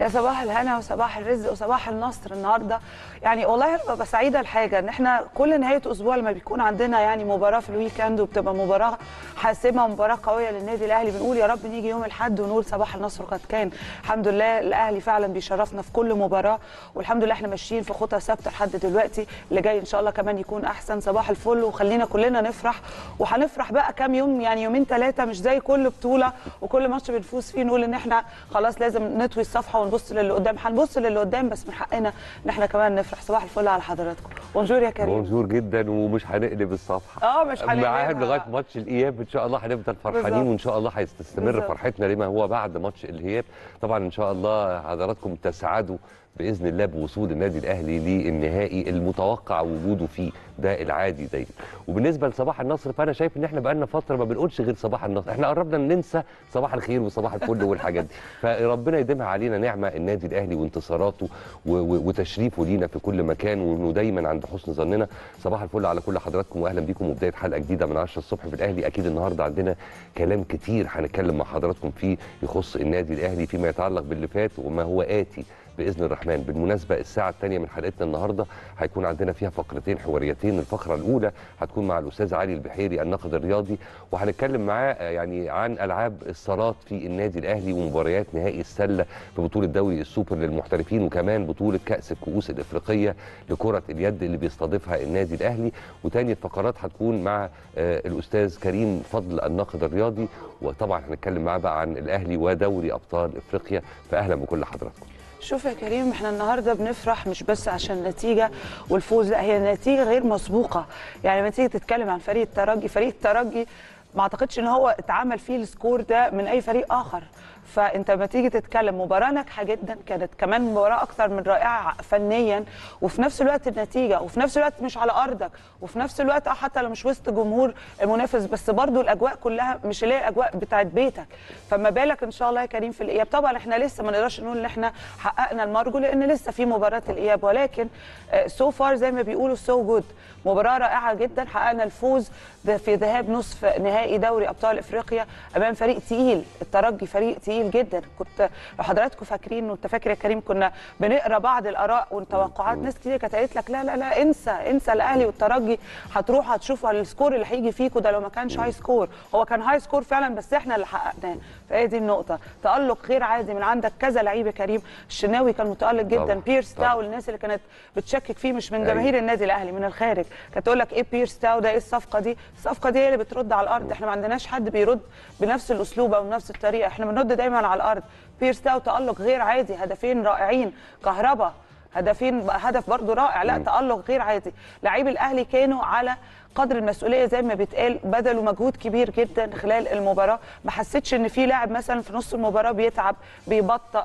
يا صباح الهنا وصباح الرزق وصباح النصر النهارده يعني والله انا ببقى سعيده الحاجه ان احنا كل نهايه اسبوع لما بيكون عندنا يعني مباراه في الويكند وبتبقى مباراه حاسمه ومباراه قويه للنادي الاهلي بنقول يا رب نيجي يوم الاحد ونقول صباح النصر قد كان الحمد لله الاهلي فعلا بيشرفنا في كل مباراه والحمد لله احنا ماشيين في خطى ثابته لحد دلوقتي اللي جاي ان شاء الله كمان يكون احسن صباح الفل وخلينا كلنا نفرح وهنفرح بقى كام يوم يعني يومين ثلاثه مش زي كل بطوله وكل ماتش بنفوز فيه نقول ان احنا خلاص لازم نطوي الصفحه ونبص للي قدام هنبص للي قدام بس من حقنا ان احنا كمان نفرح صباح الفل على حضراتكم بونجور يا كريم بونجور جدا ومش هنقلب الصفحه اه مش هنقلبها. معاهم لغايه ماتش الاياب ان شاء الله هنفضل فرحانين بالظبط. وان شاء الله هتستمر بالظبط. فرحتنا لما هو بعد ماتش الاياب طبعا ان شاء الله حضراتكم تسعدوا باذن الله بوصول النادي الاهلي للنهائي المتوقع وجوده فيه ده العادي دايما وبالنسبه لصباح النصر فانا شايف ان احنا بقالنا فتره ما بنقولش غير صباح النصر احنا قربنا ننسى صباح الخير وصباح الفل والحاجات دي فربنا يديمها علينا نعمه النادي الاهلي وانتصاراته و- و- وتشريفه لينا في كل مكان وانه دايما عند حسن ظننا صباح الفل على كل حضراتكم واهلا بيكم وبدايه حلقه جديده من 10 الصبح في الاهلي اكيد النهارده عندنا كلام كتير هنتكلم مع حضراتكم فيه يخص النادي الاهلي فيما يتعلق باللي فات وما هو اتي باذن الرحمن بالمناسبه الساعه الثانيه من حلقتنا النهارده هيكون عندنا فيها فقرتين حواريتين الفقره الاولى هتكون مع الاستاذ علي البحيري الناقد الرياضي وهنتكلم معاه آه، يعني عن العاب الصالات في النادي الاهلي ومباريات نهائي السله في بطوله دوري السوبر للمحترفين وكمان بطوله كاس الكؤوس الافريقيه لكره اليد اللي بيستضيفها النادي الاهلي وتاني الفقرات هتكون مع آه، الاستاذ كريم فضل الناقد الرياضي وطبعا هنتكلم معاه بقى عن الاهلي ودوري ابطال افريقيا فاهلا بكل حضراتكم شوف يا كريم احنا النهارده بنفرح مش بس عشان النتيجه والفوز لا هي نتيجه غير مسبوقه يعني لما تيجي تتكلم عن فريق الترجي فريق الترجي ما اعتقدش ان هو اتعمل فيه السكور ده من اي فريق اخر فانت لما تيجي تتكلم مباراه ناجحه جدا كانت كمان مباراه اكثر من رائعه فنيا وفي نفس الوقت النتيجه وفي نفس الوقت مش على ارضك وفي نفس الوقت اه حتى لو مش وسط جمهور المنافس بس برضو الاجواء كلها مش اللي هي الاجواء بتاعت بيتك فما بالك ان شاء الله يا كريم في الاياب طبعا احنا لسه ما نقدرش نقول ان احنا حققنا المرجو لان لسه في مباراه الاياب ولكن سو فار زي ما بيقولوا سو جود مباراه رائعه جدا حققنا الفوز ده في ذهاب نصف نهائي دوري ابطال افريقيا امام فريق تقيل الترجي فريق تقيل جدا كنت لو حضراتكم فاكرين وانت فاكر يا كريم كنا بنقرا بعض الاراء والتوقعات ناس كتير كانت قالت لك لا لا لا انسى انسى الاهلي والترجي هتروح هتشوفوا السكور اللي هيجي فيكوا ده لو ما كانش هاي سكور هو كان هاي سكور فعلا بس احنا اللي حققناه فهي دي النقطه تالق غير عادي من عندك كذا لعيب يا كريم الشناوي كان متالق جدا طبعاً، بيرس طبعاً. تاو الناس اللي كانت بتشكك فيه مش من أيوة. جماهير النادي الاهلي من الخارج كانت تقول لك ايه بيرس تاو ده ايه الصفقه دي الصفقه دي هي اللي بترد على الارض احنا ما عندناش حد بيرد بنفس الاسلوب او بنفس الطريقه احنا بنرد دايما على الارض بيرس تاو تالق غير عادي هدفين رائعين كهربا هدفين هدف برضو رائع لا تالق غير عادي لعيب الاهلي كانوا على قدر المسؤوليه زي ما بيتقال بذلوا مجهود كبير جدا خلال المباراه ما حسيتش ان في لاعب مثلا في نص المباراه بيتعب بيبطأ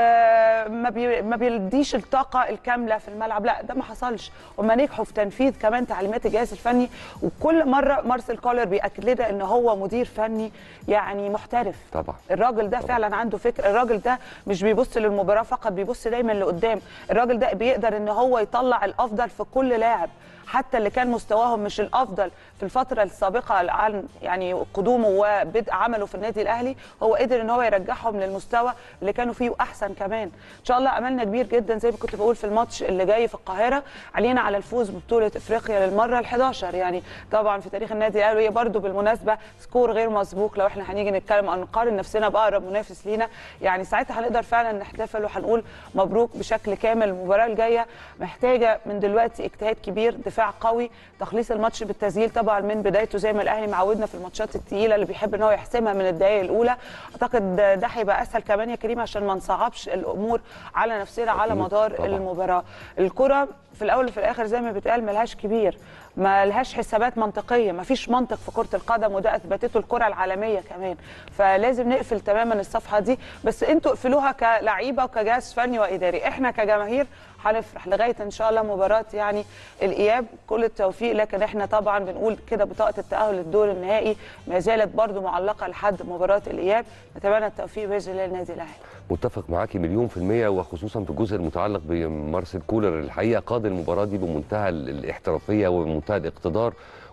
آه ما, بي ما بيديش الطاقه الكامله في الملعب لا ده ما حصلش هم نجحوا في تنفيذ كمان تعليمات الجهاز الفني وكل مره مارسيل كولر بياكد لنا ان هو مدير فني يعني محترف طبعا الراجل ده فعلا عنده فكر الراجل ده مش بيبص للمباراه فقط بيبص دايما لقدام الراجل ده بيقدر ان هو يطلع الافضل في كل لاعب حتى اللي كان مستواهم مش الافضل في الفتره السابقه عن يعني قدومه وبدء عمله في النادي الاهلي هو قدر ان هو يرجعهم للمستوى اللي كانوا فيه واحسن كمان ان شاء الله املنا كبير جدا زي ما كنت بقول في الماتش اللي جاي في القاهره علينا على الفوز ببطوله افريقيا للمره ال11 يعني طبعا في تاريخ النادي الاهلي وهي برده بالمناسبه سكور غير مسبوق لو احنا هنيجي نتكلم او نقارن نفسنا باقرب منافس لينا يعني ساعتها هنقدر فعلا نحتفل وهنقول مبروك بشكل كامل المباراه الجايه محتاجه من دلوقتي اجتهاد كبير دفاع قوي تخليص الماتش بالتسجيل طبعا من بدايته زي ما الاهلي معودنا في الماتشات الثقيله اللي بيحب ان هو يحسمها من الدقائق الاولى اعتقد ده هيبقى اسهل كمان يا كريم عشان ما نصعبش الامور على نفسنا على أكيد، مدار طبعاً. المباراه الكره في الاول وفي الاخر زي ما بيتقال ملهاش كبير ما لهاش حسابات منطقيه ما فيش منطق في كره القدم وده اثبتته الكره العالميه كمان فلازم نقفل تماما الصفحه دي بس انتوا اقفلوها كلعيبه وكجهاز فني واداري احنا كجماهير هنفرح لغايه ان شاء الله مباراه يعني الاياب كل التوفيق لكن احنا طبعا بنقول كده بطاقه التاهل للدور النهائي ما زالت برضو معلقه لحد مباراه الاياب نتمنى التوفيق باذن الله للنادي الاهلي متفق معاكي مليون في المية وخصوصا في الجزء المتعلق بمارسيل كولر الحقيقة قاد المباراة دي بمنتهى ال- الاحترافية وبمنتهى الاقتدار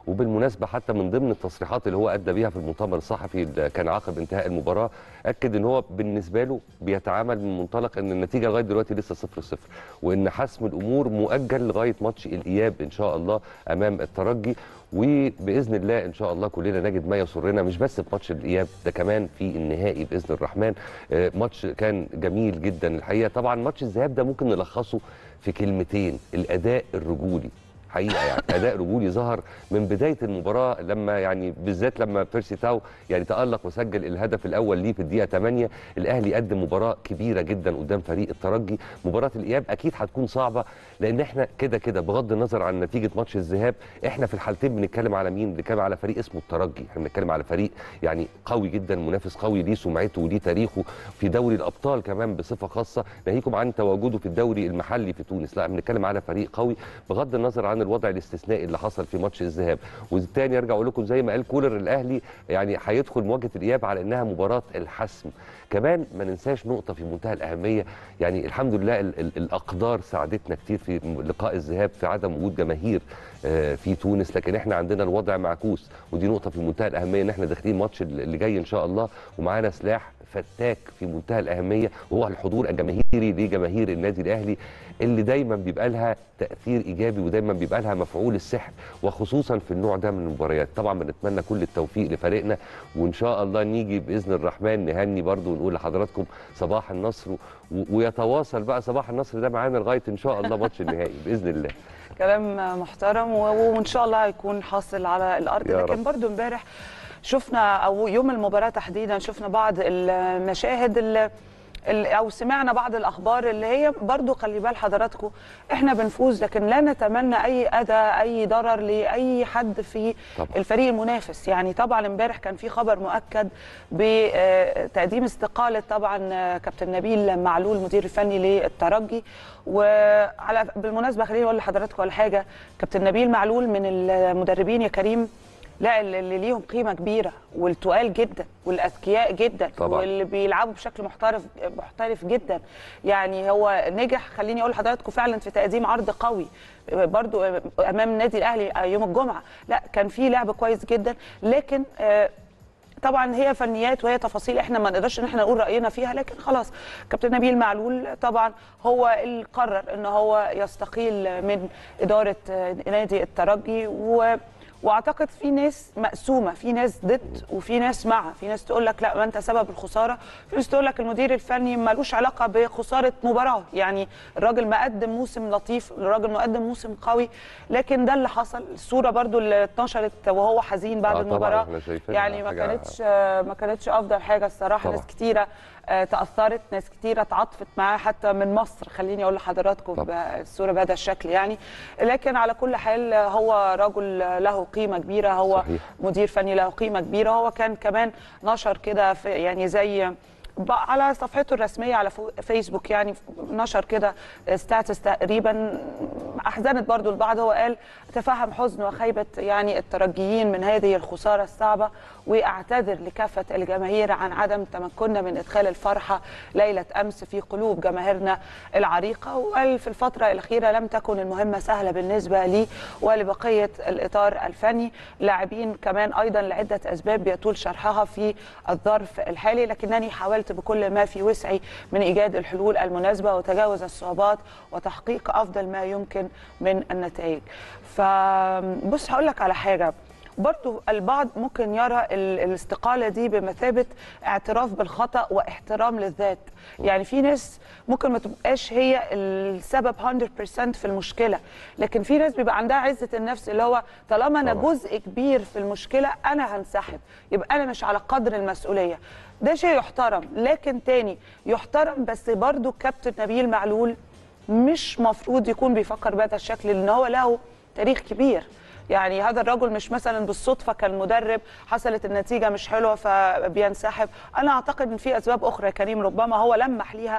وبالمناسبه حتى من ضمن التصريحات اللي هو ادى بيها في المؤتمر الصحفي اللي كان عقب انتهاء المباراه اكد ان هو بالنسبه له بيتعامل من منطلق ان النتيجه لغايه دلوقتي لسه 0 0 وان حسم الامور مؤجل لغايه ماتش الاياب ان شاء الله امام الترجي وباذن الله ان شاء الله كلنا نجد ما يسرنا مش بس في ماتش الاياب ده كمان في النهائي باذن الرحمن آه، ماتش كان جميل جدا الحقيقه طبعا ماتش الذهاب ده ممكن نلخصه في كلمتين الاداء الرجولي حقيقه يعني اداء رجولي ظهر من بدايه المباراه لما يعني بالذات لما بيرسي تاو يعني تالق وسجل الهدف الاول ليه في الدقيقه 8 الاهلي قدم مباراه كبيره جدا قدام فريق الترجي مباراه الاياب اكيد هتكون صعبه لان احنا كده كده بغض النظر عن نتيجه ماتش الذهاب احنا في الحالتين بنتكلم على مين بنتكلم على فريق اسمه الترجي احنا بنتكلم على فريق يعني قوي جدا منافس قوي ليه سمعته وليه تاريخه في دوري الابطال كمان بصفه خاصه ناهيكم عن تواجده في الدوري المحلي في تونس لا بنتكلم على فريق قوي بغض النظر عن الوضع الاستثنائي اللي حصل في ماتش الذهاب والتاني ارجع اقول لكم زي ما قال كولر الاهلي يعني هيدخل مواجهه الاياب على انها مباراه الحسم كمان ما ننساش نقطه في منتهى الاهميه يعني الحمد لله ال ال الاقدار ساعدتنا كتير في لقاء الذهاب في عدم وجود جماهير آه، في تونس لكن احنا عندنا الوضع معكوس ودي نقطه في منتهى الاهميه ان احنا داخلين ماتش اللي جاي ان شاء الله ومعانا سلاح فتاك في منتهى الاهميه وهو الحضور الجماهيري لجماهير النادي الاهلي اللي دايما بيبقى لها تاثير ايجابي ودايما بيبقى لها مفعول السحر وخصوصا في النوع ده من المباريات طبعا بنتمنى كل التوفيق لفريقنا وان شاء الله نيجي باذن الرحمن نهني برضو ونقول لحضراتكم صباح النصر و- ويتواصل بقى صباح النصر ده معانا لغايه ان شاء الله ماتش النهائي باذن الله كلام محترم و- وان شاء الله هيكون حاصل على الارض يا لكن رب. برضو امبارح شفنا او يوم المباراه تحديدا شفنا بعض المشاهد اللي ال- او سمعنا بعض الاخبار اللي هي برضو خلي بال حضراتكم احنا بنفوز لكن لا نتمنى اي اذى اي ضرر لاي حد في طبعا. الفريق المنافس يعني طبعا امبارح كان في خبر مؤكد بتقديم استقاله طبعا آه، كابتن نبيل معلول المدير الفني للترجي وعلى بالمناسبه خليني اقول لحضراتكم على حاجه كابتن نبيل معلول من المدربين يا كريم لا اللي اللي ليهم قيمه كبيره والتقال جدا والاذكياء جدا طبعاً. واللي بيلعبوا بشكل محترف محترف جدا يعني هو نجح خليني اقول لحضراتكم فعلا في تقديم عرض قوي برضو امام النادي الاهلي يوم الجمعه لا كان في لعب كويس جدا لكن آه، طبعا هي فنيات وهي تفاصيل احنا ما نقدرش ان احنا نقول راينا فيها لكن خلاص كابتن نبيل معلول طبعا هو اللي قرر ان هو يستقيل من اداره آه، نادي الترجي و واعتقد في ناس مقسومه في ناس ضد وفي ناس مع في ناس تقول لك لا ما انت سبب الخساره في ناس تقول لك المدير الفني ملوش علاقه بخساره مباراه يعني الراجل مقدم موسم لطيف الراجل مقدم موسم قوي لكن ده اللي حصل الصوره برضو اللي اتنشرت وهو حزين بعد آه طبعاً، المباراه إحنا شايفينها يعني ما حاجة- كانتش ما كانتش افضل حاجه الصراحه طبعاً. ناس كتيره آه، تاثرت ناس كتيره تعاطفت معاه حتى من مصر خليني اقول لحضراتكم طبعاً. الصوره بهذا الشكل يعني لكن على كل حال هو رجل له قيمه كبيره هو صحيح. مدير فني له قيمه كبيره هو كان كمان نشر كده في- يعني زي ب- على صفحته الرسميه على فو- فيسبوك يعني نشر كده ستاتس تقريبا احزنت برضو البعض هو قال اتفهم حزن وخيبه يعني الترجيين من هذه الخساره الصعبه واعتذر لكافه الجماهير عن عدم تمكننا من ادخال الفرحه ليله امس في قلوب جماهيرنا العريقه وقال في الفتره الاخيره لم تكن المهمه سهله بالنسبه لي ولبقيه الاطار الفني لاعبين كمان ايضا لعده اسباب بيطول شرحها في الظرف الحالي لكنني حاولت بكل ما في وسعي من ايجاد الحلول المناسبه وتجاوز الصعوبات وتحقيق افضل ما يمكن من النتائج فبص هقول لك على حاجه برضو البعض ممكن يرى ال- الاستقالة دي بمثابة اعتراف بالخطأ واحترام للذات يعني في ناس ممكن ما تبقاش هي السبب 100% في المشكلة لكن في ناس بيبقى عندها عزة النفس اللي هو طالما أنا طبعا. جزء كبير في المشكلة أنا هنسحب يبقى أنا مش على قدر المسؤولية ده شيء يحترم لكن تاني يحترم بس برضو كابتن نبيل معلول مش مفروض يكون بيفكر بهذا الشكل لأن هو له تاريخ كبير يعني هذا الرجل مش مثلا بالصدفه كان مدرب حصلت النتيجه مش حلوه فبينسحب انا اعتقد ان في اسباب اخرى يا كريم ربما هو لمح ليها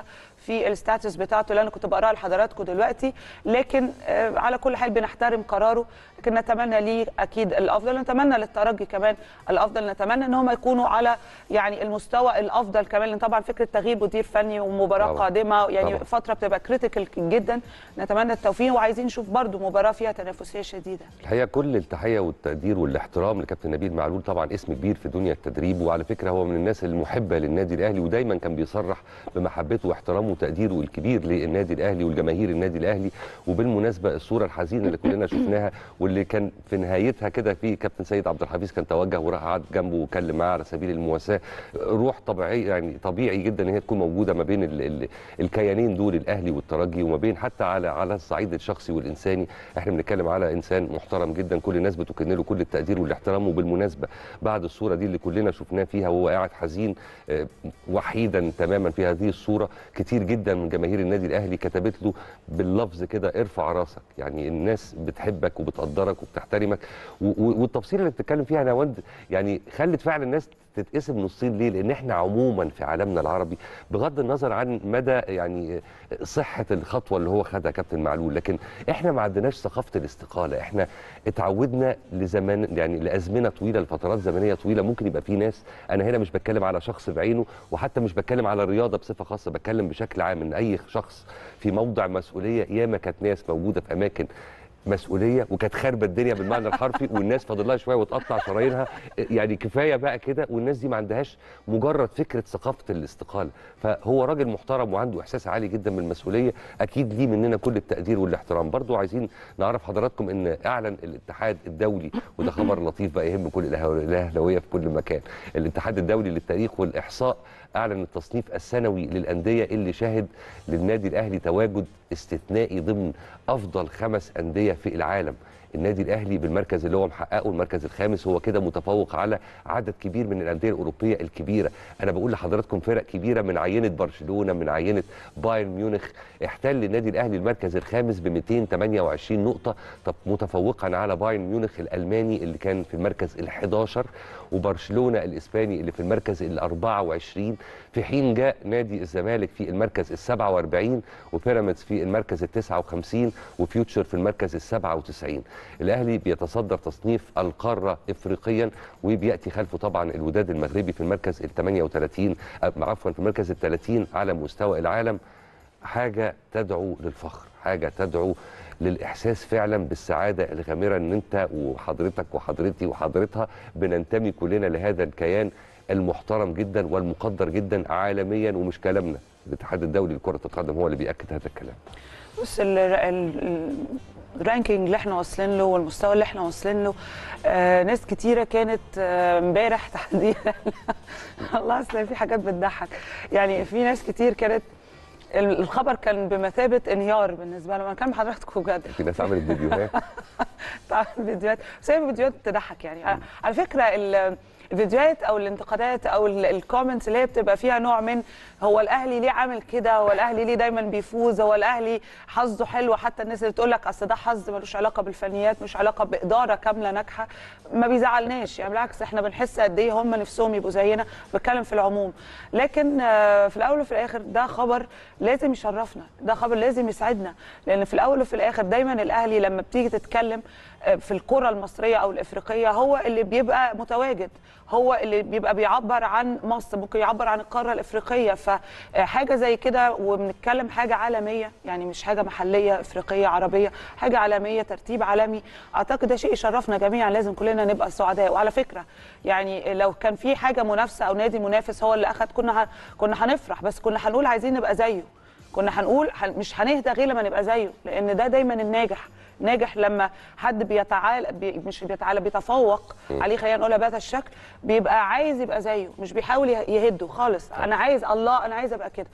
في الستاتس بتاعته اللي انا كنت بقراها لحضراتكم دلوقتي لكن آه، على كل حال بنحترم قراره لكن نتمنى ليه اكيد الافضل نتمنى للترجي كمان الافضل نتمنى ان هم يكونوا على يعني المستوى الافضل كمان لان طبعا فكره تغيير مدير فني ومباراه طبعاً. قادمه يعني طبعاً. فتره بتبقى كريتيكال جدا نتمنى التوفيق وعايزين نشوف برضو مباراه فيها تنافسيه شديده الحقيقه كل التحيه والتقدير والاحترام لكابتن نبيل معلول طبعا اسم كبير في دنيا التدريب وعلى فكره هو من الناس المحبه للنادي الاهلي ودايما كان بيصرح بمحبته واحترامه وتقديره الكبير للنادي الاهلي والجماهير النادي الاهلي وبالمناسبه الصوره الحزينه اللي كلنا شفناها واللي كان في نهايتها كده في كابتن سيد عبد الحفيظ كان توجه وراح قعد جنبه وكلم معاه على سبيل المواساه روح طبيعيه يعني طبيعي جدا ان هي تكون موجوده ما بين ال ال الكيانين دول الاهلي والترجي وما بين حتى على على الصعيد الشخصي والانساني احنا بنتكلم على انسان محترم جدا كل الناس بتكن له كل التقدير والاحترام وبالمناسبه بعد الصوره دي اللي كلنا شفناه فيها وهو قاعد حزين آه، وحيدا تماما في هذه الصوره كتير جدا من جماهير النادي الاهلي كتبت له باللفظ كده ارفع راسك يعني الناس بتحبك وبتقدرك وبتحترمك و- و- والتفصيل اللي بتتكلم فيها نواند يعني خلت فعلا الناس تتقسم نصين ليه؟ لان احنا عموما في عالمنا العربي بغض النظر عن مدى يعني صحه الخطوه اللي هو خدها كابتن معلول لكن احنا ما عندناش ثقافه الاستقاله احنا اتعودنا لزمان يعني لازمنه طويله لفترات زمنيه طويله ممكن يبقى في ناس انا هنا مش بتكلم على شخص بعينه وحتى مش بتكلم على الرياضه بصفه خاصه بتكلم بشكل عام ان اي شخص في موضع مسؤوليه ياما كانت ناس موجوده في اماكن مسؤوليه وكانت خاربه الدنيا بالمعنى الحرفي والناس فاضل لها شويه وتقطع شرايينها يعني كفايه بقى كده والناس دي ما عندهاش مجرد فكره ثقافه الاستقاله فهو راجل محترم وعنده احساس عالي جدا من المسؤوليه اكيد ليه مننا كل التقدير والاحترام برضو عايزين نعرف حضراتكم ان اعلن الاتحاد الدولي وده خبر لطيف بقى يهم كل الأهو- الاهلاويه في كل مكان الاتحاد الدولي للتاريخ والاحصاء اعلن التصنيف السنوي للانديه اللي شهد للنادي الاهلي تواجد استثنائي ضمن افضل خمس انديه في العالم النادي الاهلي بالمركز اللي هو محققه المركز الخامس هو كده متفوق على عدد كبير من الانديه الاوروبيه الكبيره انا بقول لحضراتكم فرق كبيره من عينه برشلونه من عينه بايرن ميونخ احتل النادي الاهلي المركز الخامس ب 228 نقطه طب متفوقا على بايرن ميونخ الالماني اللي كان في المركز ال11 وبرشلونه الاسباني اللي في المركز ال24 في حين جاء نادي الزمالك في المركز ال47 وبيراميدز في المركز ال59 وفيوتشر في المركز ال97 الاهلي بيتصدر تصنيف القاره افريقيا وبياتي خلفه طبعا الوداد المغربي في المركز ال38 عفوا في المركز ال30 على مستوى العالم حاجه تدعو للفخر حاجه تدعو للاحساس فعلا بالسعاده الغامره ان انت وحضرتك وحضرتي وحضرتها بننتمي كلنا لهذا الكيان المحترم جدا والمقدر جدا عالميا ومش كلامنا الاتحاد الدولي لكره القدم هو اللي بياكد هذا الكلام بص ال- ال- الرانكينج اللي احنا واصلين له والمستوى اللي احنا واصلين له آه ناس كتيره كانت آه، امبارح تحديدا الله اصل في حاجات بتضحك يعني في ناس كتير كانت ال- الخبر كان بمثابه انهيار بالنسبه لهم انا كان حضراتكم بجد في ناس عملت فيديوهات تعمل فيديوهات بس هي فيديوهات تضحك يعني على- على فكره ال- الفيديوهات او الانتقادات او ال- الكومنتس اللي هي بتبقى فيها نوع من هو الاهلي ليه عامل كده هو الاهلي ليه دايما بيفوز هو الاهلي حظه حلو حتى الناس اللي تقول لك اصل ده حظ ملوش علاقه بالفنيات مش علاقه باداره كامله ناجحه ما بيزعلناش يعني بالعكس احنا بنحس قد ايه هم نفسهم يبقوا زينا بتكلم في العموم لكن آه، في الاول وفي الاخر ده خبر لازم يشرفنا ده خبر لازم يسعدنا لان في الاول وفي الاخر دايما الاهلي لما بتيجي تتكلم آه، في الكره المصريه او الافريقيه هو اللي بيبقى متواجد هو اللي بيبقى بيعبر عن مصر ممكن يعبر عن القاره الافريقيه فحاجه زي كده وبنتكلم حاجه عالميه يعني مش حاجه محليه افريقيه عربيه حاجه عالميه ترتيب عالمي اعتقد ده شيء يشرفنا جميعا لازم كلنا نبقى سعداء وعلى فكره يعني لو كان في حاجه منافسه او نادي منافس هو اللي اخذ كنا ه- كنا هنفرح بس كنا هنقول عايزين نبقى زيه كنا هنقول هن- مش هنهدى غير لما نبقى زيه لان ده دايما الناجح ناجح لما حد بيتعالى بي مش بيتعالى بيتفوق عليه خلينا نقولها بهذا الشكل بيبقى عايز يبقى زيه مش بيحاول يه- يهده خالص انا عايز الله انا عايز ابقى كده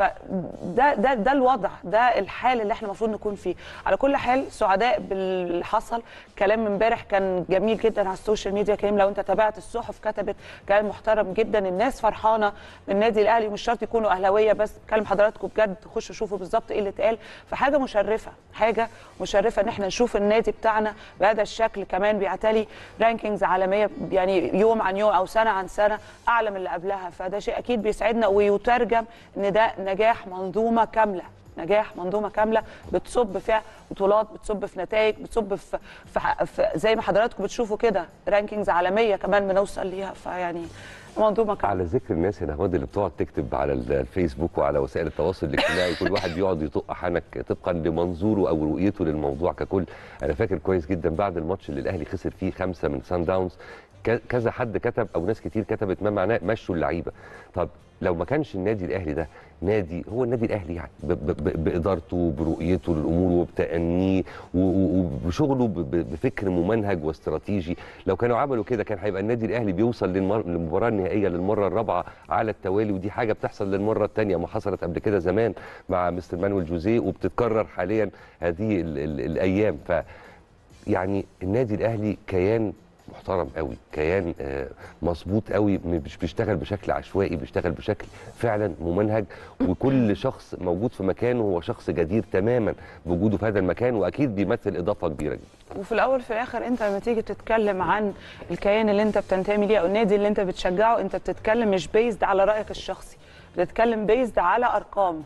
فده ده ده الوضع ده الحال اللي احنا المفروض نكون فيه على كل حال سعداء باللي حصل كلام امبارح كان جميل جدا على السوشيال ميديا كريم لو انت تابعت الصحف كتبت كلام محترم جدا الناس فرحانه بالنادي الاهلي مش شرط يكونوا اهلاويه بس بكلم حضراتكم بجد خشوا شوفوا بالظبط ايه اللي اتقال فحاجه مشرفه حاجه مشرفه ان احنا احنا نشوف النادي بتاعنا بهذا الشكل كمان بيعتلي رانكينجز عالميه يعني يوم عن يوم او سنه عن سنه اعلى من اللي قبلها فده شيء اكيد بيسعدنا ويترجم ان ده نجاح منظومه كامله نجاح منظومه كامله بتصب في بطولات بتصب في نتائج بتصب في, في, في زي ما حضراتكم بتشوفوا كده رانكينجز عالميه كمان بنوصل ليها فيعني منظومه كامله على ذكر الناس هنا هوند اللي بتقعد تكتب على الفيسبوك وعلى وسائل التواصل الاجتماعي كل واحد بيقعد يطق حنك طبقا لمنظوره او رؤيته للموضوع ككل انا فاكر كويس جدا بعد الماتش اللي الاهلي خسر فيه خمسه من سان داونز ك- كذا حد كتب او ناس كتير كتبت ما معناه مشوا اللعيبه طب لو ما كانش النادي الاهلي ده نادي هو النادي الاهلي يعني ب- ب- ب- بادارته برؤيته للامور وبتأنيه و- و- وبشغله ب- ب- بفكر ممنهج واستراتيجي لو كانوا عملوا كده كان هيبقى النادي الاهلي بيوصل للمر- للمباراه النهائيه للمره الرابعه على التوالي ودي حاجه بتحصل للمره الثانيه ما حصلت قبل كده زمان مع مستر مانويل جوزيه وبتتكرر حاليا هذه ال ال الايام ف يعني النادي الاهلي كيان محترم قوي كيان آه، مظبوط قوي مش بيشتغل بشكل عشوائي بيشتغل بشكل فعلا ممنهج وكل شخص موجود في مكانه هو شخص جدير تماما بوجوده في هذا المكان واكيد بيمثل اضافه كبيره جدا وفي الاول في الاخر انت لما تيجي تتكلم عن الكيان اللي انت بتنتمي ليه او النادي اللي انت بتشجعه انت بتتكلم مش بيزد على رايك الشخصي بتتكلم بيزد على ارقام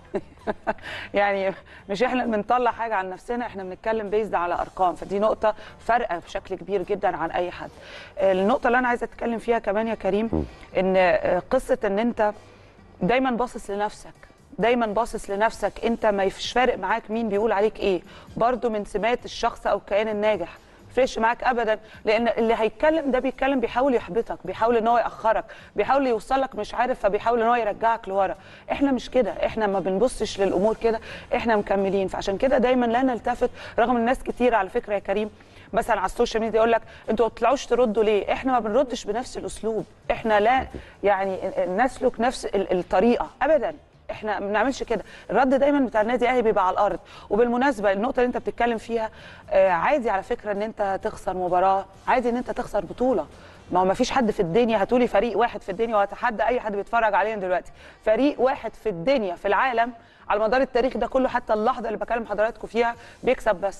يعني مش احنا اللي بنطلع حاجه عن نفسنا احنا بنتكلم بيزد على ارقام فدي نقطه فارقه بشكل كبير جدا عن اي حد النقطه اللي انا عايزه اتكلم فيها كمان يا كريم ان قصه ان انت دايما باصص لنفسك دايما باصص لنفسك انت ما يفش فارق معاك مين بيقول عليك ايه برضو من سمات الشخص او الكيان الناجح فريش معاك ابدا لان اللي هيتكلم ده بيتكلم بيحاول يحبطك بيحاول ان هو ياخرك بيحاول يوصلك مش عارف فبيحاول ان هو يرجعك لورا احنا مش كده احنا ما بنبصش للامور كده احنا مكملين فعشان كده دايما لا نلتفت رغم الناس كتير على فكره يا كريم مثلا على السوشيال ميديا يقول لك انتوا ما بتطلعوش تردوا ليه؟ احنا ما بنردش بنفس الاسلوب، احنا لا يعني نسلك نفس ال- الطريقه ابدا احنا ما بنعملش كده الرد دايما بتاع النادي الاهلي بيبقى على الارض وبالمناسبه النقطه اللي انت بتتكلم فيها آه عادي على فكره ان انت تخسر مباراه عادي ان انت تخسر بطوله ما هو ما فيش حد في الدنيا هتقولي فريق واحد في الدنيا وهتحدى اي حد بيتفرج علينا دلوقتي فريق واحد في الدنيا في العالم على مدار التاريخ ده كله حتى اللحظه اللي بكلم حضراتكم فيها بيكسب بس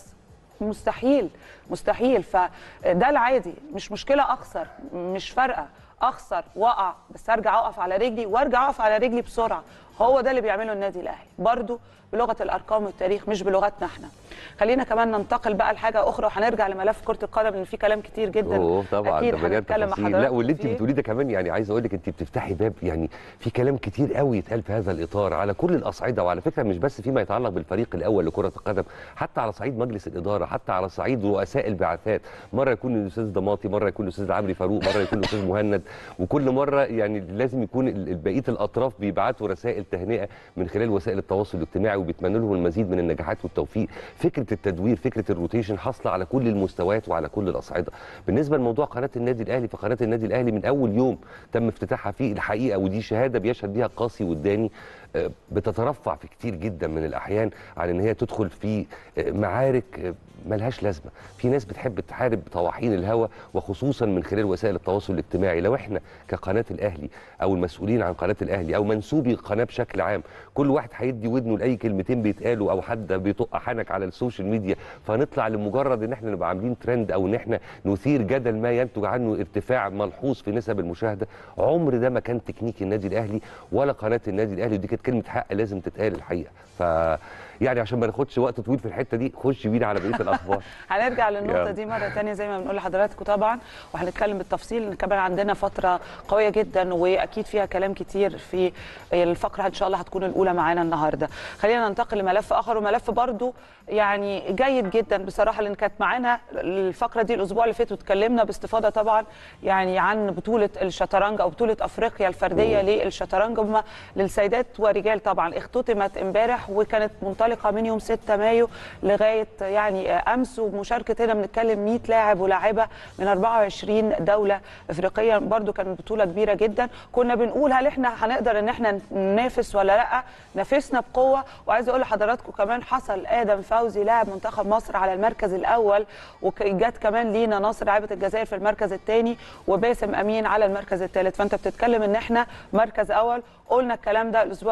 مستحيل مستحيل فده العادي مش مشكله اخسر مش فارقه اخسر واقع بس ارجع اقف على رجلي وارجع اقف على رجلي بسرعه هو ده اللي بيعمله النادي الاهلي برضو بلغه الارقام والتاريخ مش بلغتنا احنا خلينا كمان ننتقل بقى لحاجه اخرى وهنرجع لملف كره القدم لان في كلام كتير جدا اوه طبعا اكيد ده مليان هنتكلم مع تفاصيل لا حضراتكم واللي انت فيه. بتقوليه ده كمان يعني عايز اقول لك انت بتفتحي باب يعني في كلام كتير قوي يتقال في هذا الاطار على كل الاصعده وعلى فكره مش بس فيما يتعلق بالفريق الاول لكره القدم حتى على صعيد مجلس الاداره حتى على صعيد رؤساء البعثات مره يكون الاستاذ ضماطي مره يكون الاستاذ عمرو فاروق مره يكون الاستاذ مهند وكل مره يعني لازم يكون ال- بقيه الاطراف بيبعتوا رسائل تهنئه من خلال وسائل التواصل الاجتماعي وبيتمنوا لهم المزيد من النجاحات والتوفيق فكره التدوير فكره الروتيشن حاصله على كل المستويات وعلى كل الاصعده بالنسبه لموضوع قناه النادي الاهلي فقناه النادي الاهلي من اول يوم تم افتتاحها فيه الحقيقه ودي شهاده بيشهد بيها قاسي والداني آه، بتترفع في كتير جدا من الاحيان عن ان هي تدخل في آه، معارك آه، ملهاش لازمه في ناس بتحب تحارب طواحين الهوى وخصوصا من خلال وسائل التواصل الاجتماعي لو احنا كقناه الاهلي او المسؤولين عن قناه الاهلي او منسوبي القناه بشكل عام كل واحد هيدي ودنه لاي كلمتين بيتقالوا او حد بيطق حنك على السوشيال ميديا فنطلع لمجرد ان احنا نبقى عاملين ترند او ان احنا نثير جدل ما ينتج عنه ارتفاع ملحوظ في نسب المشاهده عمر ده ما كان تكنيك النادي الاهلي ولا قناه النادي الاهلي ودي كانت كلمه حق لازم تتقال الحقيقه ف يعني عشان ما ناخدش وقت طويل في الحته دي خش بينا على بقيه الاخبار هنرجع للنقطه يلا. دي مره تانية زي ما بنقول لحضراتكم طبعا وهنتكلم بالتفصيل لان كمان عندنا فتره قويه جدا واكيد فيها كلام كتير في الفقره ان شاء الله هتكون الاولى معانا النهارده خلينا ننتقل لملف اخر وملف برضو يعني جيد جدا بصراحه لان كانت معانا الفقره دي الاسبوع اللي فات واتكلمنا باستفاضه طبعا يعني عن بطوله الشطرنج او بطوله افريقيا الفرديه للشطرنج هم للسيدات ورجال طبعا اختتمت امبارح وكانت منطلقه من يوم 6 مايو لغايه يعني امس ومشاركه هنا بنتكلم 100 لاعب ولاعبه من 24 دوله افريقيه برضو كانت بطوله كبيره جدا كنا بنقول هل احنا هنقدر ان احنا ننافس ولا لا نافسنا بقوه وعايزه اقول لحضراتكم كمان حصل ادم فوزي لاعب منتخب مصر على المركز الاول وجت كمان لينا ناصر لاعبه الجزائر في المركز الثاني وباسم امين على المركز الثالث فانت بتتكلم ان احنا مركز اول قلنا الكلام ده الاسبوع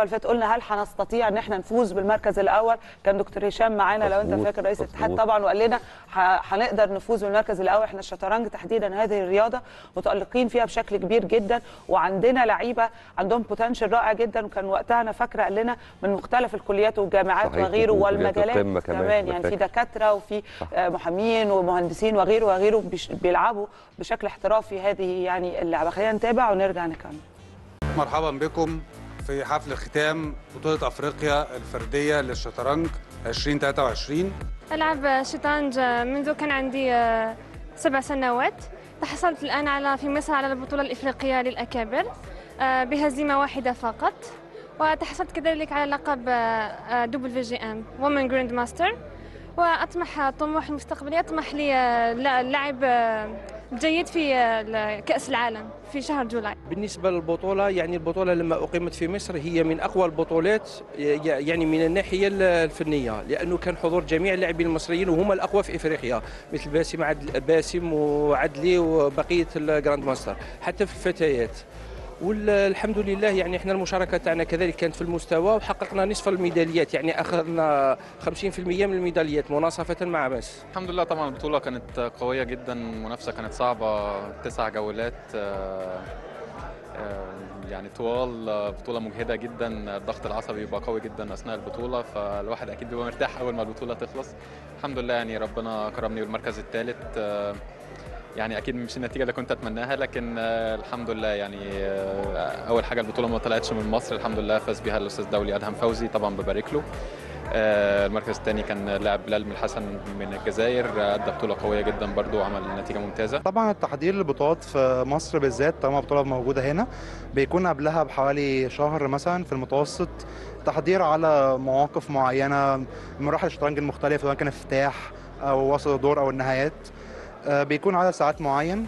اللي فات قلنا هل هنستطيع ان احنا نفوز بالمركز الاول كان دكتور هشام معانا لو انت مظبوط، فاكر رئيس الاتحاد مظبوط. طبعا وقال لنا ه- هنقدر نفوز بالمركز الاول احنا الشطرنج تحديدا هذه الرياضه متالقين فيها بشكل كبير جدا وعندنا لعيبه عندهم بوتنشال رائع جدا وكان وقتها انا فاكره قال لنا من مختلف الكليات والجامعات صحيح، وغيره وكليات والمجالات القمة كمان، كمان أنا يعني في فاكر. دكاتره وفي آه، محامين ومهندسين وغيره وغيره بيش- بيلعبوا بشكل احترافي هذه يعني اللعبه خلينا نتابع ونرجع نكمل مرحبا بكم في حفل ختام بطولة أفريقيا الفردية للشطرنج 2023 ألعب شطرنج منذ كان عندي آه، سبع سنوات تحصلت الآن على في مصر على البطولة الإفريقية للأكابر آه، بهزيمة واحدة فقط وتحصلت كذلك على لقب دبل في جي ام وومن جراند ماستر وأطمح طموح المستقبلي أطمح لي آه، لا- اللعب آه، جيد في آه، كأس العالم في شهر جولاي بالنسبة للبطولة يعني البطولة لما أقيمت في مصر هي من أقوى البطولات يعني من الناحية الفنية لأنه كان حضور جميع اللاعبين المصريين وهم الأقوى في إفريقيا مثل باسم عدل باسم وعدلي وبقية الجراند ماستر حتى في الفتيات والحمد لله يعني احنا المشاركه تاعنا كذلك كانت في المستوى وحققنا نصف الميداليات يعني اخذنا 50% من الميداليات مناصفه مع مصر الحمد لله طبعا البطولة كانت قوية جدا المنافسة كانت صعبة تسع جولات آه، آه، يعني طوال آه، بطولة مجهدة جدا الضغط العصبي بيبقى قوي جدا أثناء البطولة فالواحد أكيد بيبقى مرتاح أول ما البطولة تخلص الحمد لله يعني ربنا كرمني بالمركز الثالث يعني اكيد مش النتيجه اللي كنت اتمناها لكن آه، الحمد لله يعني آه، اول حاجه البطوله ما طلعتش من مصر الحمد لله فاز بيها الاستاذ دولي ادهم فوزي طبعا ببارك له آه، المركز الثاني كان لاعب بلال من الحسن من الجزائر آه، ادى بطوله قويه جدا برضو وعمل نتيجه ممتازه طبعا التحضير للبطولات في مصر بالذات طالما بطولة موجودة هنا بيكون قبلها بحوالي شهر مثلا في المتوسط تحضير على مواقف معينة مراحل الشطرنج المختلفة سواء كان افتتاح أو وسط الدور أو النهايات آه، بيكون عدد ساعات معين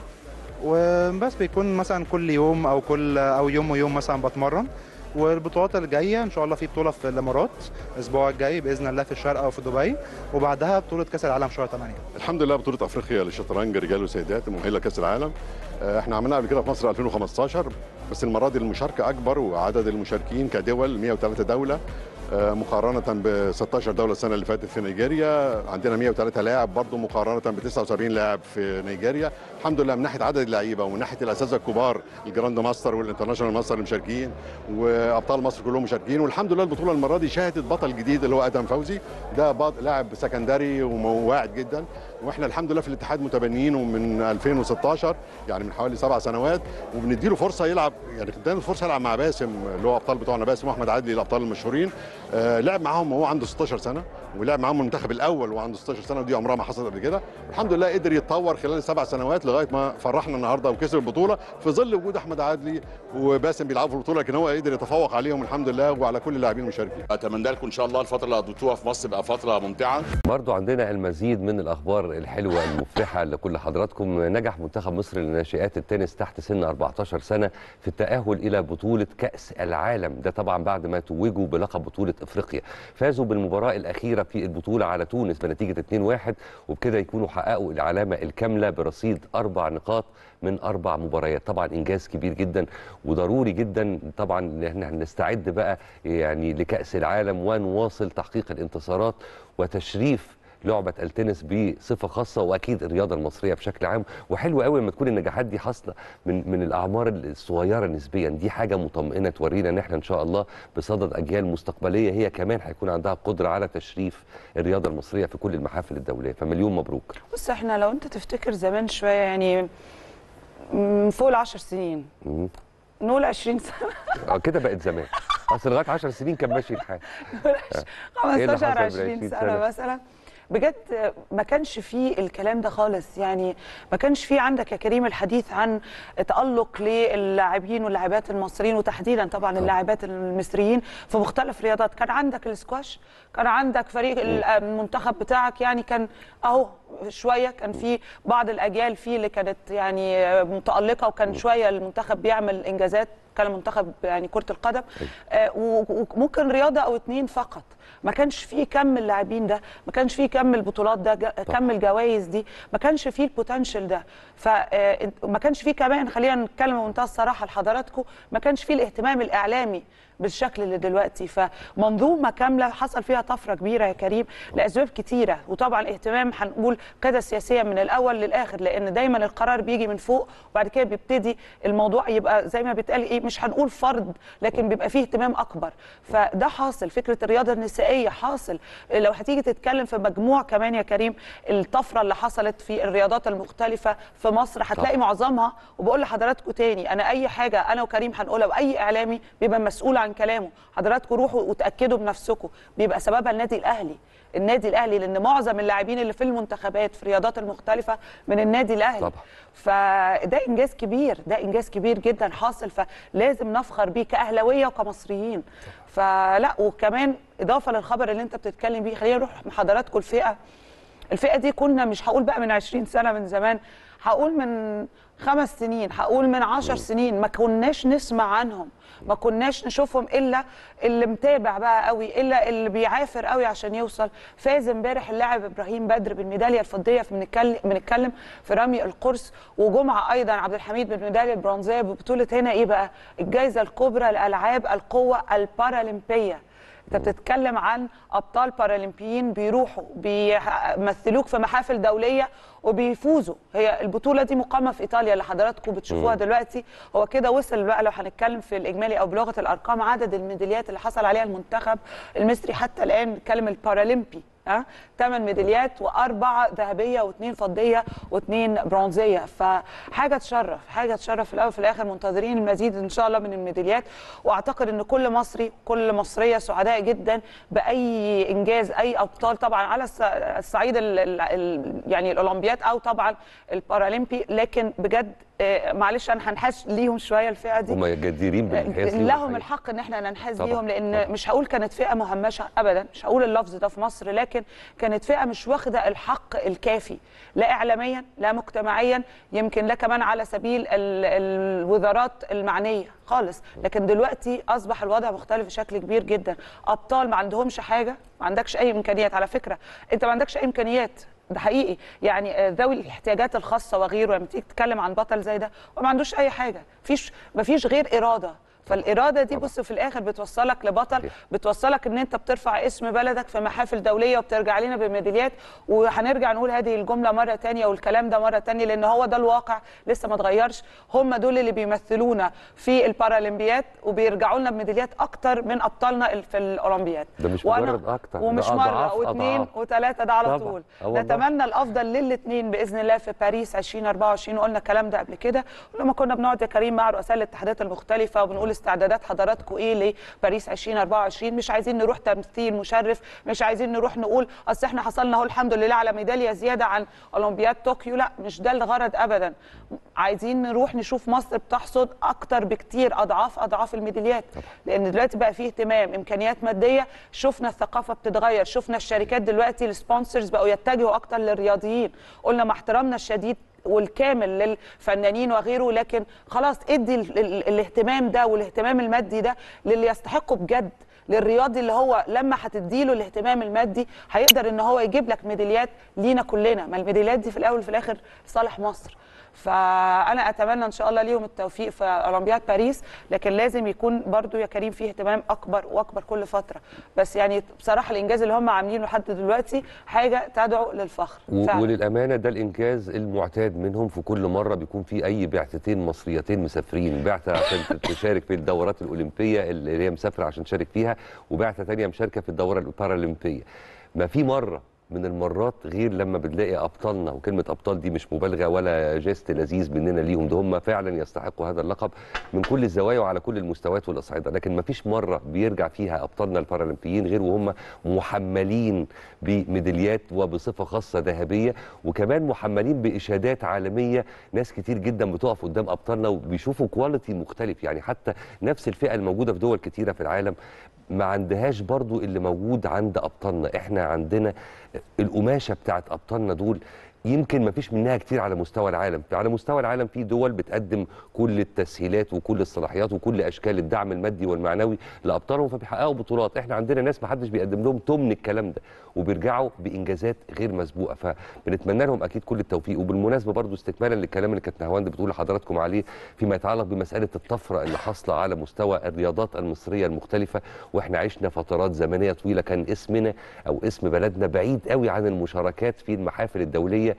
وبس بيكون مثلا كل يوم أو كل أو يوم ويوم مثلا بتمرن والبطولات الجاية إن شاء الله في بطولة في الإمارات الأسبوع الجاي بإذن الله في الشرق أو في دبي وبعدها بطولة كأس العالم شهر 8 الحمد لله بطولة افريقيا للشطرنج رجال وسيدات مؤهلة كأس العالم آه، احنا عملناها قبل كده في مصر 2015 بس المرة دي المشاركة أكبر وعدد المشاركين كدول 103 دولة آه، مقارنة ب 16 دولة السنة اللي فاتت في نيجيريا عندنا 103 لاعب برضه مقارنة ب 79 لاعب في نيجيريا الحمد لله من ناحية عدد اللعيبة ومن ناحية الأساتذة الكبار الجراند ماستر والانترناشونال ماستر اللي مشاركين وأبطال مصر كلهم مشاركين والحمد لله البطولة المرة دي شهدت بطل جديد اللي هو أدهم فوزي ده بط- لاعب سكندري وواعد جدا واحنا الحمد لله في الاتحاد متبنيينه من 2016 يعني من حوالي سبع سنوات وبنديله فرصه يلعب يعني ادانا فرصه يلعب مع باسم اللي هو ابطال بتوعنا باسم واحمد عدلي الابطال المشهورين آه لعب معاهم وهو عنده 16 سنه ولعب معاهم المنتخب الاول وعنده 16 سنه ودي عمرها ما حصلت قبل كده الحمد لله قدر يتطور خلال السبع سنوات لغايه ما فرحنا النهارده وكسب البطوله في ظل وجود احمد عدلي وباسم بيلعبوا في البطوله لكن هو قدر يتفوق عليهم الحمد لله وعلى كل اللاعبين المشاركين اتمنى لكم ان شاء الله الفتره اللي قضيتوها في مصر تبقى فتره ممتعه برضو عندنا المزيد من الأخبار الحلوة المفرحة لكل حضراتكم نجح منتخب مصر لناشئات التنس تحت سن 14 سنة في التأهل إلى بطولة كأس العالم ده طبعا بعد ما توجوا بلقب بطولة إفريقيا فازوا بالمباراة الأخيرة في البطولة على تونس بنتيجة 2-1 وبكده يكونوا حققوا العلامة الكاملة برصيد أربع نقاط من أربع مباريات طبعا إنجاز كبير جدا وضروري جدا طبعا إن احنا نستعد بقى يعني لكأس العالم ونواصل تحقيق الانتصارات وتشريف لعبه التنس بصفه خاصه واكيد الرياضه المصريه بشكل عام وحلو قوي لما تكون النجاحات دي حاصله من من الاعمار الصغيره نسبيا دي حاجه مطمئنه تورينا ان احنا ان شاء الله بصدد اجيال مستقبليه هي كمان هيكون عندها قدره على تشريف الرياضه المصريه في كل المحافل الدوليه فمليون مبروك بص احنا لو انت تفتكر زمان شويه يعني من فوق العشر سنين مم. نقول 20 سنه اه كده بقت زمان اصل لغايه 10 سنين كان ماشي الحال إيه اللي 15 حصل 20 بالعشرين سنه سنة؟ مثلا بجد ما كانش فيه الكلام ده خالص يعني ما كانش فيه عندك يا كريم الحديث عن تألق للاعبين واللاعبات المصريين وتحديدا طبعا اللاعبات المصريين في مختلف الرياضات كان عندك السكواش كان عندك فريق المنتخب بتاعك يعني كان اهو شويه كان في بعض الاجيال فيه اللي كانت يعني متألقه وكان شويه المنتخب بيعمل انجازات كان منتخب يعني كرة القدم آه، و- وممكن رياضة أو اتنين فقط ما كانش فيه كم اللاعبين ده ما كانش فيه كم البطولات ده جا- كم الجوائز دي ما كانش فيه البوتنشال ده فما كانش فيه كمان خلينا نتكلم بمنتهى الصراحة لحضراتكم ما كانش فيه الاهتمام الإعلامي بالشكل اللي دلوقتي فمنظومه كامله حصل فيها طفره كبيره يا كريم لاسباب كتيره وطبعا اهتمام هنقول قياده سياسيه من الاول للاخر لان دايما القرار بيجي من فوق وبعد كده بيبتدي الموضوع يبقى زي ما بيتقال ايه مش هنقول فرض لكن بيبقى فيه اهتمام اكبر فده حاصل فكره الرياضه النسائيه حاصل لو هتيجي تتكلم في مجموع كمان يا كريم الطفره اللي حصلت في الرياضات المختلفه في مصر هتلاقي معظمها وبقول لحضراتكم تاني انا اي حاجه انا وكريم هنقولها واي اعلامي بيبقى مسؤول عن كلامه حضراتكم روحوا وتاكدوا بنفسكم بيبقى سببها النادي الاهلي النادي الاهلي لان معظم اللاعبين اللي في المنتخبات في الرياضات المختلفه من النادي الاهلي طبعا. فده انجاز كبير ده انجاز كبير جدا حاصل فلازم نفخر بيه كاهلاويه وكمصريين فلا وكمان اضافه للخبر اللي انت بتتكلم بيه خلينا نروح مع حضراتكم الفئه الفئه دي كنا مش هقول بقى من 20 سنه من زمان هقول من خمس سنين هقول من عشر سنين ما كناش نسمع عنهم ما كناش نشوفهم الا اللي متابع بقى قوي الا اللي بيعافر قوي عشان يوصل فاز امبارح اللاعب ابراهيم بدر بالميداليه الفضيه في بنتكلم بنتكلم في رمي القرص وجمعه ايضا عبد الحميد بالميداليه البرونزيه ببطوله هنا ايه بقى الجائزه الكبرى لالعاب القوه البارالمبيه انت بتتكلم عن ابطال بارالمبيين بيروحوا بيمثلوك في محافل دوليه وبيفوزوا هي البطوله دي مقامه في ايطاليا اللي حضراتكم بتشوفوها دلوقتي هو كده وصل بقى لو هنتكلم في الاجمالي او بلغه الارقام عدد الميداليات اللي حصل عليها المنتخب المصري حتى الان بنتكلم البارالمبي ها ثمان ميداليات واربعه ذهبيه واثنين فضيه واثنين برونزيه فحاجه تشرف حاجه تشرف في الاول وفي الاخر منتظرين المزيد ان شاء الله من الميداليات واعتقد ان كل مصري كل مصريه سعداء جدا باي انجاز اي ابطال طبعا على الص- الصعيد ال ال ال يعني الاولمبياد او طبعا البارالمبي لكن بجد آه، معلش انا هنحاش ليهم شويه الفئه دي هم جديرين بالانحياز ليهم لهم الحقيقة. الحق ان احنا ننحاز طبعاً، ليهم لان طبعاً. مش هقول كانت فئه مهمشه ابدا مش هقول اللفظ ده في مصر لكن كانت فئه مش واخده الحق الكافي لا اعلاميا لا مجتمعيا يمكن لا كمان على سبيل ال- الوزارات المعنيه خالص لكن دلوقتي اصبح الوضع مختلف بشكل كبير جدا ابطال ما عندهمش حاجه ما عندكش اي امكانيات على فكره انت ما عندكش اي امكانيات ده حقيقي يعني آه، ذوي الاحتياجات الخاصه وغيره لما تيجي تتكلم عن بطل زي ده هو ما عندوش اي حاجه فيش ما فيش غير اراده فالاراده دي بص في الاخر بتوصلك لبطل صحيح. بتوصلك ان انت بترفع اسم بلدك في محافل دوليه وبترجع لنا بميداليات وهنرجع نقول هذه الجمله مره تانية والكلام ده مره تانية لان هو ده الواقع لسه ما اتغيرش هم دول اللي بيمثلونا في البارالمبيات وبيرجعوا لنا بميداليات اكتر من ابطالنا ال- في الاولمبياد ده مش وأنا- مجرد أكتر، ده ومش أضعاف مره واثنين أضعاف. وثلاثه ده على طبعاً. طول آه والله. نتمنى الافضل للاثنين باذن الله في باريس 2024 وقلنا الكلام ده قبل كده ولما كنا بنقعد يا كريم مع رؤساء الاتحادات المختلفه وبنقول استعدادات حضراتكم ايه لباريس 2024 مش عايزين نروح تمثيل مشرف مش عايزين نروح نقول اصل احنا حصلنا اهو الحمد لله على ميداليه زياده عن اولمبياد طوكيو لا مش ده الغرض ابدا عايزين نروح نشوف مصر بتحصد اكتر بكتير اضعاف اضعاف الميداليات لان دلوقتي بقى فيه اهتمام امكانيات ماديه شفنا الثقافه بتتغير شفنا الشركات دلوقتي السبونسرز بقوا يتجهوا اكتر للرياضيين قلنا مع احترامنا الشديد والكامل للفنانين وغيره لكن خلاص ادي ال ال الاهتمام ده والاهتمام المادي ده للي يستحقه بجد للرياضي اللي هو لما هتديله الاهتمام المادي هيقدر ان هو يجيب لك ميداليات لينا كلنا ما الميداليات دي في الاول وفي الاخر لصالح مصر فانا اتمنى ان شاء الله ليهم التوفيق في اولمبياد باريس لكن لازم يكون برضو يا كريم فيه اهتمام اكبر واكبر كل فتره بس يعني بصراحه الانجاز اللي هم عاملينه لحد دلوقتي حاجه تدعو للفخر و- فعلا. وللامانه ده الانجاز المعتاد منهم في كل مره بيكون في اي بعثتين مصريتين مسافرين بعثه عشان تشارك في الدورات الاولمبيه اللي هي مسافره عشان تشارك فيها وبعثه تانية مشاركه في الدوره البارالمبيه ما في مره من المرات غير لما بنلاقي ابطالنا وكلمه ابطال دي مش مبالغه ولا جيست لذيذ مننا ليهم ده هم فعلا يستحقوا هذا اللقب من كل الزوايا وعلى كل المستويات والاصعده لكن ما فيش مره بيرجع فيها ابطالنا البارالمبيين غير وهم محملين بميداليات وبصفه خاصه ذهبيه وكمان محملين باشادات عالميه ناس كتير جدا بتقف قدام ابطالنا وبيشوفوا كواليتي مختلف يعني حتى نفس الفئه الموجوده في دول كتيره في العالم ما عندهاش برضو اللي موجود عند ابطالنا احنا عندنا القماشه بتاعت ابطالنا دول يمكن ما فيش منها كتير على مستوى العالم على مستوى العالم في دول بتقدم كل التسهيلات وكل الصلاحيات وكل اشكال الدعم المادي والمعنوي لابطالهم فبيحققوا بطولات احنا عندنا ناس ما حدش بيقدم لهم تمن الكلام ده وبيرجعوا بانجازات غير مسبوقه فبنتمنى لهم اكيد كل التوفيق وبالمناسبه برضو استكمالا للكلام اللي كانت نهواند بتقول لحضراتكم عليه فيما يتعلق بمساله الطفره اللي حاصله على مستوى الرياضات المصريه المختلفه واحنا عشنا فترات زمنيه طويله كان اسمنا او اسم بلدنا بعيد قوي عن المشاركات في المحافل الدوليه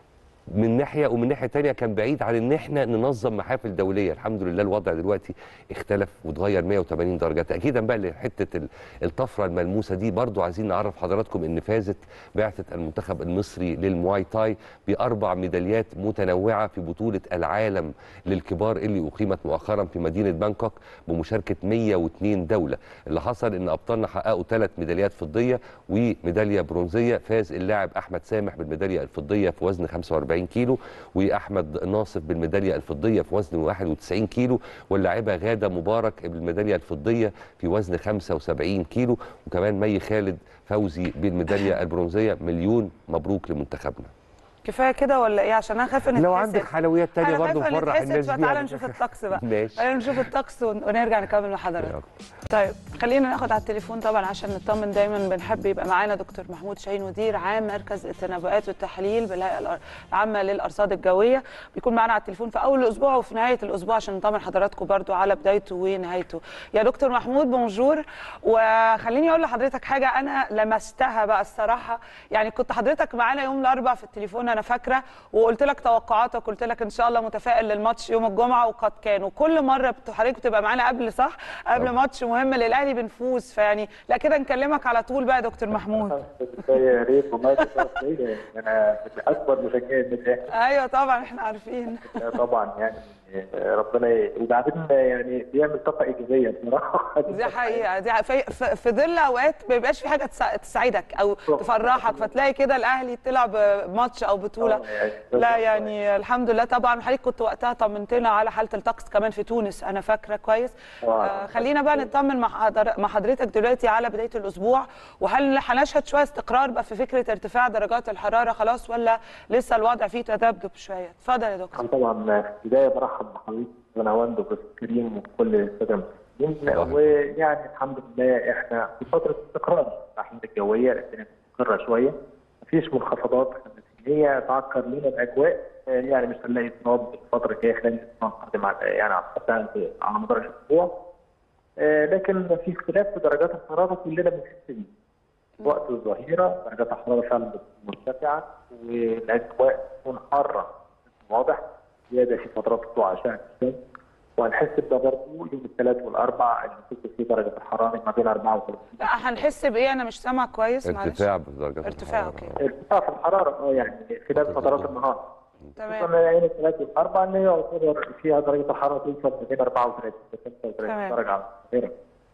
من ناحيه ومن ناحيه تانية كان بعيد عن ان احنا ننظم محافل دوليه الحمد لله الوضع دلوقتي اختلف واتغير 180 درجه تاكيدا بقى لحته ال- الطفره الملموسه دي برضو عايزين نعرف حضراتكم ان فازت بعثه المنتخب المصري للمواي تاي باربع ميداليات متنوعه في بطوله العالم للكبار اللي اقيمت مؤخرا في مدينه بانكوك بمشاركه 102 دوله اللي حصل ان ابطالنا حققوا ثلاث ميداليات فضيه وميداليه برونزيه فاز اللاعب احمد سامح بالميداليه الفضيه في وزن 45 كيلو واحمد ناصف بالميداليه الفضيه في وزن 91 كيلو واللاعبه غاده مبارك بالميداليه الفضيه في وزن 75 كيلو وكمان مي خالد فوزي بالميداليه البرونزيه مليون مبروك لمنتخبنا كفايه كده ولا ايه عشان انا خايفه نتحسد لو عندك حلويات تانية أنا برضه خايفة نفرح نتحسد، الناس بيها فتعالى نشوف الطقس بقى ماشي خلينا نشوف الطقس ون- ونرجع نكمل مع حضرتك طيب خلينا ناخد على التليفون طبعا عشان نطمن دايما بنحب يبقى معانا دكتور محمود شاهين مدير عام مركز التنبؤات والتحاليل بالهيئه الأر- العامه للارصاد الجويه بيكون معانا على التليفون في اول الاسبوع وفي نهايه الاسبوع عشان نطمن حضراتكم برضو على بدايته ونهايته يا دكتور محمود بونجور وخليني اقول لحضرتك حاجه انا لمستها بقى الصراحه يعني كنت حضرتك معانا يوم الاربعاء في التليفون انا فاكره وقلت لك توقعاتك قلت لك ان شاء الله متفائل للماتش يوم الجمعه وقد كان وكل مره بت- حضرتك بتبقى معانا قبل صح قبل ماتش مهم للاهلي بنفوز فيعني لا كده نكلمك على طول بقى يا دكتور محمود يا ريت والله تبقى سعيدة. انا من اكبر مشجعي النادي الاهلي ايوه طبعا احنا عارفين طبعا يعني ربنا ي- وبعدين يعني بيعمل طاقه ايجابيه بصراحه دي حقيقه دي حقيقة. في, في, في ظل اوقات ما بيبقاش في حاجه تسع- تسعدك او تفرحك فتلاقي كده الاهلي طلع بماتش او بطوله لا يعني الحمد لله طبعا حضرتك كنت وقتها طمنتنا على حاله الطقس كمان في تونس انا فاكره كويس آه خلينا بقى نطمن مع حضر- مع حضرتك دلوقتي على بدايه الاسبوع وهل هنشهد شويه استقرار بقى في فكره ارتفاع درجات الحراره خلاص ولا لسه الوضع فيه تذبذب شويه اتفضل يا دكتور طبعا في البدايه برحب بحضرتك ونواند وبس كريم وكل الساده المسلمين ويعني الحمد لله احنا في فتره استقرار الاحوال الجويه الدنيا مستقره شويه مفيش منخفضات هي تعكر لنا الاجواء آه، يعني مش هنلاقي اضطراب الفتره الجايه خلال الاسبوع القادم على- يعني على على مدار الاسبوع آه، لكن في اختلاف في درجات الحراره كلنا بنحس بيه وقت الظهيره درجات الحراره فعلا بتكون مرتفعه والاجواء تكون حاره واضح زياده في فترات طلوع اشعه الشمس وهنحس بده برضه يوم الثلاث والاربع اللي بتكون فيه درجه الحراره ما بين 34 لا هنحس بايه انا مش سامع كويس معلش ارتفاع بدرجات ارتفاع اوكي ارتفاع في الحراره اه يعني خلال فترات النهار تمام خصوصا يوم الثلاث والاربع اللي هي يعتبر فيها درجه الحراره توصل ما بين 34 و 35 تمام. درجه على القاهره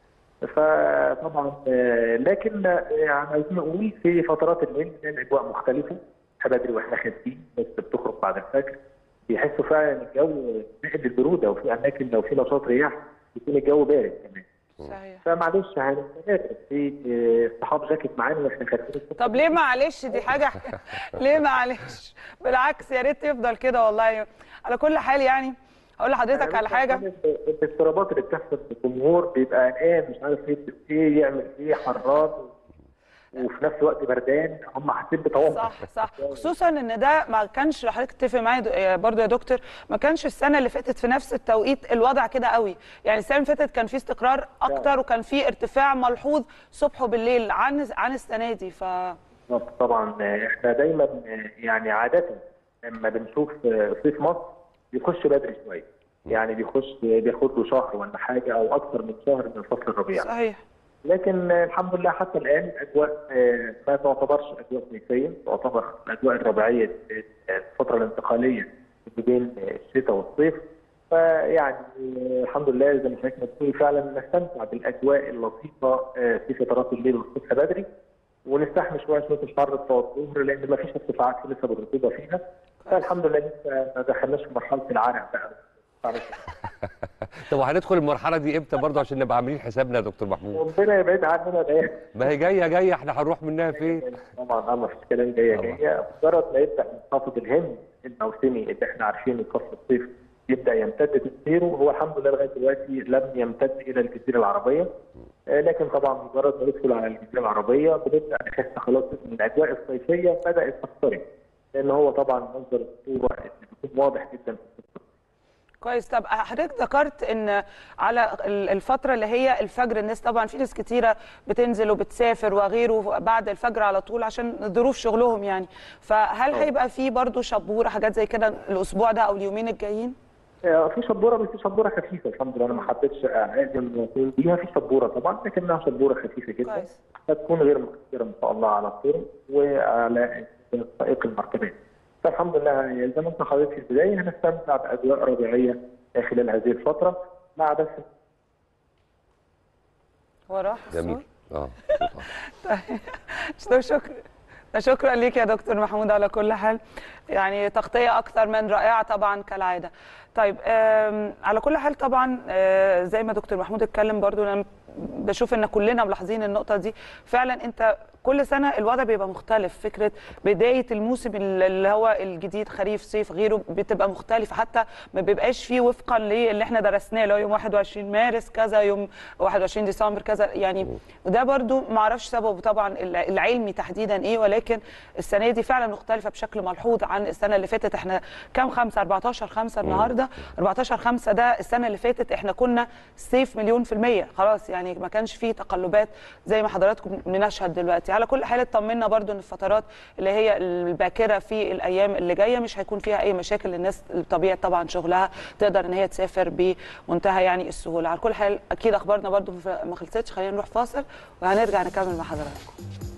فطبعا آه، لكن آه، يعني عايزين نقول في فترات الليل بتلاقي الاجواء مختلفه بدري واحنا خارجين الناس بتخرج بعد الفجر بيحسوا فعلا ان الجو ناحيه البروده وفي اماكن لو في نشاط رياح يكون الجو بارد كمان صحيح فمعلش هنستمر في آه، صحاب جاكيت معانا واحنا خارجين طب ليه معلش دي حاجه ليه معلش بالعكس يا ريت يفضل كده والله على كل حال يعني اقول لحضرتك على حاجه الاضطرابات اللي بتحصل في الجمهور بيبقى قلقان مش عارف ايه ايه يعمل ايه حران وفي نفس الوقت بردان هم حاسين بتوتر صح صح خصوصا ان ده ما كانش حضرتك تتفق معايا دو- آه، برضو يا دكتور ما كانش السنه اللي فاتت في نفس التوقيت الوضع كده قوي يعني السنه اللي فاتت كان في استقرار اكتر وكان في ارتفاع ملحوظ صبح وبالليل عن عن السنه دي ف بالظبط طبعا آه، احنا دايما آه، يعني عاده لما بنشوف آه، صيف مصر بيخش بدري شويه يعني بيخش بياخد له شهر ولا حاجه او اكثر من شهر من فصل الربيع صحيح لكن آه، الحمد لله حتى الان الاجواء آه، ما تعتبرش اجواء صيفيه تعتبر الاجواء الربيعيه آه، الفتره الانتقاليه ما بين آه، الشتاء والصيف فيعني آه، الحمد لله زي ما حضرتك بتقولي فعلا نستمتع بالاجواء اللطيفه آه، في فترات الليل والصبح بدري ونستحمل شويه شويه الحر بتوع الظهر لان ما فيش ارتفاعات في نسب الرطوبه فيها فالحمد لله لسه ما دخلناش في مرحله العرق بقى طب وهندخل المرحله دي امتى برضه عشان نبقى عاملين حسابنا يا دكتور محمود ربنا يبعد عننا الايام ما هي جايه جايه احنا هنروح منها فين طبعا اه ما فيش كلام جايه طبعا. جايه مجرد ما يبدا منخفض الهم الموسمي اللي احنا عارفينه فصل الصيف يبدا يمتد تاثيره هو الحمد لله لغايه دلوقتي لم يمتد الى الجزيره العربيه آه، لكن طبعا مجرد ما ندخل على الجزيره العربيه بنبدا نحس خلاص ان الاجواء الصيفيه بدات تقترب لان هو طبعا منظر الصوره اللي بيكون واضح جدا في الصورة. كويس طب حضرتك ذكرت ان على ال- الفتره اللي هي الفجر الناس طبعا في ناس كتيره بتنزل وبتسافر وغيره بعد الفجر على طول عشان ظروف شغلهم يعني فهل هيبقى في برضو شبوره حاجات زي كده الاسبوع ده او اليومين الجايين آه، في شبوره بس شبوره خفيفه الحمد لله انا ما حبيتش اعزم يكون فيها في شبوره طبعا لكنها شبوره خفيفه جدا كويس هتكون غير مؤثره ان شاء الله على الطرق وعلى سائق المركبات. فالحمد لله زي ما انت حضرتك في البدايه هنستمتع باجواء ربيعيه خلال هذه الفتره مع بس هو راح جميل اه طيب شكرا شكرا ليك يا دكتور محمود على كل حال يعني تغطيه اكثر من رائعه طبعا كالعاده طيب آم، على كل حال طبعا آه، زي ما دكتور محمود اتكلم برضو انا بشوف ان كلنا ملاحظين النقطه دي فعلا انت كل سنه الوضع بيبقى مختلف فكره بدايه الموسم اللي هو الجديد خريف صيف غيره بتبقى مختلفه حتى ما بيبقاش فيه وفقا للي احنا درسناه اللي هو يوم 21 مارس كذا يوم 21 ديسمبر كذا يعني وده برضو ما اعرفش سببه طبعا العلمي تحديدا ايه ولكن السنه دي فعلا مختلفه بشكل ملحوظ عن السنه اللي فاتت احنا كام 5 14 5 النهارده 14 5 ده السنه اللي فاتت احنا كنا سيف مليون في الميه خلاص يعني ما كانش فيه تقلبات زي ما حضراتكم بنشهد دلوقتي على كل حال اطمنا برضو ان الفترات اللي هي الباكره في الايام اللي جايه مش هيكون فيها اي مشاكل الناس طبيعه طبعا شغلها تقدر ان هي تسافر بمنتهى يعني السهوله على كل حال اكيد اخبارنا برضو ما خلصتش خلينا نروح فاصل وهنرجع نكمل مع حضراتكم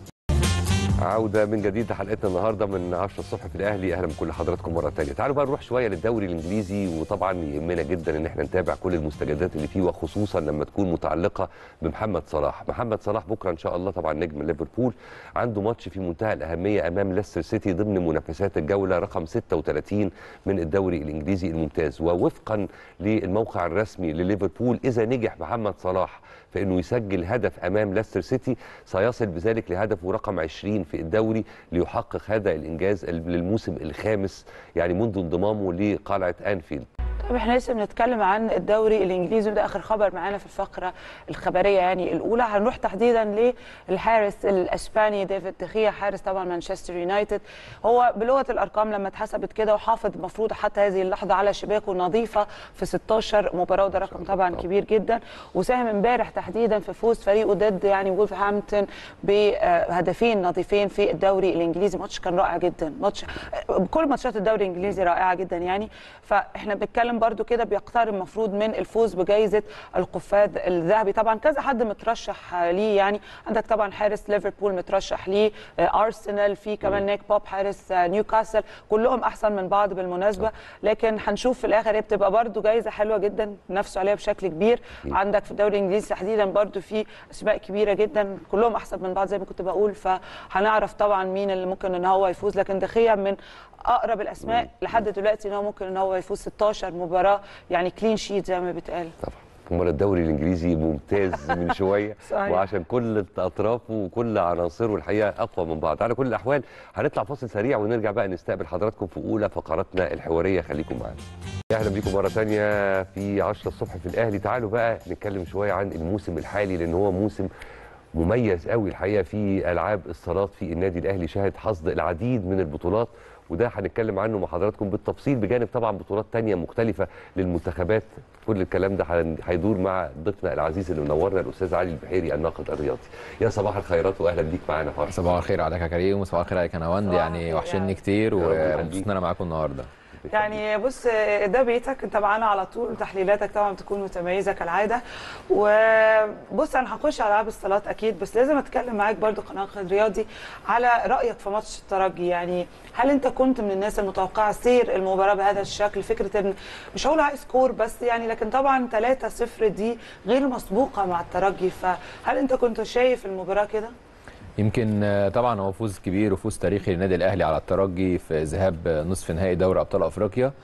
عودة من جديد لحلقتنا النهارده من 10 الصبح في الاهلي اهلا بكل حضراتكم مره ثانيه تعالوا بقى نروح شويه للدوري الانجليزي وطبعا يهمنا جدا ان احنا نتابع كل المستجدات اللي فيه وخصوصا لما تكون متعلقه بمحمد صلاح محمد صلاح بكره ان شاء الله طبعا نجم ليفربول عنده ماتش في منتهى الاهميه امام ليستر سيتي ضمن منافسات الجوله رقم 36 من الدوري الانجليزي الممتاز ووفقا للموقع الرسمي لليفربول اذا نجح محمد صلاح في انه يسجل هدف امام ليستر سيتي سيصل بذلك لهدفه رقم 20 في الدوري ليحقق هذا الانجاز للموسم الخامس يعني منذ انضمامه لقلعه انفيلد طيب احنا لسه بنتكلم عن الدوري الانجليزي وده اخر خبر معانا في الفقره الخبريه يعني الاولى هنروح تحديدا للحارس الاسباني ديفيد دخيا حارس طبعا مانشستر يونايتد هو بلغه الارقام لما اتحسبت كده وحافظ المفروض حتى هذه اللحظه على شباكه نظيفه في 16 مباراه وده رقم طبعا كبير جدا وساهم امبارح تحديدا في فوز فريقه ضد يعني وولفهامبتون بهدفين نظيفين في الدوري الانجليزي ماتش كان رائع جدا ماتش كل ماتشات الدوري الانجليزي رائعه جدا يعني فاحنا بنتكلم برضو كده بيقترب المفروض من الفوز بجائزه القفاز الذهبي طبعا كذا حد مترشح ليه يعني عندك طبعا حارس ليفربول مترشح ليه ارسنال في كمان نيك بوب حارس نيوكاسل كلهم احسن من بعض بالمناسبه لكن هنشوف في الاخر هي بتبقى برضو جائزه حلوه جدا نفسوا عليها بشكل كبير عندك في الدوري الانجليزي تحديدا برضو في اسماء كبيره جدا كلهم احسن من بعض زي ما كنت بقول فهنعرف طبعا مين اللي ممكن ان هو يفوز لكن دخيا من اقرب الاسماء لحد دلوقتي ان هو ممكن ان هو يفوز 16 مباراه يعني كلين شيت زي ما بيتقال طبعا امال الدوري الانجليزي ممتاز من شويه صحيح. وعشان كل اطرافه وكل عناصره الحقيقه اقوى من بعض على كل الاحوال هنطلع فاصل سريع ونرجع بقى نستقبل حضراتكم في اولى فقراتنا الحواريه خليكم معانا اهلا بيكم مره ثانيه في 10 الصبح في الاهلي تعالوا بقى نتكلم شويه عن الموسم الحالي لان هو موسم مميز قوي الحقيقه في العاب الصالات في النادي الاهلي شهد حصد العديد من البطولات وده هنتكلم عنه مع حضراتكم بالتفصيل بجانب طبعا بطولات تانية مختلفة للمنتخبات كل الكلام ده هيدور مع ضيفنا العزيز اللي منورنا الاستاذ علي البحيري الناقد الرياضي يا صباح الخيرات واهلا بيك معانا فرح صباح الخير عليك يا كريم وصباح الخير عليك يا نواند يعني وحشني كتير ومبسوط ان انا معاكم النهارده يعني بص ده بيتك انت معانا على طول وتحليلاتك طبعا بتكون متميزه كالعاده وبص انا هخش على العاب الصالات اكيد بس لازم اتكلم معاك برضو كناقد رياضي على رايك في ماتش الترجي يعني هل انت كنت من الناس المتوقعه سير المباراه بهذا الشكل فكره ان مش هقول هاي سكور بس يعني لكن طبعا 3-0 دي غير مسبوقه مع الترجي فهل انت كنت شايف المباراه كده؟ يمكن طبعا هو فوز كبير وفوز تاريخي للنادي الاهلي على الترجي في ذهاب نصف نهائي دوري ابطال افريقيا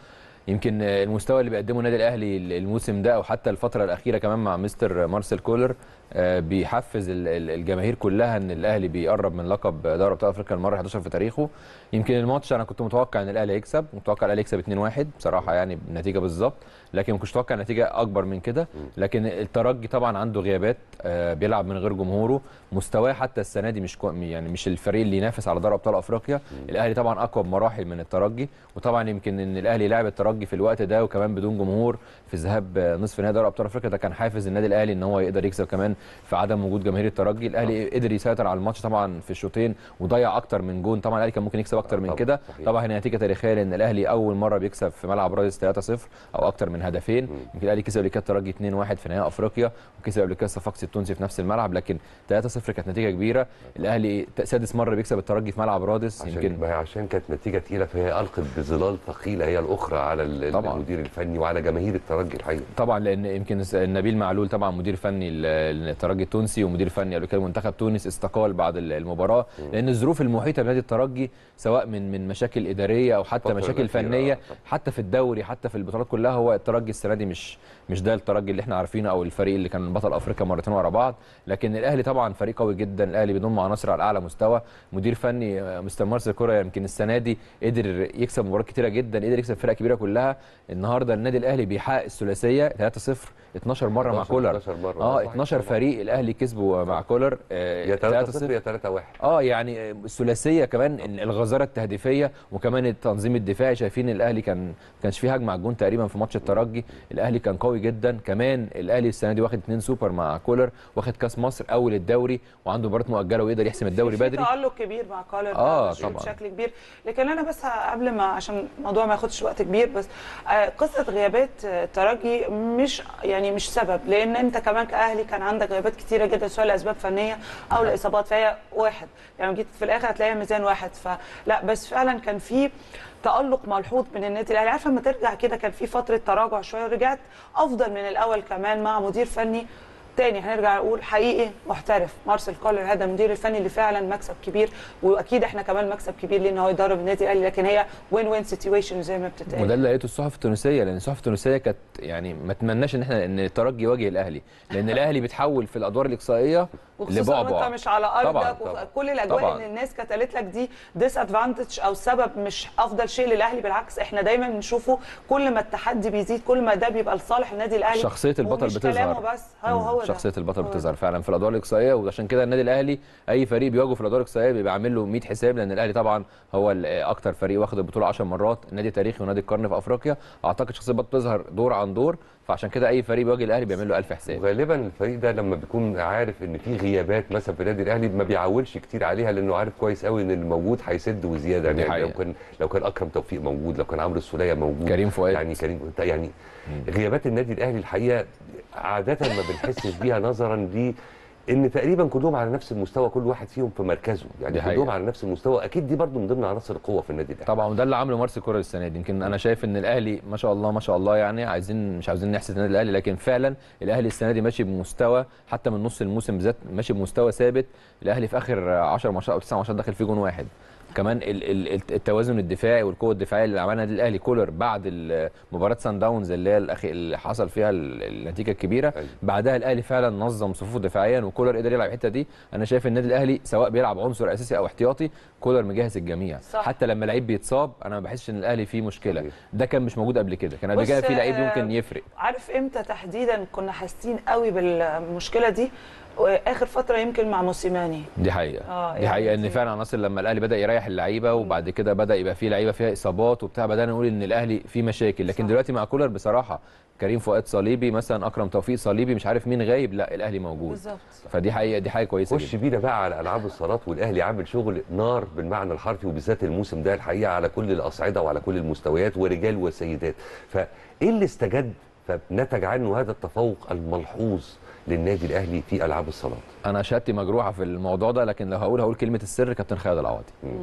يمكن المستوى اللي بيقدمه النادي الاهلي الموسم ده او حتى الفتره الاخيره كمان مع مستر مارسيل كولر آه، بيحفز ال- ال- الجماهير كلها ان الاهلي بيقرب من لقب دوري ابطال افريقيا المره 11 في تاريخه يمكن الماتش انا كنت متوقع ان الاهلي يكسب متوقع الاهلي يكسب 2-1 بصراحه يعني النتيجه بالظبط لكن ما كنتش متوقع نتيجه اكبر من كده لكن الترجي طبعا عنده غيابات آه، بيلعب من غير جمهوره مستواه حتى السنه دي مش كو- يعني مش الفريق اللي ينافس على دوري ابطال افريقيا الاهلي طبعا اقوى بمراحل من الترجي وطبعا يمكن ان الاهلي لعب الترجي في الوقت ده وكمان بدون جمهور في ذهاب آه، نصف نهائي دوري ابطال افريقيا ده كان حافز النادي الاهلي ان هو يقدر يكسب كمان في عدم وجود جماهير الترجي الاهلي قدر يسيطر على الماتش طبعا في الشوطين وضيع اكتر من جون طبعا الاهلي كان ممكن يكسب اكتر من طبعاً، كده صحيح. طبعا هي نتيجه تاريخيه لان الاهلي اول مره بيكسب في ملعب رادس 3-0 او اكتر من هدفين يمكن الاهلي كسب قبل كده الترجي 2-1 في نهائي افريقيا وكسب قبل كده صفاقسي التونسي في نفس الملعب لكن 3-0 كانت نتيجه كبيره الاهلي ت- سادس مره بيكسب الترجي في ملعب رادس عشان يمكن ما هي عشان كانت نتيجه تقيله فهي القت بظلال ثقيله هي الاخرى على ال- طبعاً. المدير الفني وعلى جماهير الترجي الحقيقه طبعا لان يمكن س- نبيل معلول طبعا مدير فني ال- الترجي التونسي ومدير فني قبل كده منتخب تونس استقال بعد ال- المباراه لان الظروف المحيطه بنادي الترجي سواء من من مشاكل اداريه او حتى الفترة مشاكل الأخيرة، فنيه آه، طبعاً. حتى في الدوري حتى في البطولات كلها هو الترجي السنه دي مش مش ده الترجي اللي احنا عارفينه او الفريق اللي كان بطل افريقيا مرتين ورا بعض لكن الاهلي طبعا فريق قوي جدا الاهلي بيضم عناصر على اعلى مستوى مدير فني آه، مستر مارسيل كوره يمكن السنه دي قدر يكسب مباريات كتيره جدا قدر يكسب فرق كبيره كلها النهارده النادي الاهلي بيحقق الثلاثيه 3-0 12 مره مع 11 كولر 12 مرة، اه صحيح 12 طبعاً. فريق الاهلي كسبه مع كولر آه، يا 3 0 3-0. يا 3 1 اه يعني الثلاثيه كمان إن الغزاره التهديفيه وكمان التنظيم الدفاعي شايفين الأهلي كان ما كانش فيه هجمه على الجون تقريبا في ماتش الترجي الاهلي كان قوي جدا كمان الاهلي السنه دي واخد اتنين سوبر مع كولر واخد كاس مصر اول الدوري وعنده مباراه مؤجله ويقدر يحسم الدوري في بدري تألق كبير مع كولر ده آه، بشوف طبعاً. بشكل كبير لكن انا بس قبل ما عشان الموضوع ما ياخدش وقت كبير بس آه، قصه غيابات آه، الترجي مش يعني مش سبب لان انت كمان كاهلي كان عندك غيابات كتيره جدا سواء لاسباب فنيه او لاصابات فهي واحد يعني جيت في الاخر هتلاقيها ميزان واحد فلا بس فعلا كان في تألق ملحوظ من النادي الاهلي عارفه لما ترجع كده كان في فتره تراجع شويه ورجعت افضل من الاول كمان مع مدير فني تاني هنرجع نقول حقيقي محترف مارسيل كولر هذا المدير الفني اللي فعلا مكسب كبير واكيد احنا كمان مكسب كبير لان هو يدرب النادي الاهلي لكن هي وين وين سيتويشن زي ما بتتقال وده اللي لقيته الصحف التونسيه لان الصحف التونسيه كانت يعني ما تمناش ان احنا ان الترجي يواجه الاهلي لان الاهلي بيتحول في الادوار الاقصائيه وخصوصا لبعبع وانت مش على ارضك طبعاً، طبعاً. وكل الاجواء طبعاً. ان الناس كانت قالت لك دي ديس ادفانتج او سبب مش افضل شيء للاهلي بالعكس احنا دايما بنشوفه كل ما التحدي بيزيد كل ما ده بيبقى لصالح النادي الاهلي شخصية البطل ومش بتظهر كلامه بس هو هو ده شخصيه البطل هو بتظهر فعلا في الادوار الاقصائيه وعشان كده النادي الاهلي اي فريق بيواجهه في الادوار الاقصائيه بيبقى عامل له 100 حساب لان الاهلي طبعا هو ال- اكتر فريق واخد البطوله 10 مرات نادي تاريخي ونادي القرن في افريقيا اعتقد شخصيه البطل بتظهر دور عن دور فعشان كده اي فريق بيواجه الاهلي بيعمل له 1000 حساب وغالبا الفريق ده لما بيكون عارف ان في غيابات مثلا في النادي الاهلي ما بيعولش كتير عليها لانه عارف كويس قوي ان الموجود هيسد وزياده دي يعني لو حقيقة. كان لو كان اكرم توفيق موجود لو كان عمرو السوليه موجود كريم فؤاد. يعني كريم يعني غيابات النادي الاهلي الحقيقه عاده ما بنحسش بيها نظرا ل ان تقريبا كلهم على نفس المستوى كل واحد فيهم في مركزه يعني دي كلهم حقيقة. على نفس المستوى اكيد دي برضو من ضمن عناصر القوه في النادي الاهلي طبعا وده اللي عامله مارسيل كولر السنه دي يمكن انا شايف ان الاهلي ما شاء الله ما شاء الله يعني عايزين مش عاوزين نحسد النادي الاهلي لكن فعلا الاهلي السنه دي ماشي بمستوى حتى من نص الموسم بالذات ماشي بمستوى ثابت الاهلي في اخر 10 ماتشات او 9 ماتشات داخل فيه جون واحد كمان ال- ال- ال- التوازن الدفاعي والقوه الدفاعيه اللي عملها النادي الاهلي كولر بعد ال- مباراه سان داونز اللي هي الأخي- اللي حصل فيها ال- النتيجه الكبيره أيوة. بعدها الاهلي فعلا نظم صفوفه دفاعيا وكولر قدر يلعب الحته دي انا شايف النادي الاهلي سواء بيلعب عنصر اساسي او احتياطي كولر مجهز الجميع صح. حتى لما لعيب بيتصاب انا ما بحسش ان الاهلي فيه مشكله صحيح. ده كان مش موجود قبل كده كان قبل بص، كده في لعيب آه، ممكن يفرق عارف امتى تحديدا كنا حاسين قوي بالمشكله دي اخر فتره يمكن مع موسيماني دي حقيقه آه، دي يعني حقيقه ان دي- فعلا عناصر لما الاهلي بدا يريح اللعيبه وبعد كده بدا يبقى في لعيبه فيها اصابات وبتاع بدانا نقول ان الاهلي فيه مشاكل لكن صح. دلوقتي مع كولر بصراحه كريم فؤاد صليبي مثلا اكرم توفيق صليبي مش عارف مين غايب لا الاهلي موجود بالظبط فدي حقيقه دي حاجه كويسه خش جدا بينا بقى على العاب الصالات والاهلي عامل شغل نار بالمعنى الحرفي وبالذات الموسم ده الحقيقه على كل الاصعده وعلى كل المستويات ورجال وسيدات فايه اللي استجد فنتج عنه هذا التفوق الملحوظ للنادي الاهلي في العاب الصالات انا شهادتي مجروحه في الموضوع ده لكن لو هقول هقول كلمه السر كابتن خالد العوضي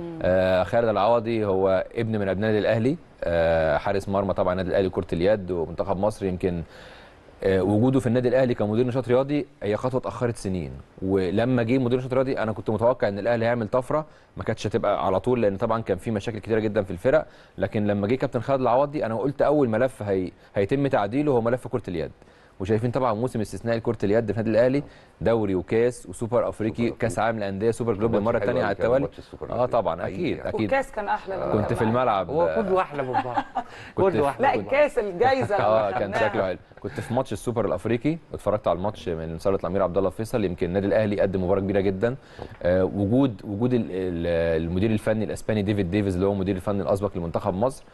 آه خالد العوضي هو ابن من ابناء النادي الاهلي آه حارس مرمى طبعا النادي الاهلي كره اليد ومنتخب مصر يمكن آه، وجوده في النادي الاهلي كمدير نشاط رياضي هي خطوه اتاخرت سنين ولما جه مدير نشاط رياضي انا كنت متوقع ان الاهلي هيعمل طفره ما كانتش هتبقى على طول لان طبعا كان في مشاكل كتيره جدا في الفرق لكن لما جه كابتن خالد العوضي انا قلت اول ملف هي... هيتم تعديله هو ملف كره اليد وشايفين طبعا موسم استثنائي لكره اليد في النادي الاهلي دوري وكاس وسوبر افريقي كاس عالم الانديه سوبر جلوب ماتش للمره حلو الثانيه أوي على كان التوالي ماتش السوبر اه الأفريقي. طبعا حقيقي اكيد يعني. اكيد والكاس كان احلى من كنت في الملعب هو آه، كله احلى من بعض كنت كله احلى لا من بعض. الكاس الجايزه اللي اه كان خدناها. شكله حلو كنت في ماتش السوبر الافريقي اتفرجت على الماتش من صاله الامير عبد الله فيصل يمكن النادي الاهلي قدم مباراه كبيره جدا آه وجود وجود ال- ال- المدير الفني الاسباني ديفيد ديفيز اللي هو المدير الفني الاسبق لمنتخب مصر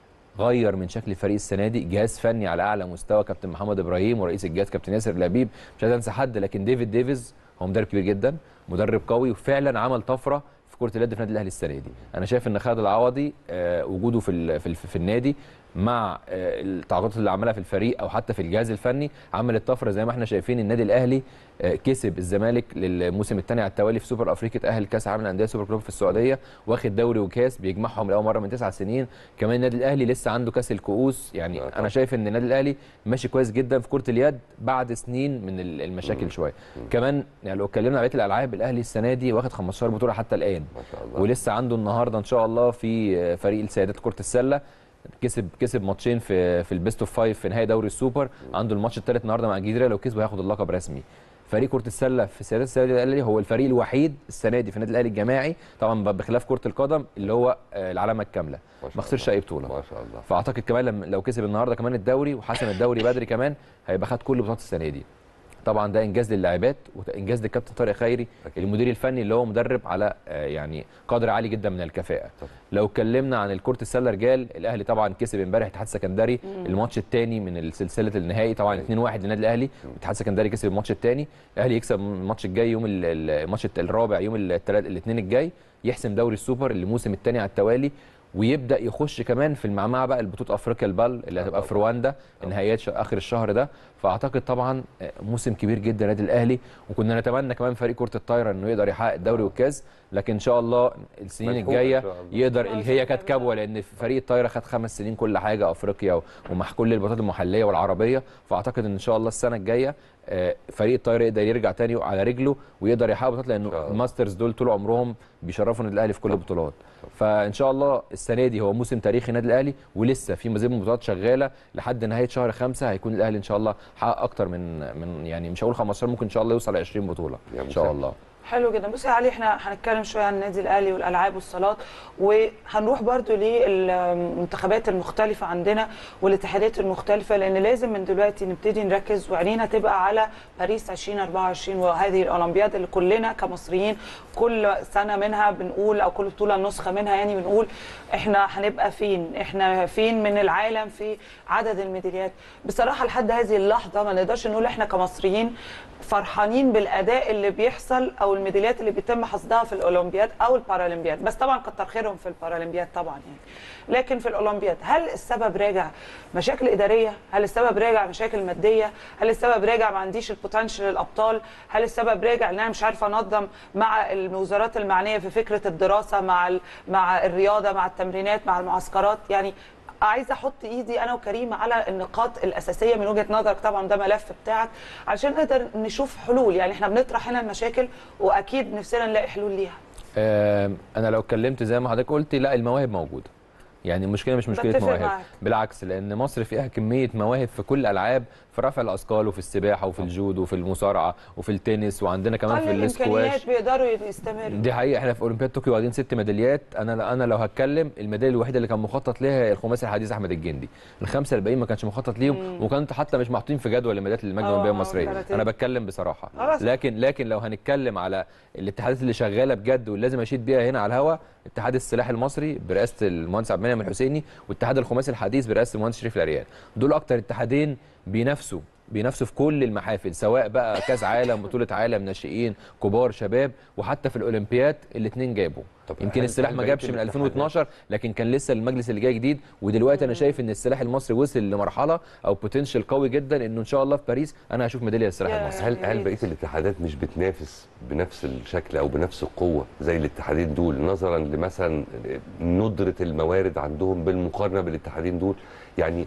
غير من شكل الفريق السنه دي جهاز فني على اعلى مستوى كابتن محمد ابراهيم ورئيس الجهاز كابتن ياسر لبيب مش عايز انسى حد لكن ديفيد ديفيز هو مدرب كبير جدا مدرب قوي وفعلا عمل طفره في كره اليد في النادي الاهلي السنه دي انا شايف ان خالد العوضي آه، وجوده في ال- في, ال- في النادي مع آه، التعاقدات اللي عملها في الفريق او حتى في الجهاز الفني عملت طفره زي ما احنا شايفين النادي الاهلي آه، كسب الزمالك للموسم الثاني على التوالي في سوبر افريقيا تاهل كاس عالم الانديه سوبر كلوب في السعوديه واخد دوري وكاس بيجمعهم لاول مره من تسع سنين كمان النادي الاهلي لسه عنده كاس الكؤوس يعني آه، طبعاً. انا شايف ان النادي الاهلي ماشي كويس جدا في كره اليد بعد سنين من ال- المشاكل شويه كمان يعني لو اتكلمنا على بقيه الالعاب الاهلي السنه دي واخد 15 بطوله حتى الان ما شاء الله ولسه عنده النهارده ان شاء الله في فريق السيدات كره السله كسب كسب ماتشين في في البيست اوف فايف في نهائي دوري السوبر عنده الماتش الثالث النهارده مع الجزيره لو كسبه هياخد اللقب رسمي فريق كره السله في سيدات السله الاهلي هو الفريق الوحيد السنه دي في النادي الاهلي الجماعي طبعا بخلاف كره القدم اللي هو آه، العلامه الكامله ما شاء ما خسرش الله. اي بطوله ما شاء الله فاعتقد كمان لما لو كسب النهارده كمان الدوري وحسم الدوري بدري كمان هيبقى خد كل بطولات السنه دي طبعا ده انجاز للاعبات وانجاز للكابتن طارق خيري أكيد. المدير الفني اللي هو مدرب على آه، يعني قدر عالي جدا من الكفاءه طبعا. لو اتكلمنا عن الكره السله رجال الاهلي طبعا كسب امبارح اتحاد سكندري الماتش الثاني من سلسله النهائي طبعا 2-1 للنادي الاهلي والاتحاد السكندري كسب الماتش الثاني الاهلي يكسب الماتش الجاي يوم ال- ال- الماتش الت- الرابع يوم الثلاث الاثنين الجاي يحسم دوري السوبر الموسم الثاني على التوالي ويبدا يخش كمان في المعمعه بقى البطوله افريقيا البال اللي هتبقى في رواندا نهائيات ش- اخر الشهر ده فاعتقد طبعا آه، موسم كبير جدا للنادي الاهلي وكنا نتمنى كمان فريق كره الطايره انه يقدر يحقق الدوري والكاس لكن ان شاء الله السنين ملحوقة الجايه إن شاء الله. يقدر اللي هي كانت كبوه لان فريق الطايره خد خمس سنين كل حاجه افريقيا و- ومع كل البطولات المحليه والعربيه فاعتقد ان شاء الله السنه الجايه آه، فريق الطايره يقدر يرجع تاني على رجله ويقدر يحقق بطولات إن شاء لانه الله. الماسترز دول طول عمرهم بيشرفوا النادي الاهلي في كل البطولات فان شاء الله السنه دي هو موسم تاريخي النادي الاهلي ولسه في مزيد من البطولات شغاله لحد نهايه شهر خمسة هيكون الاهلي ان شاء الله حقق اكتر من من يعني مش هقول 15 ممكن ان شاء الله يوصل ل 20 بطوله يا ان شاء مسهل. الله حلو جدا بصي يا علي احنا هنتكلم شويه عن النادي الاهلي والالعاب والصالات وهنروح برضو للمنتخبات المختلفه عندنا والاتحادات المختلفه لان لازم من دلوقتي نبتدي نركز وعينينا تبقى على باريس 2024 وهذه الاولمبياد اللي كلنا كمصريين كل سنه منها بنقول او كل بطوله نسخه منها يعني بنقول احنا هنبقى فين احنا فين من العالم في عدد الميداليات بصراحه لحد هذه اللحظه ما نقدرش نقول احنا كمصريين فرحانين بالاداء اللي بيحصل او الميداليات اللي بيتم حصدها في الاولمبياد او البارالمبياد بس طبعا كتر خيرهم في البارالمبياد طبعا يعني لكن في الاولمبياد هل السبب راجع مشاكل اداريه هل السبب راجع مشاكل ماديه هل السبب راجع ما عنديش البوتنشال للابطال هل السبب راجع ان انا مش عارفه انظم مع الوزارات المعنيه في فكره الدراسه مع ال- مع الرياضه مع التمرينات مع المعسكرات يعني عايزه احط ايدي انا وكريم على النقاط الاساسيه من وجهه نظرك طبعا ده ملف بتاعك علشان نقدر نشوف حلول يعني احنا بنطرح هنا المشاكل واكيد نفسنا نلاقي حلول ليها آم، انا لو اتكلمت زي ما حضرتك قلت لا المواهب موجوده يعني المشكله مش مشكله بتفق مواهب معاك. بالعكس لان مصر فيها كميه مواهب في كل الالعاب في رفع الاثقال وفي السباحه وفي الجودو وفي المصارعه وفي التنس وعندنا كمان في قل الاسكواش الامكانيات بيقدروا يستمروا دي حقيقه احنا في اولمبياد طوكيو واخدين ست ميداليات انا انا لو هتكلم الميداليه الوحيده اللي كان مخطط ليها هي الخماسي الحديث احمد الجندي الخمسه الباقيين ما كانش مخطط ليهم وكانت حتى مش محطوطين في جدول الميداليات المجنه آه، الاولمبيه آه، المصريه كاراتيه. انا بتكلم بصراحه خلاص. لكن لكن لو هنتكلم على الاتحادات اللي شغاله بجد واللي لازم اشيد بيها هنا على الهوا اتحاد السلاح المصري برئاسه المهندس عبد المنعم الحسيني واتحاد الخماسي الحديث برئاسه المهندس شريف العريان دول اكتر اتحادين بينافسوا بينافسوا في كل المحافل سواء بقى كاس عالم بطوله عالم ناشئين كبار شباب وحتى في الاولمبياد الاثنين جابوا طب يمكن هل- السلاح هل ما بقية جابش من الاتحادات- 2012 لكن كان لسه المجلس اللي جاي جديد ودلوقتي انا شايف ان السلاح المصري وصل لمرحله او بوتنشال قوي جدا انه ان شاء الله في باريس انا هشوف ميداليه للسلاح يا- المصري هل يا هل ريت. بقيه الاتحادات مش بتنافس بنفس الشكل او بنفس القوه زي الاتحادين دول نظرا لمثلا ندره الموارد عندهم بالمقارنه بالاتحادين دول يعني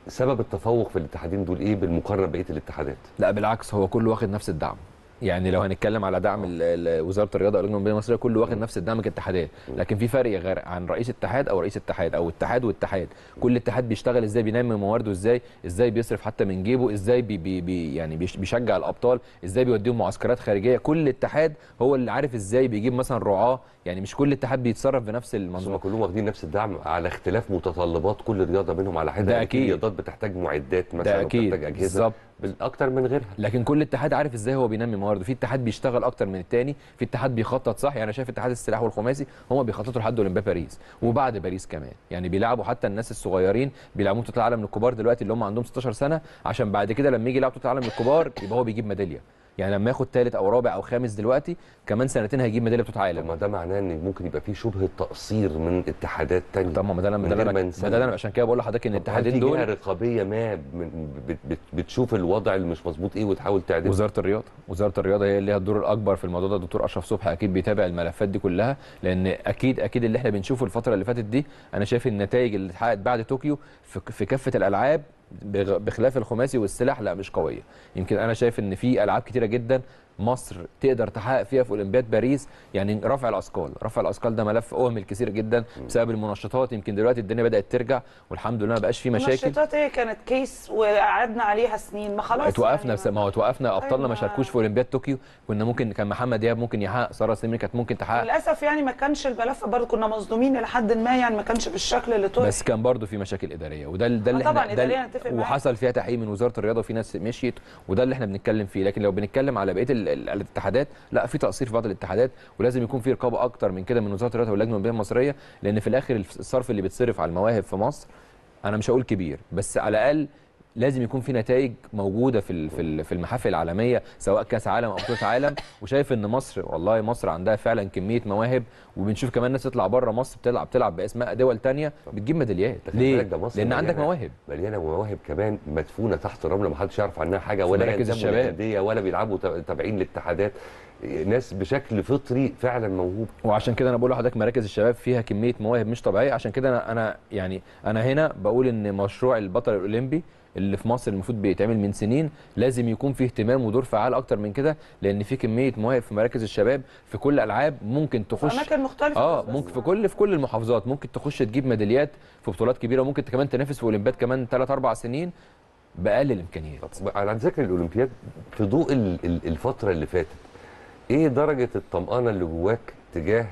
سبب التفوق في الاتحادين دول ايه بالمقارنه ببقيه الاتحادات لا بالعكس هو كله واخد نفس الدعم يعني لو هنتكلم على دعم ال- ال- وزاره الرياضه او اللجنه الاولمبيه المصريه كله واخد نفس الدعم كاتحادات لكن في فرق غير عن رئيس اتحاد او رئيس اتحاد او اتحاد واتحاد كل اتحاد بيشتغل ازاي بينمي موارده ازاي ازاي بيصرف حتى من جيبه ازاي بي بي بي يعني بيش- بيشجع الابطال ازاي بيوديهم معسكرات خارجيه كل اتحاد هو اللي عارف ازاي بيجيب مثلا رعاه يعني مش كل اتحاد بيتصرف بنفس بس هم المنظومه كلهم واخدين نفس الدعم على اختلاف متطلبات كل رياضه منهم على حده ده يعني في أكيد. رياضات بتحتاج معدات مثلا ده اكيد وبتحتاج اجهزه بالظبط بالاكتر من غيرها لكن كل اتحاد عارف ازاي هو بينمي موارده في اتحاد بيشتغل اكتر من التاني في اتحاد بيخطط صح يعني انا شايف اتحاد السلاح والخماسي هم بيخططوا لحد اولمبياد باريس وبعد باريس كمان يعني بيلعبوا حتى الناس الصغيرين بيلعبوا بطوله العالم للكبار دلوقتي اللي هم عندهم 16 سنه عشان بعد كده لما يجي يلعب بطوله العالم للكبار يبقى هو بيجيب ميداليه يعني لما ياخد ثالث او رابع او خامس دلوقتي كمان سنتين هيجيب ميداليه بطوله طب عالم ما ده معناه ان ممكن يبقى في شبهه تقصير من اتحادات تانية طبعا ما ده انا من ما ده غير انا ما ما ده انا نسمي. عشان كده بقول لحضرتك ان طب هل الاتحادين في دول جهه رقابيه ما من- بت- بت- بتشوف الوضع اللي مش مظبوط ايه وتحاول تعدله وزاره الرياضه وزاره الرياضه هي اللي ليها الدور الاكبر في الموضوع ده الدكتور اشرف صبحي اكيد بيتابع الملفات دي كلها لان اكيد اكيد اللي احنا بنشوفه الفتره اللي فاتت دي انا شايف النتائج اللي اتحققت بعد طوكيو في في كافه الالعاب بغ- بخلاف الخماسي والسلاح لا مش قويه يمكن انا شايف ان في العاب كتيره جدا مصر تقدر تحقق فيها في اولمبياد باريس يعني رفع الاثقال رفع الاثقال ده ملف اهمل كثير جدا بسبب المنشطات يمكن دلوقتي الدنيا بدات ترجع والحمد لله ما بقاش في مشاكل النشاطات هي كانت كيس وقعدنا عليها سنين ما خلاص اتوقفنا يعني بس ما هو اتوقفنا ابطالنا ما أيوة. شاركوش في اولمبياد طوكيو كنا ممكن كان محمد دياب ممكن يحقق ساره سليمي كانت ممكن تحقق للاسف يعني ما كانش الملف برضه كنا مصدومين الى حد ما يعني ما كانش بالشكل اللي طلع بس كان برضو في مشاكل اداريه وده ده اللي آه طبعاً احنا ده إداريا اللي- أتفق معاك. وحصل فيها تحقيق من وزاره الرياضه وفي ناس مشيت وده اللي احنا بنتكلم فيه لكن لو بنتكلم على بقيه ال- ال- الاتحادات لا في تقصير في بعض الاتحادات ولازم يكون في رقابه اكتر من كده من وزاره الرياضه واللجنه الاولمبيه المصريه لان في الاخر الصرف اللي بيتصرف على المواهب في مصر انا مش هقول كبير بس على الاقل لازم يكون في نتائج موجوده في ال- في ال- في المحافل العالميه سواء كاس عالم او بطوله عالم وشايف ان مصر والله مصر عندها فعلا كميه مواهب وبنشوف كمان ناس تطلع بره مصر بتلعب بتلعب باسماء دول تانية بتجيب ميداليات ده خلي ليه؟ بالك ده مصر لان عندك مليانة- مواهب مليانه مواهب كمان مدفونه تحت الرمله ما حدش يعرف عنها حاجه ولا مراكز ينتموا الشباب. لأندية ولا بيلعبوا تا- تابعين لاتحادات ناس بشكل فطري فعلا موهوب وعشان كده انا بقول لحضرتك مراكز الشباب فيها كميه مواهب مش طبيعيه عشان كده انا انا يعني انا هنا بقول ان مشروع البطل الاولمبي اللي في مصر المفروض بيتعمل من سنين لازم يكون فيه اهتمام ودور فعال اكتر من كده لان في كميه مواهب في مراكز الشباب في كل الالعاب ممكن في تخش اماكن مختلفه اه بس- بس ممكن في كل في كل المحافظات ممكن تخش تجيب ميداليات في بطولات كبيره وممكن كمان تنافس في اولمبياد كمان 3 4 سنين باقل الامكانيات طب على ذكر الاولمبياد في ضوء ال- ال- الفتره اللي فاتت ايه درجه الطمانه اللي جواك تجاه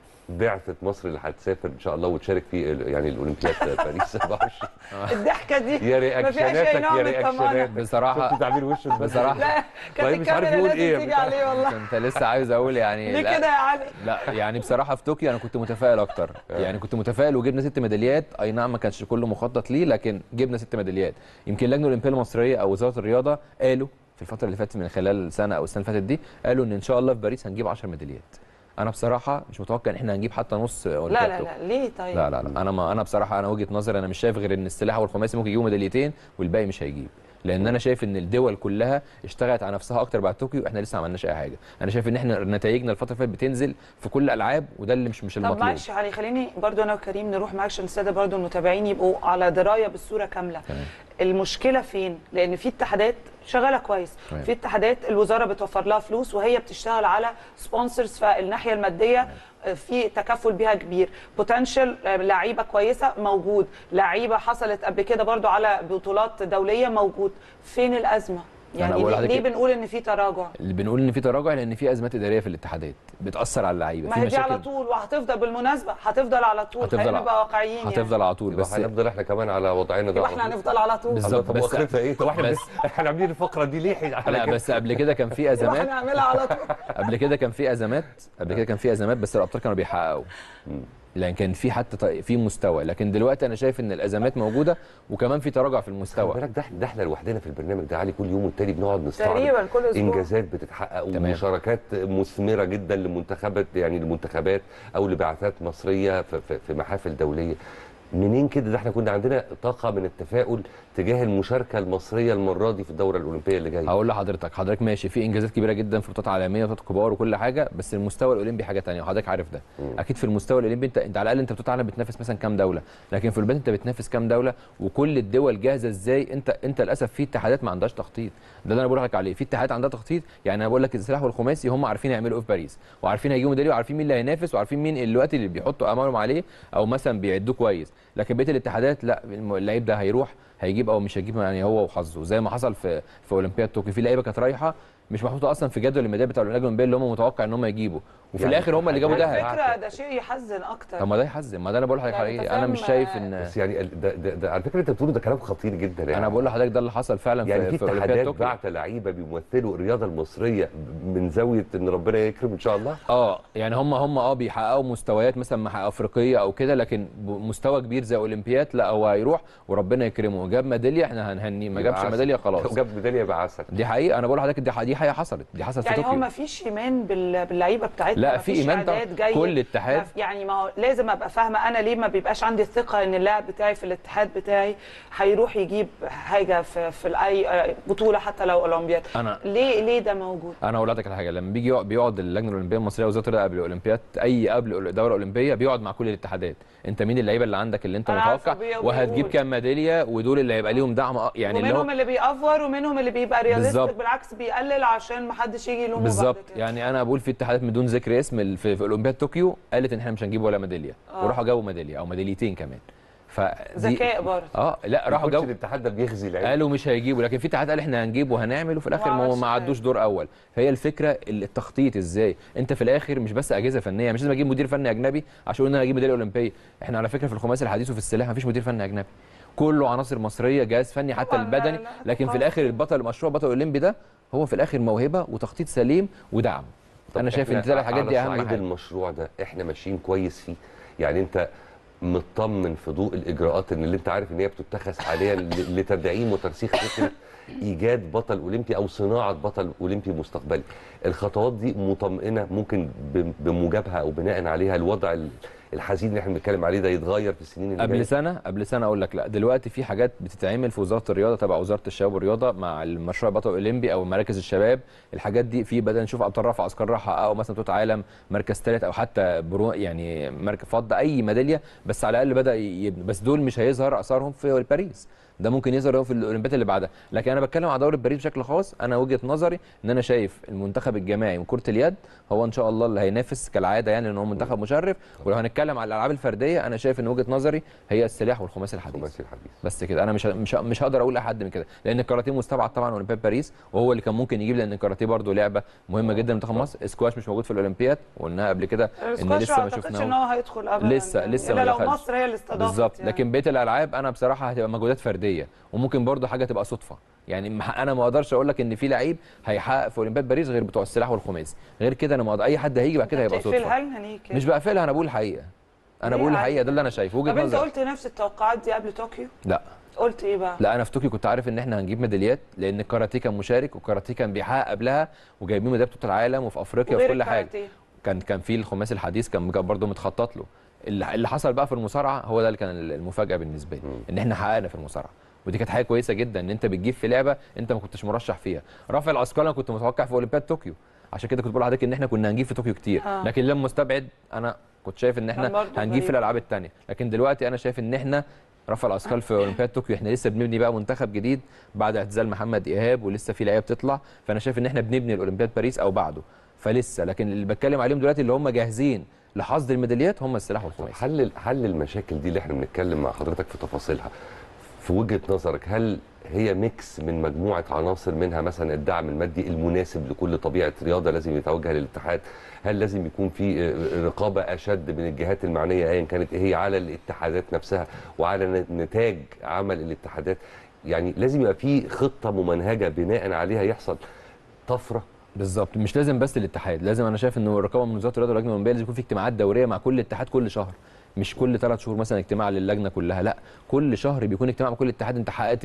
بعثه مصر اللي هتسافر ان شاء الله وتشارك في ال- يعني الاولمبياد باريس 27 الضحكه دي يا ما فيهاش اي رياكشناتك نوع يا من الطمانه رياكشناتك بصراحه شفت تعبير وشه بصراحه لا كانت طيب مش عارف الكاميرا يقول لازم إيه تيجي عليه والله كنت لسه عايز اقول يعني ليه لا- كده يا علي لا يعني بصراحه في طوكيو انا كنت متفائل اكتر يعني كنت متفائل وجبنا ست ميداليات اي نعم ما كانش كله مخطط ليه لكن جبنا ست ميداليات يمكن اللجنه الاولمبيه المصريه او وزاره الرياضه قالوا في الفتره اللي فاتت من خلال سنه او السنه اللي فاتت دي قالوا ان ان شاء الله في باريس هنجيب 10 ميداليات انا بصراحه مش متوقع ان احنا هنجيب حتى نص لا أولمبياد لا طوكيو. لا ليه طيب لا لا لا انا ما انا بصراحه انا وجهه نظري انا مش شايف غير ان السلاح والخماسي ممكن يجيبوا ميداليتين والباقي مش هيجيب لان انا شايف ان الدول كلها اشتغلت على نفسها اكتر بعد طوكيو احنا لسه ما عملناش اي حاجه انا شايف ان احنا نتائجنا الفتره اللي فاتت بتنزل في كل الالعاب وده اللي مش مش طب المطلوب معلش يا علي خليني برضو انا وكريم نروح معاك عشان الساده برضو المتابعين يبقوا على درايه بالصوره كامله تمام. المشكله فين لان في اتحادات شغاله كويس تمام. في اتحادات الوزاره بتوفر لها فلوس وهي بتشتغل على سبونسرز فالناحيه الماديه آه، في تكفل بيها كبير بوتنشال لعيبه كويسه موجود لعيبه حصلت قبل كده برضو على بطولات دوليه موجود فين الازمه أنا يعني بقول ليه, لحضرتك- ليه بنقول ان في تراجع اللي بنقول ان في تراجع لان في ازمات اداريه في الاتحادات بتاثر على اللعيبه ما في هي دي على مشاكل طول وهتفضل بالمناسبه هتفضل على طول هتفضل خلينا نبقى واقعيين يعني هتفضل على طول يبقى بس هنفضل احنا كمان على وضعنا ده يبقى احنا هنفضل على طول بالظبط طب بس واخرتها ايه طب احنا بس- احنا عاملين الفقره دي ليه على لا كده؟ بس قبل كده كان في يبقى ازمات احنا هنعملها على طول قبل كده كان في ازمات قبل كده كان في ازمات بس الابطال كانوا بيحققوا لان كان في حتى ط- في مستوى لكن دلوقتي انا شايف ان الازمات موجوده وكمان في تراجع في خلي المستوى بالك ده ده احنا لوحدنا في البرنامج ده علي كل يوم والتاني بنقعد نستعرض تقريبا كل اسبوع انجازات بتتحقق تمام. ومشاركات مثمره جدا لمنتخبات يعني لمنتخبات او لبعثات مصريه في, في, في محافل دوليه منين كده ده احنا كنا عندنا طاقه من التفاؤل تجاه المشاركه المصريه المره دي في الدوره الاولمبيه اللي جايه هقول لحضرتك حضرتك ماشي في انجازات كبيره جدا في بطولات عالميه وبطولات كبار وكل حاجه بس المستوى الاولمبي حاجه ثانيه وحضرتك عارف ده اكيد في المستوى الاولمبي انت انت على الاقل انت بطولات عالم بتنافس مثلا كام دوله لكن في الاولمبياد انت بتنافس كام دوله وكل الدول جاهزه ازاي انت انت للاسف في اتحادات ما عندهاش تخطيط ده اللي انا بقول لك عليه في اتحادات عندها تخطيط يعني انا بقول لك السلاح والخماسي هم عارفين يعملوا ايه في باريس وعارفين هيجيبوا ميداليه وعارفين مين اللي هينافس وعارفين مين الوقت اللي بيحطوا امالهم عليه او مثلا بيعدوه كويس لكن بقيه الاتحادات لا الم- اللعيب ده هيروح هيجيب او مش هيجيب يعني هو وحظه زي ما حصل في في اولمبياد طوكيو في لعيبه كانت رايحه مش محطوطه اصلا في جدول الميداليات بتاع اللجنه الاولمبيه اللي هم متوقع ان هم يجيبوا وفي يعني الاخر هم اللي جابوا على ده فكره ده شيء يحزن اكتر طب ما ده يحزن ما ده انا بقول لحضرتك يعني عليه أنت انا مش فاهم، شايف ان بس يعني ال- ده, ده, ده على فكره انت بتقوله ده كلام خطير جدا يعني انا بقول لحضرتك ده اللي حصل فعلا يعني في, في في اولمبياد اتحادات طوكيو بعت لعيبه بيمثلوا الرياضه المصريه من زاويه ان ربنا يكرم ان شاء الله اه يعني هم هم اه بيحققوا مستويات مثلا مع افريقيه او كده لكن ب- مستوى كبير زي اولمبياد لا هو هيروح وربنا يكرمه جاب ميداليه احنا هنهنيه ما يبقى جابش عسل. ميداليه خلاص لو جاب ميداليه يبقى عسل دي حقيقه انا بقول لحضرتك دي ح- دي حقيقه حصلت دي حصلت في يعني هو طوكيو ما فيش ايمان بال- باللعيبه بتاعتنا لا، ما في فيش إيمان طبعاً. إعداد جيد. كل اتحاد- ما في- يعني ما هو لازم ابقى فاهمه انا ليه ما بيبقاش عندي الثقه ان اللاعب بتاعي في الاتحاد بتاعي هيروح يجيب حاجه في في اي بطوله حتى لو اولمبياد انا ليه ليه ده موجود انا اقول لحضرتك على حاجه لما بيجي يقعد- بيقعد اللجنه الاولمبيه المصريه وزاره الرياضه قبل الاولمبياد اي قبل دوره اولمبيه بيقعد مع كل الاتحادات انت مين اللعيبه اللي عندك اللي انت أنا عارفة متوقع بي- وهتجيب بيقول. كام ميداليه ودول اللي هيبقى ليهم دعم أ- يعني اللي ومنهم هو اللي بيأفور ومنهم اللي بيبقى رياليستيك بالظبط. بالعكس بيقلل عشان ما حدش يجي يلومه بالظبط بعد كده. يعني انا بقول في اتحادات بدون ذكر اسم ال- في, في اولمبياد طوكيو قالت ان احنا مش هنجيب ولا ميداليه آه. وراحوا جابوا ميداليه او ميداليتين كمان ف ذكاء برضه اه لا راحوا راحوا جابوا الاتحاد ده بيخزي لعيبه قالوا مش هيجيبوا لكن في اتحاد قال احنا هنجيب وهنعمل وفي الاخر ما ما, عملش ما عدوش دور اول فهي الفكره التخطيط ازاي انت في الاخر مش بس اجهزه فنيه مش لازم اجيب مدير فني اجنبي عشان اقول ان انا اجيب ميداليه اولمبيه احنا على فكره في الخماسي الحديث وفي السلاح مفيش مدير فني اجنبي كله عناصر مصريه جهاز فني حتى طبعاً، لا- البدني لا لكن في خالص. الاخر البطل المشروع بطل الاولمبي ده هو في الاخر موهبه وتخطيط سليم ودعم طب انا شايف ان إحنا الثلاث حاجات دي على اهم صعيد حاجه المشروع ده احنا ماشيين كويس فيه يعني انت مطمن في ضوء الاجراءات ان اللي انت عارف ان هي بتتخذ حاليا ل- لتدعيم وترسيخ فكره ايجاد بطل اولمبي او صناعه بطل اولمبي مستقبلي الخطوات دي مطمئنه ممكن ب- بموجبها او بناء عليها الوضع ال- الحزين اللي احنا بنتكلم عليه ده يتغير في السنين اللي قبل جايه سنه قبل سنه اقول لك لا دلوقتي في حاجات بتتعمل في وزاره الرياضه تبع وزاره الشباب والرياضه مع المشروع بطل اولمبي او مراكز الشباب الحاجات دي في بدأنا نشوف ابطال رفع اثقال راح حققوا مثلا بطوله عالم مركز ثالث او حتى برو يعني مركز فضه اي ميداليه بس على الاقل بدا يبني بس دول مش هيظهر اثارهم في باريس ده ممكن يظهر في الاولمبياد اللي بعدها لكن انا بتكلم على دوره باريس بشكل خاص انا وجهه نظري ان انا شايف المنتخب الجماعي من كره اليد هو ان شاء الله اللي هينافس كالعاده يعني لان هو منتخب مشرف ولو هنتكلم على الالعاب الفرديه انا شايف ان وجهه نظري هي السلاح والخماسي الحديث الخماسي الحديث بس كده انا مش ه- مش ه- مش هقدر اقول احد من كده لان الكاراتيه مستبعد طبعا اولمبياد باريس وهو اللي كان ممكن يجيب لان الكاراتيه برضه لعبه مهمه جدا لمنتخب مصر سكواش مش موجود في الاولمبياد وقلناها قبل كده ان السكواش لسه ما ما اعتقدش ان شفناهوش هو هيدخل ابدا لسه يعني. لسه الا ما لو دخلش. مصر هي اللي استضافت بالظبط يعني. لكن بقيه الالعاب انا بصراحه هتبقى مجهودات فرديه وممكن برضه حاجه تبقى صدفه يعني ما- انا ما اقدرش اقول لك ان في لعيب هيحقق في اولمبياد باريس غير بتوع السلاح والخماسي غير كده انا ما أقدر- اي حد هيجي بعد كده هيبقى تقفلها صدفه لنا ليه كده؟ مش بقفلها انا بقول الحقيقه انا ليه بقول عادي؟ الحقيقه ده اللي انا شايفه طب وجهه انت نظري قلت نفس التوقعات دي قبل طوكيو لا قلت ايه بقى لا انا في طوكيو كنت عارف ان احنا هنجيب ميداليات لان الكاراتيه كان مشارك والكاراتيه كان بيحقق قبلها وجايبين ميداليات بطوله العالم وفي افريقيا وفي وغير كل حاجه الكاراتيه. كان كان في الخماسي الحديث كان برضه متخطط له اللي اللي حصل بقى في المصارعه هو ده اللي كان المفاجاه بالنسبه لي ان احنا حققنا في المصارعه ودي كانت حاجه كويسه جدا ان انت بتجيب في لعبه انت ما كنتش مرشح فيها رفع الاثقال انا كنت متوقع في اولمبياد طوكيو عشان كده كنت بقول لحضرتك ان احنا كنا هنجيب في طوكيو كتير آه. لكن لما مستبعد انا كنت شايف ان كان احنا برضه هنجيب غريب. في الالعاب الثانيه لكن دلوقتي انا شايف ان احنا رفع الاثقال في اولمبياد طوكيو احنا لسه بنبني بقى منتخب جديد بعد اعتزال محمد ايهاب ولسه في لعيبه بتطلع فانا شايف ان احنا بنبني الاولمبياد باريس او بعده فلسه لكن اللي بتكلم عليهم دلوقتي اللي هم جاهزين لحصد الميداليات هم السلاح والخماسي حل حل المشاكل دي اللي احنا بنتكلم مع حضرتك في تفاصيلها في وجهه نظرك هل هي ميكس من مجموعه عناصر منها مثلا الدعم المادي المناسب لكل طبيعه رياضه لازم يتوجه للاتحاد هل لازم يكون في آه، رقابه اشد من الجهات المعنيه ايا كانت إيه هي على الاتحادات نفسها وعلى ن- نتاج عمل الاتحادات يعني لازم يبقى في خطه ممنهجه بناء عليها يحصل طفره بالظبط مش لازم بس الاتحاد لازم انا شايف انه الرقابه من وزاره الرياضه واللجنه الاولمبيه لازم يكون في اجتماعات دوريه مع كل اتحاد كل شهر مش كل ثلاث شهور مثلا اجتماع للجنه كلها لا كل شهر بيكون اجتماع مع كل اتحاد انت حققت ايه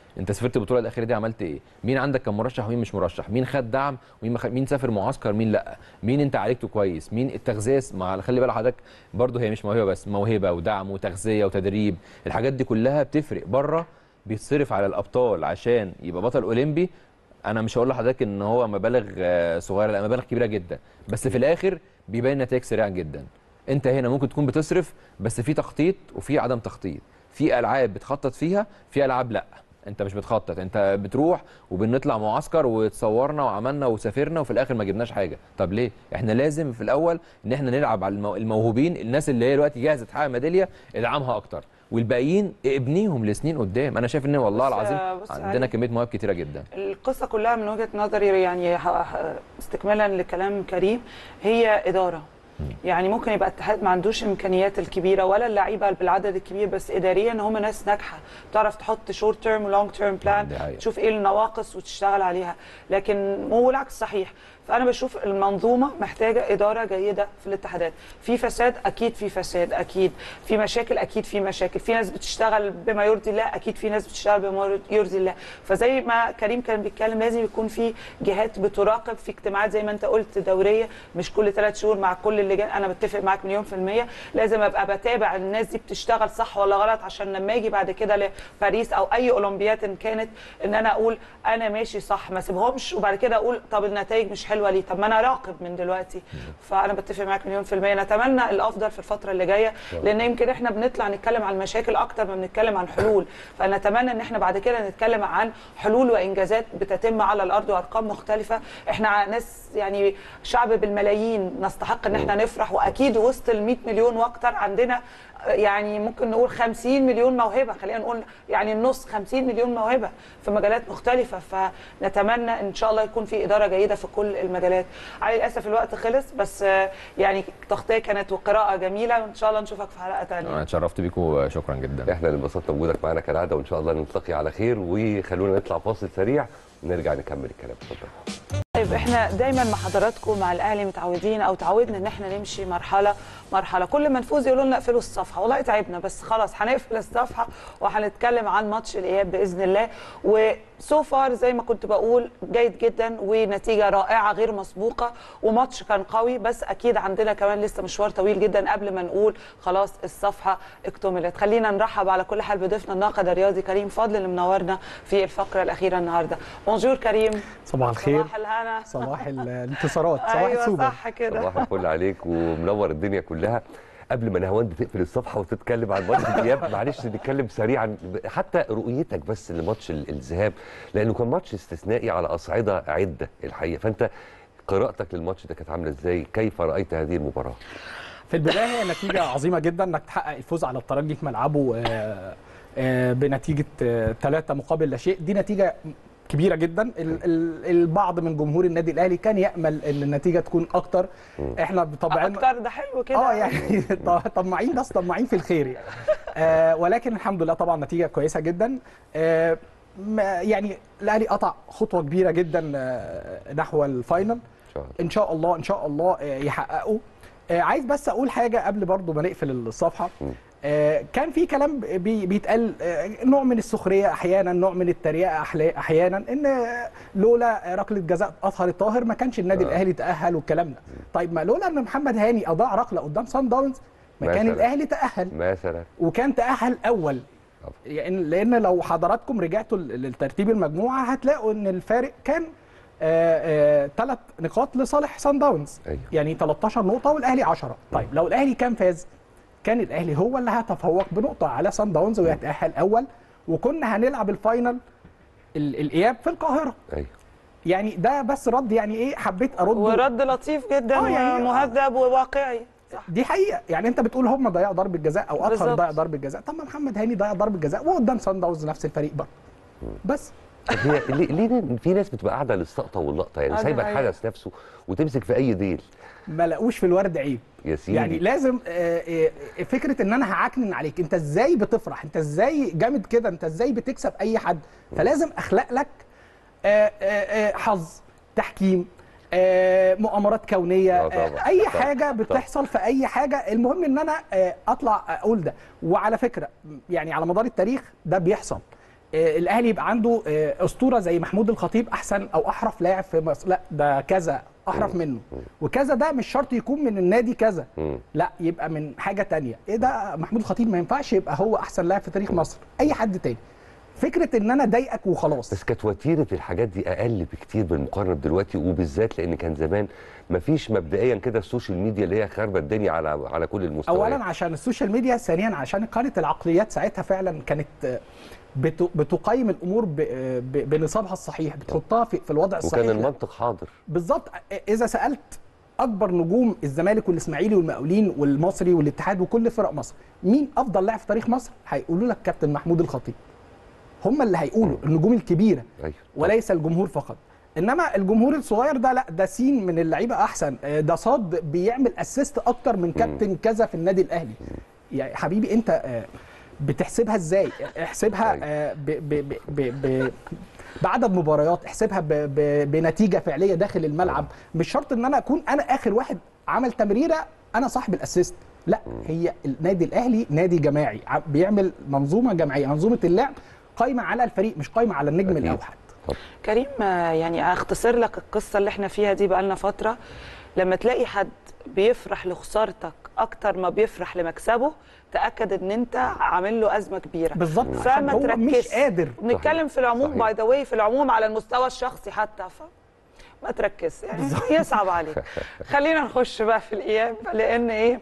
انت سافرت البطوله الاخيره دي عملت ايه مين عندك كان مرشح ومين مش مرشح مين خد دعم ومين ما خد... مين سافر معسكر مين لا مين انت عالجته كويس مين التغذيه مع خلي بالك حضرتك برضه هي مش موهبه بس موهبه ودعم وتغذيه وتدريب الحاجات دي كلها بتفرق بره بيتصرف على الابطال عشان يبقى بطل اولمبي انا مش هقول لحضرتك ان هو مبالغ آه، صغيره لا مبالغ كبيره جدا بس في الاخر بيبين نتائج سريعه جدا انت هنا ممكن تكون بتصرف بس في تخطيط وفي عدم تخطيط في العاب بتخطط فيها في العاب لا انت مش بتخطط انت بتروح وبنطلع معسكر وتصورنا وعملنا وسافرنا وفي الاخر ما جبناش حاجه طب ليه احنا لازم في الاول ان احنا نلعب على المو- الموهوبين الناس اللي هي دلوقتي جاهزه تحقق ميداليه ادعمها اكتر والباقيين ابنيهم لسنين قدام انا شايف ان والله بص- العظيم بص عندنا علي. كميه مواهب كتيره جدا القصه كلها من وجهه نظري يعني ه- ه- استكمالا لكلام كريم هي اداره يعني ممكن يبقى الاتحاد ما عندوش الامكانيات الكبيره ولا اللعيبه بالعدد الكبير بس اداريا هم ناس ناجحه بتعرف تحط شورت تيرم ولونج تيرم بلان دي حقيقة. تشوف ايه النواقص وتشتغل عليها لكن هو العكس صحيح فانا بشوف المنظومه محتاجه اداره جيده في الاتحادات في فساد اكيد في فساد اكيد في مشاكل اكيد في مشاكل في ناس بتشتغل بما يرضي الله اكيد في ناس بتشتغل بما يرضي الله فزي ما كريم كان بيتكلم لازم يكون في جهات بتراقب في اجتماعات زي ما انت قلت دوريه مش كل ثلاث شهور مع كل اللجان انا بتفق معاك مليون في الميه لازم ابقى بتابع الناس دي بتشتغل صح ولا غلط عشان لما اجي بعد كده لباريس او اي اولمبياد ان كانت ان انا اقول انا ماشي صح ما اسيبهمش وبعد كده اقول طب النتائج مش حلوه ليه طب ما انا راقب من دلوقتي فانا بتفق معاك مليون في الميه نتمنى الافضل في الفتره اللي جايه لان يمكن احنا بنطلع نتكلم عن المشاكل اكتر ما بنتكلم عن حلول فنتمنى ان احنا بعد كده نتكلم عن حلول وانجازات بتتم على الارض وارقام مختلفه احنا ناس يعني شعب بالملايين نستحق ان احنا نفرح واكيد وسط ال 100 مليون واكتر عندنا يعني ممكن نقول 50 مليون موهبه خلينا نقول يعني النص 50 مليون موهبه في مجالات مختلفه فنتمنى ان شاء الله يكون في اداره جيده في كل المجالات على للاسف الوقت خلص بس آه، يعني تغطيه كانت وقراءه جميله وان شاء الله نشوفك في حلقه ثانيه انا اتشرفت بيكم شكرا جدا احنا اللي انبسطنا بوجودك معانا كالعاده وان شاء الله نلتقي على خير وخلونا نطلع فاصل سريع ونرجع نكمل الكلام اتفضل طيب احنا دايما مع حضراتكم مع الاهلي متعودين او تعودنا ان احنا نمشي مرحله مرحله كل ما نفوز يقولوا لنا اقفلوا الصفحه والله تعبنا بس خلاص هنقفل الصفحه وهنتكلم عن ماتش الاياب باذن الله وسو فار زي ما كنت بقول جيد جدا ونتيجه رائعه غير مسبوقه وماتش كان قوي بس اكيد عندنا كمان لسه مشوار طويل جدا قبل ما نقول خلاص الصفحه اكتملت خلينا نرحب على كل حال بضيفنا الناقد الرياضي كريم فضل اللي منورنا في الفقره الاخيره النهارده بونجور كريم صباح الخير صباح الهنا صباح الانتصارات صباح ايوه السوبر صح كده صباح الفل عليك ومنور الدنيا كلها قبل ما نهاوند تقفل الصفحه وتتكلم عن ماتش الاياب معلش نتكلم سريعا حتى رؤيتك بس لماتش ال- الذهاب لانه كان ماتش استثنائي على اصعده عده الحقيقه فانت قراءتك للماتش ده كانت عامله ازاي كيف رايت هذه المباراه في البدايه هي نتيجه عظيمه جدا انك تحقق الفوز على الترجي في ملعبه آه، آه، بنتيجه ثلاثة مقابل لا شيء دي نتيجه كبيره جدا ال- ال- البعض من جمهور النادي الاهلي كان يامل ان النتيجه تكون اكتر احنا بطبعنا اكتر ده حلو كده اه يعني ط- طماعين بس طماعين في الخير يعني آه ولكن الحمد لله طبعا نتيجه كويسه جدا آه ما- يعني الاهلي قطع خطوه كبيره جدا آه نحو الفاينل ان شاء الله ان شاء الله آه يحققوا آه عايز بس اقول حاجه قبل برضو ما نقفل الصفحه آه، كان في كلام بي- بيتقال آه، نوع من السخريه احيانا نوع من التريقه أحلا- احيانا ان آه، لولا ركله جزاء اطهر الطاهر ما كانش النادي آه. الاهلي تاهل والكلام ده طيب ما لولا ان محمد هاني اضاع ركله قدام سان داونز ما كان مثلاً. الاهلي تاهل مثلا وكان تاهل اول يعني لان لو حضراتكم رجعتوا ل- للترتيب المجموعه هتلاقوا ان الفارق كان ثلاث نقاط لصالح سان داونز أيوه. يعني 13 نقطه والاهلي 10 طيب لو الاهلي كان فاز كان الاهلي هو اللي هيتفوق بنقطه على سان داونز ويتاهل اول وكنا هنلعب الفاينل ال- الاياب في القاهره ايوه يعني ده بس رد يعني ايه حبيت ارد ورد لطيف جدا آه يعني- ومهذب وواقعي دي حقيقه يعني انت بتقول هم ضيعوا ضربه جزاء او اطهر بالظبط. ضيع ضربه جزاء طب ما محمد هاني ضيع ضربه جزاء وقدام سان داونز نفس الفريق برضه بس طب هي ليه ليه في ناس بتبقى قاعده للسقطه واللقطه يعني آه، دي سايبه حقيقة. الحدث نفسه وتمسك في اي ديل ما لقوش في الورد عيب يا سيدي يعني لازم آه، آه، فكره ان انا هعكنن عليك انت ازاي بتفرح انت ازاي جامد كده انت ازاي بتكسب اي حد فلازم اخلق لك آه، آه، آه، حظ تحكيم آه، مؤامرات كونيه آه، طبعاً، آه، اي طبعاً، حاجه بتحصل في اي حاجه المهم ان انا آه، اطلع اقول ده وعلى فكره يعني على مدار التاريخ ده بيحصل آه، الاهلي يبقى عنده آه، اسطوره زي محمود الخطيب احسن او احرف لاعب في مصر لا ده كذا احرف منه وكذا ده مش شرط يكون من النادي كذا لا يبقى من حاجه تانية ايه ده محمود الخطيب ما ينفعش يبقى هو احسن لاعب في تاريخ مصر اي حد تاني فكره ان انا اضايقك وخلاص بس كانت وتيره الحاجات دي اقل بكتير بالمقارنه بدلوقتي وبالذات لان كان زمان مفيش مبدئيا كده السوشيال ميديا اللي هي خاربه الدنيا على على كل المستويات اولا عشان السوشيال ميديا ثانيا عشان كانت العقليات ساعتها فعلا كانت آه، بت- بتقيم الامور ب- آه، ب- بنصابها الصحيح بتحطها في, في الوضع الصحيح وكان المنطق حاضر بالظبط اذا سالت اكبر نجوم الزمالك والاسماعيلي والمقاولين والمصري والاتحاد وكل فرق مصر مين افضل لاعب في تاريخ مصر هيقولوا لك كابتن محمود الخطيب هم اللي هيقولوا النجوم الكبيره أيوة. وليس الجمهور فقط انما الجمهور الصغير ده لا ده سين من اللعيبه احسن آه، ده صاد بيعمل اسيست اكتر من كابتن كذا في النادي الاهلي يعني حبيبي انت آه، بتحسبها ازاي احسبها آه، ب ب ب ب ب بعدد مباريات احسبها ب ب بنتيجه فعليه داخل الملعب مش شرط ان انا اكون انا اخر واحد عمل تمريره انا صاحب الاسيست لا هي النادي الاهلي نادي جماعي ع- بيعمل منظومه جماعيه منظومه اللعب قايمه على الفريق مش قايمه على النجم الاوحد كريم آه، يعني اختصر لك القصه اللي احنا فيها دي بقالنا فتره لما تلاقي حد بيفرح لخسارتك اكتر ما بيفرح لمكسبه تاكد ان انت عامل له ازمه كبيره بالظبط، عشان فما هو تركزش مش قادر. بنتكلم في العموم صحيح. باي ذا واي في العموم على المستوى الشخصي حتى ف ما تركز يعني يصعب عليك خلينا نخش بقى في الاياب لان ايه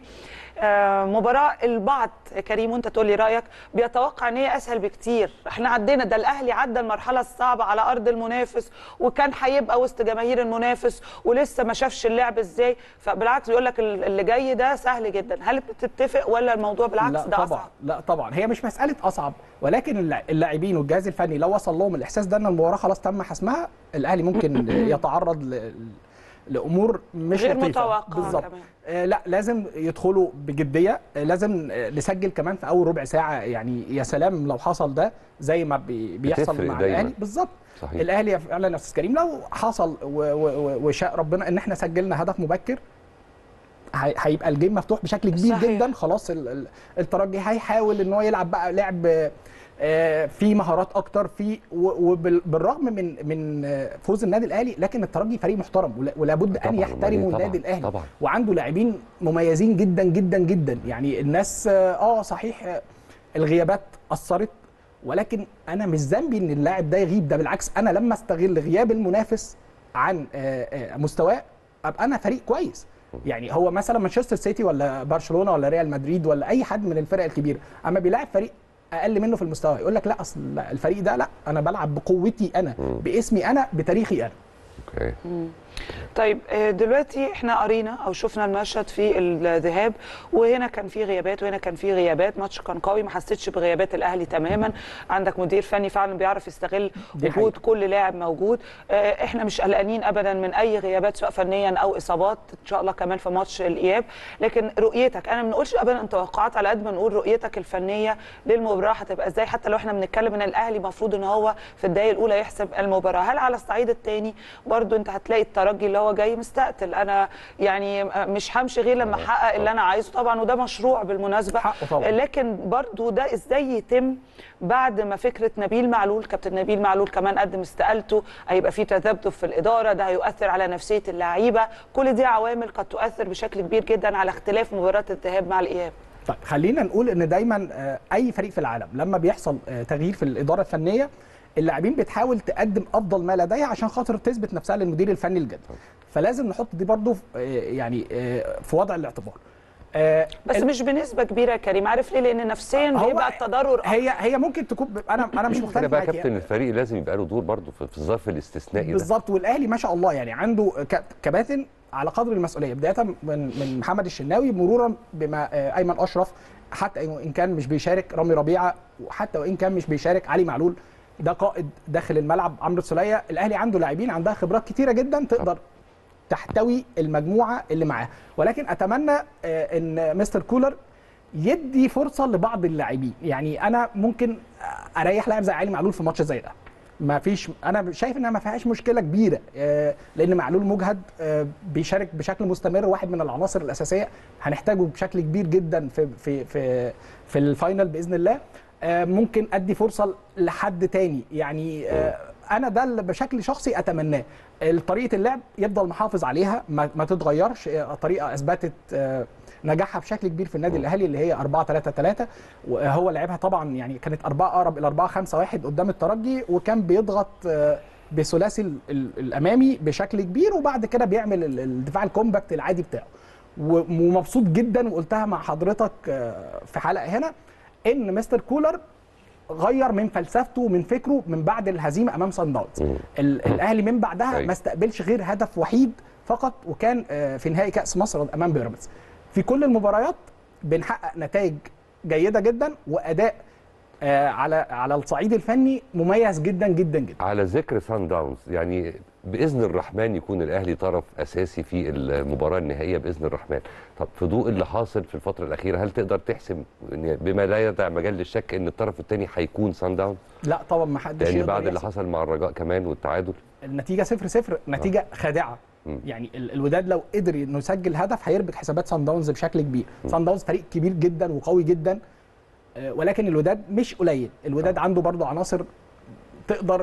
آه مباراه البعض يا كريم وانت تقول لي رايك بيتوقع ان هي اسهل بكتير احنا عدينا ده الاهلي عدى المرحله الصعبه على ارض المنافس وكان هيبقى وسط جماهير المنافس ولسه ما شافش اللعب ازاي فبالعكس بيقول لك اللي جاي ده سهل جدا هل بتتفق ولا الموضوع بالعكس لا ده طبعا اصعب لا طبعا هي مش مساله اصعب ولكن اللاع- اللاعبين والجهاز الفني لو وصل لهم الاحساس ده ان المباراه خلاص تم حسمها الاهلي ممكن يتعرض ل... لامور مش غير لطيفه متوقعة بالظبط كمان. آه لا لازم يدخلوا بجديه آه لازم آه نسجل كمان في اول ربع ساعه يعني يا سلام لو حصل ده زي ما بي بيحصل بتفرق مع دايماً. الاهلي بالظبط صحيح. الاهلي فعلا يا استاذ كريم لو حصل و- و- و- وشاء ربنا ان احنا سجلنا هدف مبكر هي- هيبقى الجيم مفتوح بشكل كبير صحيح. جدا خلاص ال- ال- الترجي هيحاول ان هو يلعب بقى لعب آه، في مهارات اكتر في وبالرغم من من آه، فوز النادي الاهلي لكن الترجي فريق محترم ولا- ولابد ان طبعاً، أمال إيه؟ يحترموا طبعاً، النادي الاهلي طبعاً. وعنده لاعبين مميزين جدا جدا جدا يعني الناس اه آه، صحيح آه، الغيابات اثرت ولكن انا مش ذنبي ان اللاعب ده يغيب ده بالعكس انا لما استغل غياب المنافس عن آه، آه، مستواه ابقى انا فريق كويس يعني هو مثلا مانشستر سيتي ولا برشلونه ولا ريال مدريد ولا اي حد من الفرق الكبيره اما بيلاعب فريق اقل منه في المستوى يقول لك لا اصل الفريق ده لا انا بلعب بقوتي انا باسمي انا بتاريخي انا اوكي طيب آه، دلوقتي احنا قرينا او شفنا المشهد في الذهاب وهنا كان في غيابات وهنا كان في غيابات ماتش كان قوي ما حسيتش بغيابات الاهلي تماما عندك مدير فني فعلا بيعرف يستغل دي وجود حقيقة. كل لاعب موجود آه، احنا مش قلقانين ابدا من اي غيابات سواء فنيا او اصابات ان شاء الله كمان في ماتش الاياب لكن رؤيتك انا ما بنقولش ابدا توقعات على قد ما نقول رؤيتك الفنيه للمباراه هتبقى ازاي حتى لو احنا بنتكلم ان الاهلي المفروض ان هو في الدقائق الاولى يحسب المباراه هل على الصعيد الثاني برضو انت هتلاقي الترجي اللي هو جاي مستقتل انا يعني مش همشي غير لما احقق اللي انا عايزه طبعا وده مشروع بالمناسبه حقه طبعاً. لكن برضو ده ازاي يتم بعد ما فكره نبيل معلول كابتن نبيل معلول كمان قدم استقالته هيبقى في تذبذب في الاداره ده هيؤثر على نفسيه اللعيبه كل دي عوامل قد تؤثر بشكل كبير جدا على اختلاف مباراه الذهاب مع الاياب طيب خلينا نقول ان دايما آه، اي فريق في العالم لما بيحصل آه، تغيير في الاداره الفنيه اللاعبين بتحاول تقدم افضل ما لديها عشان خاطر تثبت نفسها للمدير الفني الجديد فلازم نحط دي برضو في- آه، يعني آه، في وضع الاعتبار آه، بس ال- مش بنسبه كبيره يا كريم عارف ليه لان نفسيا هو بيبقى التضرر هي هي ممكن تكون انا انا مش هنا مختلف بقى معاك كابتن الفريق لازم يبقى له دور برضه في في الظرف الاستثنائي ده بالظبط والاهلي ما شاء الله يعني عنده ك- كباتن على قدر المسؤوليه بدايه من من محمد الشناوي مرورا بما آه، ايمن اشرف حتى ان كان مش بيشارك رامي ربيعه وحتى وان كان مش بيشارك علي معلول ده قائد داخل الملعب عمرو السوليه الاهلي عنده لاعبين عندها خبرات كتيره جدا تقدر تحتوي المجموعه اللي معاه ولكن اتمنى آه، ان مستر كولر يدي فرصه لبعض اللاعبين يعني انا ممكن اريح لاعب زي علي معلول في ماتش زي ده ما فيش انا شايف انها ما فيهاش مشكله كبيره آه، لان معلول مجهد آه، بيشارك بشكل مستمر واحد من العناصر الاساسيه هنحتاجه بشكل كبير جدا في في في في الفاينل باذن الله آه، ممكن ادي فرصه لحد تاني يعني آه، انا ده اللي بشكل شخصي اتمناه طريقه اللعب يفضل محافظ عليها ما, ما تتغيرش آه، طريقه اثبتت آه، نجاحها بشكل كبير في النادي الاهلي اللي هي 4 3 3 وهو لعبها طبعا يعني كانت 4 اقرب الى 4 5 1 قدام الترجي وكان بيضغط آه، بثلاثي ال- ال- الامامي بشكل كبير وبعد كده بيعمل ال- الدفاع الكومباكت العادي بتاعه و- ومبسوط جدا وقلتها مع حضرتك آه، في حلقه هنا ان مستر كولر غير من فلسفته ومن فكره من بعد الهزيمه امام سان داونز ال- الاهلي من بعدها أيوة. ما استقبلش غير هدف وحيد فقط وكان آه، في نهائي كاس مصر امام بيراميدز في كل المباريات بنحقق نتائج جيده جدا واداء آه، على على الصعيد الفني مميز جدا جدا جدا على ذكر سان داونز يعني باذن الرحمن يكون الاهلي طرف اساسي في المباراه النهائيه باذن الرحمن طب في ضوء اللي حاصل في الفتره الاخيره هل تقدر تحسم إن بما لا يدع مجال للشك ان الطرف الثاني هيكون سان داونز لا طبعا ما حدش لان يقدر بعد اللي يحسب. حصل مع الرجاء كمان والتعادل النتيجه 0 0 نتيجه خادعه مم. يعني ال- الوداد لو قدر انه يسجل هدف هيربك حسابات سان داونز بشكل كبير سان داونز فريق كبير جدا وقوي جدا آه، ولكن الوداد مش قليل الوداد عنده برضو عناصر تقدر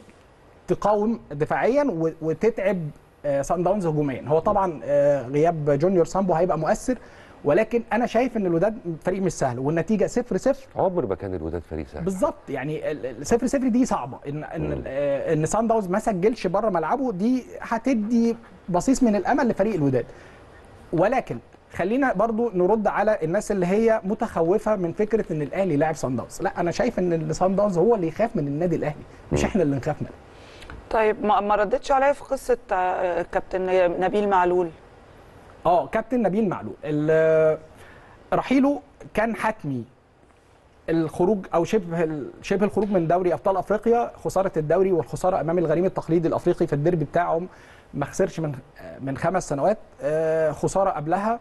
تقاوم دفاعيا و- وتتعب آه، سان داونز هجوميا هو طبعا آه، غياب جونيور سامبو هيبقى مؤثر ولكن انا شايف ان الوداد فريق مش سهل والنتيجه 0 0 عمر ما كان الوداد فريق سهل بالظبط يعني ال 0 0 دي صعبه ان ان آه، ان سان داونز ما سجلش بره ملعبه دي هتدي بصيص من الامل لفريق الوداد ولكن خلينا برضو نرد على الناس اللي هي متخوفه من فكره ان الاهلي لاعب سان داونز لا انا شايف ان سان داونز هو اللي يخاف من النادي الاهلي مش احنا اللي نخاف منه طيب ما ما ردتش عليا في قصه آه، كابتن نبيل معلول اه كابتن نبيل معلول ال- رحيله كان حتمي الخروج او شبه ال- شبه الخروج من دوري ابطال افريقيا خساره الدوري والخساره امام الغريم التقليدي الافريقي في الديربي بتاعهم ما خسرش من من خمس سنوات آه، خساره قبلها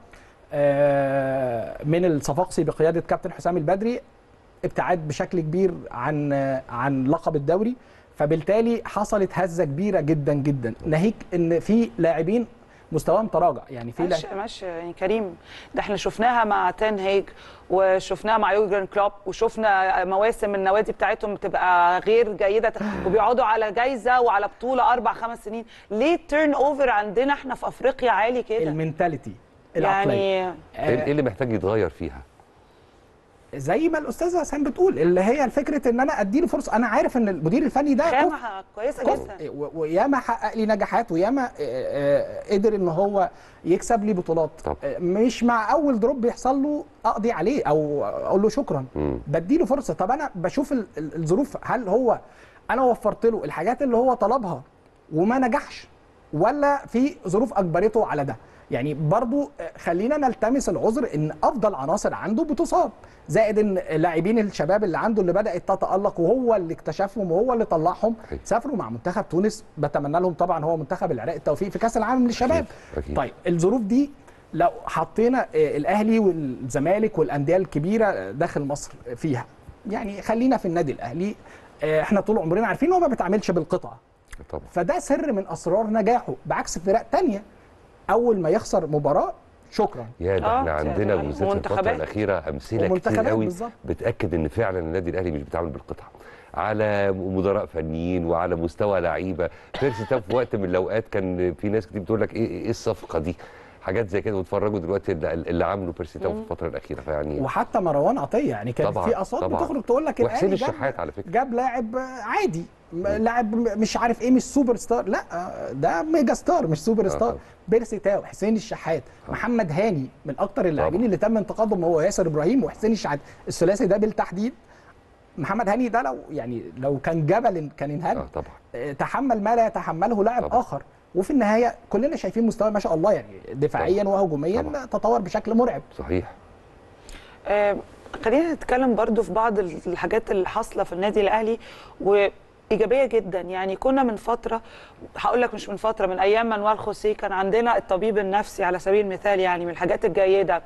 آه، من الصفاقسي بقياده كابتن حسام البدري ابتعاد بشكل كبير عن عن لقب الدوري فبالتالي حصلت هزه كبيره جدا جدا ناهيك ان في لاعبين مستواهم تراجع يعني في ماشي ماشي يعني كريم ده احنا شفناها مع تين هيج وشفناها مع يورجن كلوب وشفنا مواسم النوادي بتاعتهم بتبقى غير جيده وبيقعدوا على جايزه وعلى بطوله اربع خمس سنين ليه التيرن اوفر عندنا احنا في افريقيا عالي كده المينتاليتي العقليه يعني ايه إيه اللي محتاج يتغير فيها زي ما الاستاذه سام بتقول اللي هي فكره ان انا اديله فرصه انا عارف ان المدير الفني ده كفء- خامه كويسه كفء. جدا و- وياما حقق لي نجاحات وياما آه، آه، قدر ان هو يكسب لي بطولات طب. آه، مش مع اول دروب بيحصل له اقضي عليه او اقول له شكرا مم. بديله فرصه طب انا بشوف ال- ال- الظروف هل هو انا وفرت له الحاجات اللي هو طلبها وما نجحش ولا في ظروف اجبرته على ده يعني برضو آه، خلينا نلتمس العذر ان افضل عناصر عنده بتصاب زائد ان لاعبين الشباب اللي عنده اللي بدات تتالق وهو اللي اكتشفهم وهو اللي طلعهم أكيد. سافروا مع منتخب تونس بتمنى لهم طبعا هو منتخب العراق التوفيق في كاس العالم للشباب أكيد. أكيد. طيب الظروف دي لو حطينا آه، الاهلي والزمالك والانديه الكبيره داخل مصر فيها يعني خلينا في النادي الاهلي آه، احنا طول عمرنا عارفين ان هو ما بيتعاملش بالقطعه طبعا فده سر من اسرار نجاحه بعكس فرق تانية اول ما يخسر مباراه شكرا يا ده آه، احنا عندنا يعني بالذات الفتره منتخبات. الاخيره امثله كتير ومنتخبات قوي بالظبط. بتاكد ان فعلا النادي الاهلي مش بيتعامل بالقطعه على مدراء فنيين وعلى مستوى لعيبه بيرسي تاو في وقت من الاوقات كان في ناس كتير بتقول لك ايه ايه الصفقه دي حاجات زي كده واتفرجوا دلوقتي اللي اللي عمله بيرسي تاو في الفتره الاخيره فيعني وحتى مروان عطيه يعني كان طبعاً، في اصوات طبعاً. بتخرج تقول لك وحسين الأهلي جاب- الشحات على فكره جاب لاعب عادي م- لاعب م- مش عارف ايه مش سوبر ستار لا ده ميجا ستار مش سوبر آه ستار طبعا. بيرسي تاو حسين الشحات محمد هاني من اكتر اللاعبين طبعا. اللي تم انتقادهم هو ياسر ابراهيم وحسين الشحات الثلاثي ده بالتحديد محمد هاني ده لو يعني لو كان جبل كان انهد اه طبعا آه، تحمل ما لا يتحمله لاعب طبعا. اخر وفي النهايه كلنا شايفين مستوى ما شاء الله يعني دفاعيا طبعا. وهجوميا طبعا. تطور بشكل مرعب صحيح آه، خلينا نتكلم برضو في بعض الحاجات اللي حاصله في النادي الاهلي وايجابيه جدا يعني كنا من فتره هقول لك مش من فتره من ايام مانويل خوسيه كان عندنا الطبيب النفسي على سبيل المثال يعني من الحاجات الجيده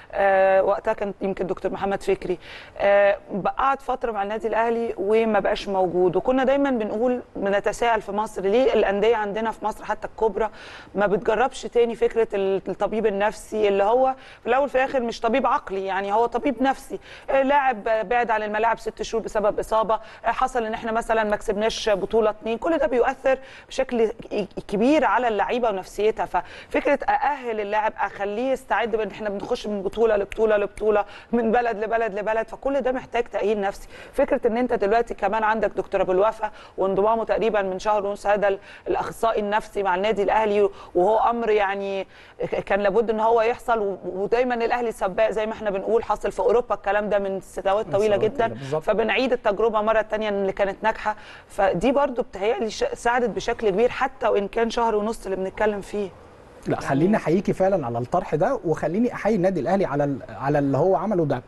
آه وقتها كان يمكن دكتور محمد فكري آه قعد فتره مع النادي الاهلي وما بقاش موجود وكنا دايما بنقول بنتساءل في مصر ليه الانديه عندنا في مصر حتى الكبرى ما بتجربش تاني فكره الطبيب النفسي اللي هو في الاول في الاخر مش طبيب عقلي يعني هو طبيب نفسي آه لاعب بعد عن الملاعب ست شهور بسبب اصابه آه حصل ان احنا مثلا ما كسبناش بطوله اتنين كل ده بيؤثر بشكل كبير على اللعيبه ونفسيتها ففكره ااهل اللاعب اخليه يستعد بان احنا بنخش من بطوله لبطوله لبطوله من بلد لبلد لبلد فكل ده محتاج تاهيل نفسي فكره ان انت دلوقتي كمان عندك دكتور ابو الوفا وانضمامه تقريبا من شهر ونص هذا الاخصائي النفسي مع النادي الاهلي وهو امر يعني كان لابد ان هو يحصل ودايما الاهلي سباق زي ما احنا بنقول حصل في اوروبا الكلام ده من سنوات طويله جدا فبنعيد التجربه مره ثانيه اللي كانت ناجحه فدي برضو بتهيألي ساعدت بشكل كبير حتى وان كان شهر ونص اللي بنتكلم فيه لا خليني احييكي فعلا على الطرح ده وخليني احيي النادي الاهلي على على اللي هو عمله ده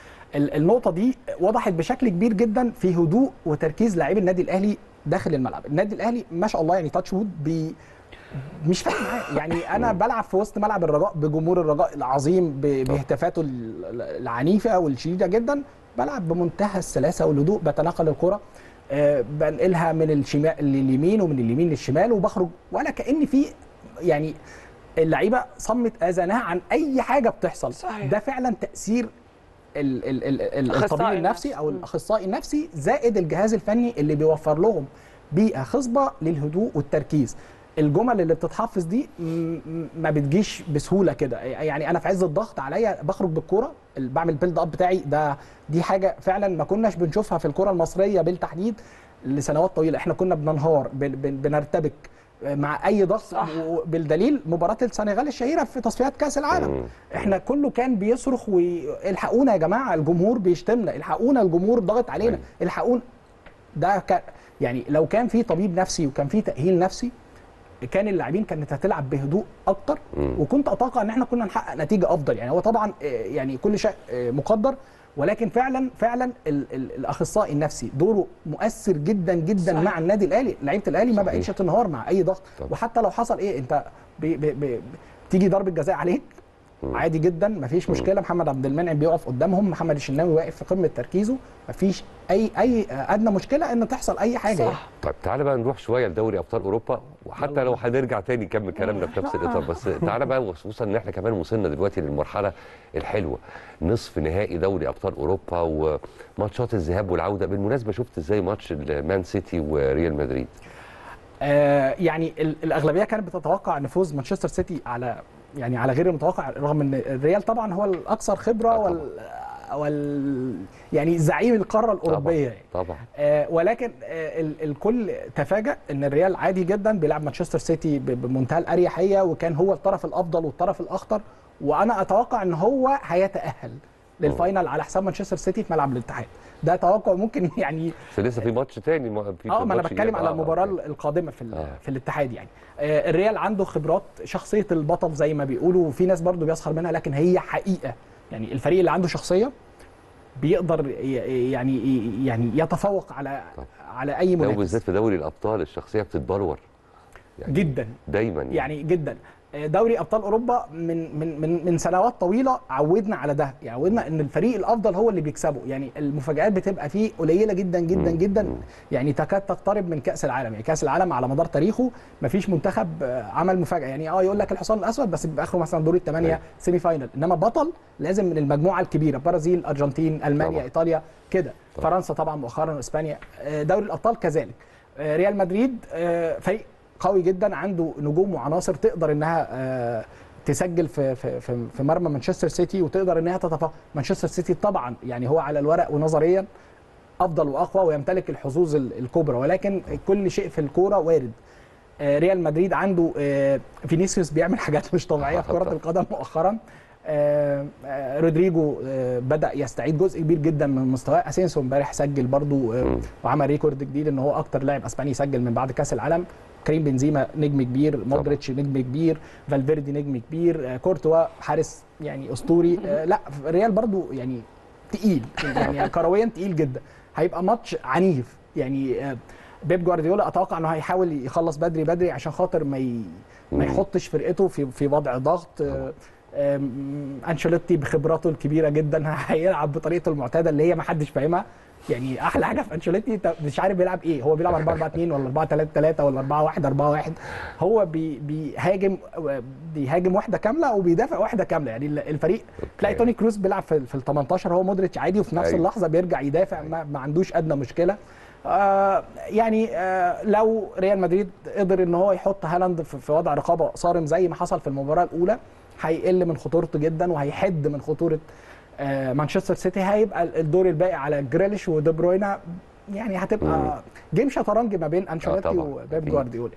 النقطه دي وضحت بشكل كبير جدا في هدوء وتركيز لاعبي النادي الاهلي داخل الملعب النادي الاهلي ما شاء الله يعني تاتش وود بي مش فاهم معاه يعني انا بلعب في وسط ملعب الرجاء بجمهور الرجاء العظيم بهتافاته العنيفه والشديده جدا بلعب بمنتهى السلاسه والهدوء بتنقل الكره أه بنقلها من الشمال لليمين ومن اليمين للشمال وبخرج ولا كان في يعني اللعيبه صمت اذانها عن اي حاجه بتحصل صحيح. ده فعلا تاثير ال ال ال ال الطبيب النفسي او الاخصائي النفسي زائد الجهاز الفني اللي بيوفر لهم بيئه خصبه للهدوء والتركيز الجمل اللي بتتحفظ دي ما بتجيش بسهوله كده يعني انا في عز الضغط عليا بخرج بالكوره بعمل البيلد اب بتاعي ده دي حاجه فعلا ما كناش بنشوفها في الكره المصريه بالتحديد لسنوات طويله احنا كنا بننهار بنرتبك مع اي ضغط بالدليل مباراه السنغال الشهيره في تصفيات كاس العالم احنا كله كان بيصرخ والحقونا يا جماعه الجمهور بيشتمنا الحقونا الجمهور ضغط علينا الحقونا ده كان يعني لو كان في طبيب نفسي وكان في تاهيل نفسي كان اللاعبين كانت هتلعب بهدوء اكتر وكنت اتوقع ان احنا كنا نحقق نتيجه افضل يعني هو طبعا يعني كل شيء مقدر ولكن فعلا فعلا ال ال الاخصائي النفسي دوره مؤثر جدا جدا صحيح. مع النادي الاهلي لعيبه الاهلي ما بقتش تنهار مع اي ضغط طبعا. وحتى لو حصل ايه انت بي بي بي تيجي ضربه جزاء عليك عادي جدا مفيش مشكله محمد عبد المنعم بيقف قدامهم محمد الشناوي واقف في قمه تركيزه مفيش اي اي ادنى مشكله ان تحصل اي حاجه صح. يعني. طيب تعالى بقى نروح شويه لدوري ابطال اوروبا وحتى لو هنرجع تاني نكمل كلامنا في نفس الاطار بس تعالى بقى وخصوصا ان احنا كمان وصلنا دلوقتي للمرحله الحلوه نصف نهائي دوري ابطال اوروبا وماتشات الذهاب والعوده بالمناسبه شفت ازاي ماتش المان سيتي وريال مدريد آه يعني الاغلبيه كانت بتتوقع ان فوز مانشستر سيتي على يعني على غير المتوقع رغم ان الريال طبعا هو الاكثر خبره وال وال يعني زعيم القاره الاوروبيه طبعا, طبعا. آه ولكن آه ال الكل تفاجأ ان الريال عادي جدا بيلعب مانشستر سيتي بمنتهى الاريحيه وكان هو الطرف الافضل والطرف الاخطر وانا اتوقع ان هو هيتاهل للفاينل على حساب مانشستر سيتي في ملعب الاتحاد ده توقع ممكن يعني بس لسه في ماتش تاني في اه ما انا بتكلم على المباراه آه القادمه في آه. في الاتحاد يعني آه الريال عنده خبرات شخصيه البطل زي ما بيقولوا وفي ناس برضو بيسخر منها لكن هي حقيقه يعني الفريق اللي عنده شخصيه بيقدر يعني يعني يتفوق على طب. على اي منافس بالذات في دوري الابطال الشخصيه بتتبلور يعني جدا دايما يعني, يعني جدا دوري ابطال اوروبا من من من من سنوات طويله عودنا على ده يعني عودنا ان الفريق الافضل هو اللي بيكسبه يعني المفاجات بتبقى فيه قليله جدا جدا مم. جدا مم. يعني تكاد تقترب من كاس العالم يعني كاس العالم على مدار تاريخه ما فيش منتخب عمل مفاجاه يعني اه يقول لك الحصان الاسود بس بيبقى اخره مثلا دور الثمانيه سيمي فاينل انما بطل لازم من المجموعه الكبيره برازيل ارجنتين المانيا طبعا. ايطاليا كده فرنسا طبعا مؤخرا واسبانيا دوري الابطال كذلك ريال مدريد فريق قوي جدا عنده نجوم وعناصر تقدر انها تسجل في في في مرمى مانشستر سيتي وتقدر انها تتفوق مانشستر سيتي طبعا يعني هو على الورق ونظريا افضل واقوى ويمتلك الحظوظ الكبرى ولكن كل شيء في الكوره وارد ريال مدريد عنده فينيسيوس بيعمل حاجات مش طبيعيه في كره القدم مؤخرا رودريجو بدا يستعيد جزء كبير جدا من مستواه اسينسو امبارح سجل برضو وعمل ريكورد جديد ان هو اكتر لاعب اسباني سجل من بعد كاس العالم كريم بنزيما نجم كبير مودريتش نجم كبير فالفيردي نجم كبير كورتوا حارس يعني اسطوري لا الريال برضو يعني تقيل يعني كرويا تقيل جدا هيبقى ماتش عنيف يعني بيب جوارديولا اتوقع انه هيحاول يخلص بدري بدري عشان خاطر ما ي... ما يحطش فرقته في في وضع ضغط آم، انشيلوتي بخبراته الكبيره جدا هيلعب بطريقته المعتاده اللي هي ما حدش فاهمها يعني احلى حاجه في انشيلوتي انت مش عارف بيلعب ايه هو بيلعب 4 4 2 ولا 4 3 3 ولا 4 1 4 1 هو بي بيهاجم بيهاجم واحده كامله وبيدافع واحده كامله يعني الفريق تلاقي توني كروز بيلعب في في ال 18 هو مودريتش عادي وفي نفس أيوة. اللحظه بيرجع يدافع ما, ما عندوش ادنى مشكله آه يعني آه لو ريال مدريد قدر ان هو يحط هالاند في في وضع رقابه صارم زي ما حصل في المباراه الاولى هيقل من خطورته جدا وهيحد من خطوره آه مانشستر سيتي هيبقى الدور الباقي على جريليش ودي بروينا يعني هتبقى جيم شطرنج ما بين انشيلوتي طبعاً. وبيب أكيد. جوارديولا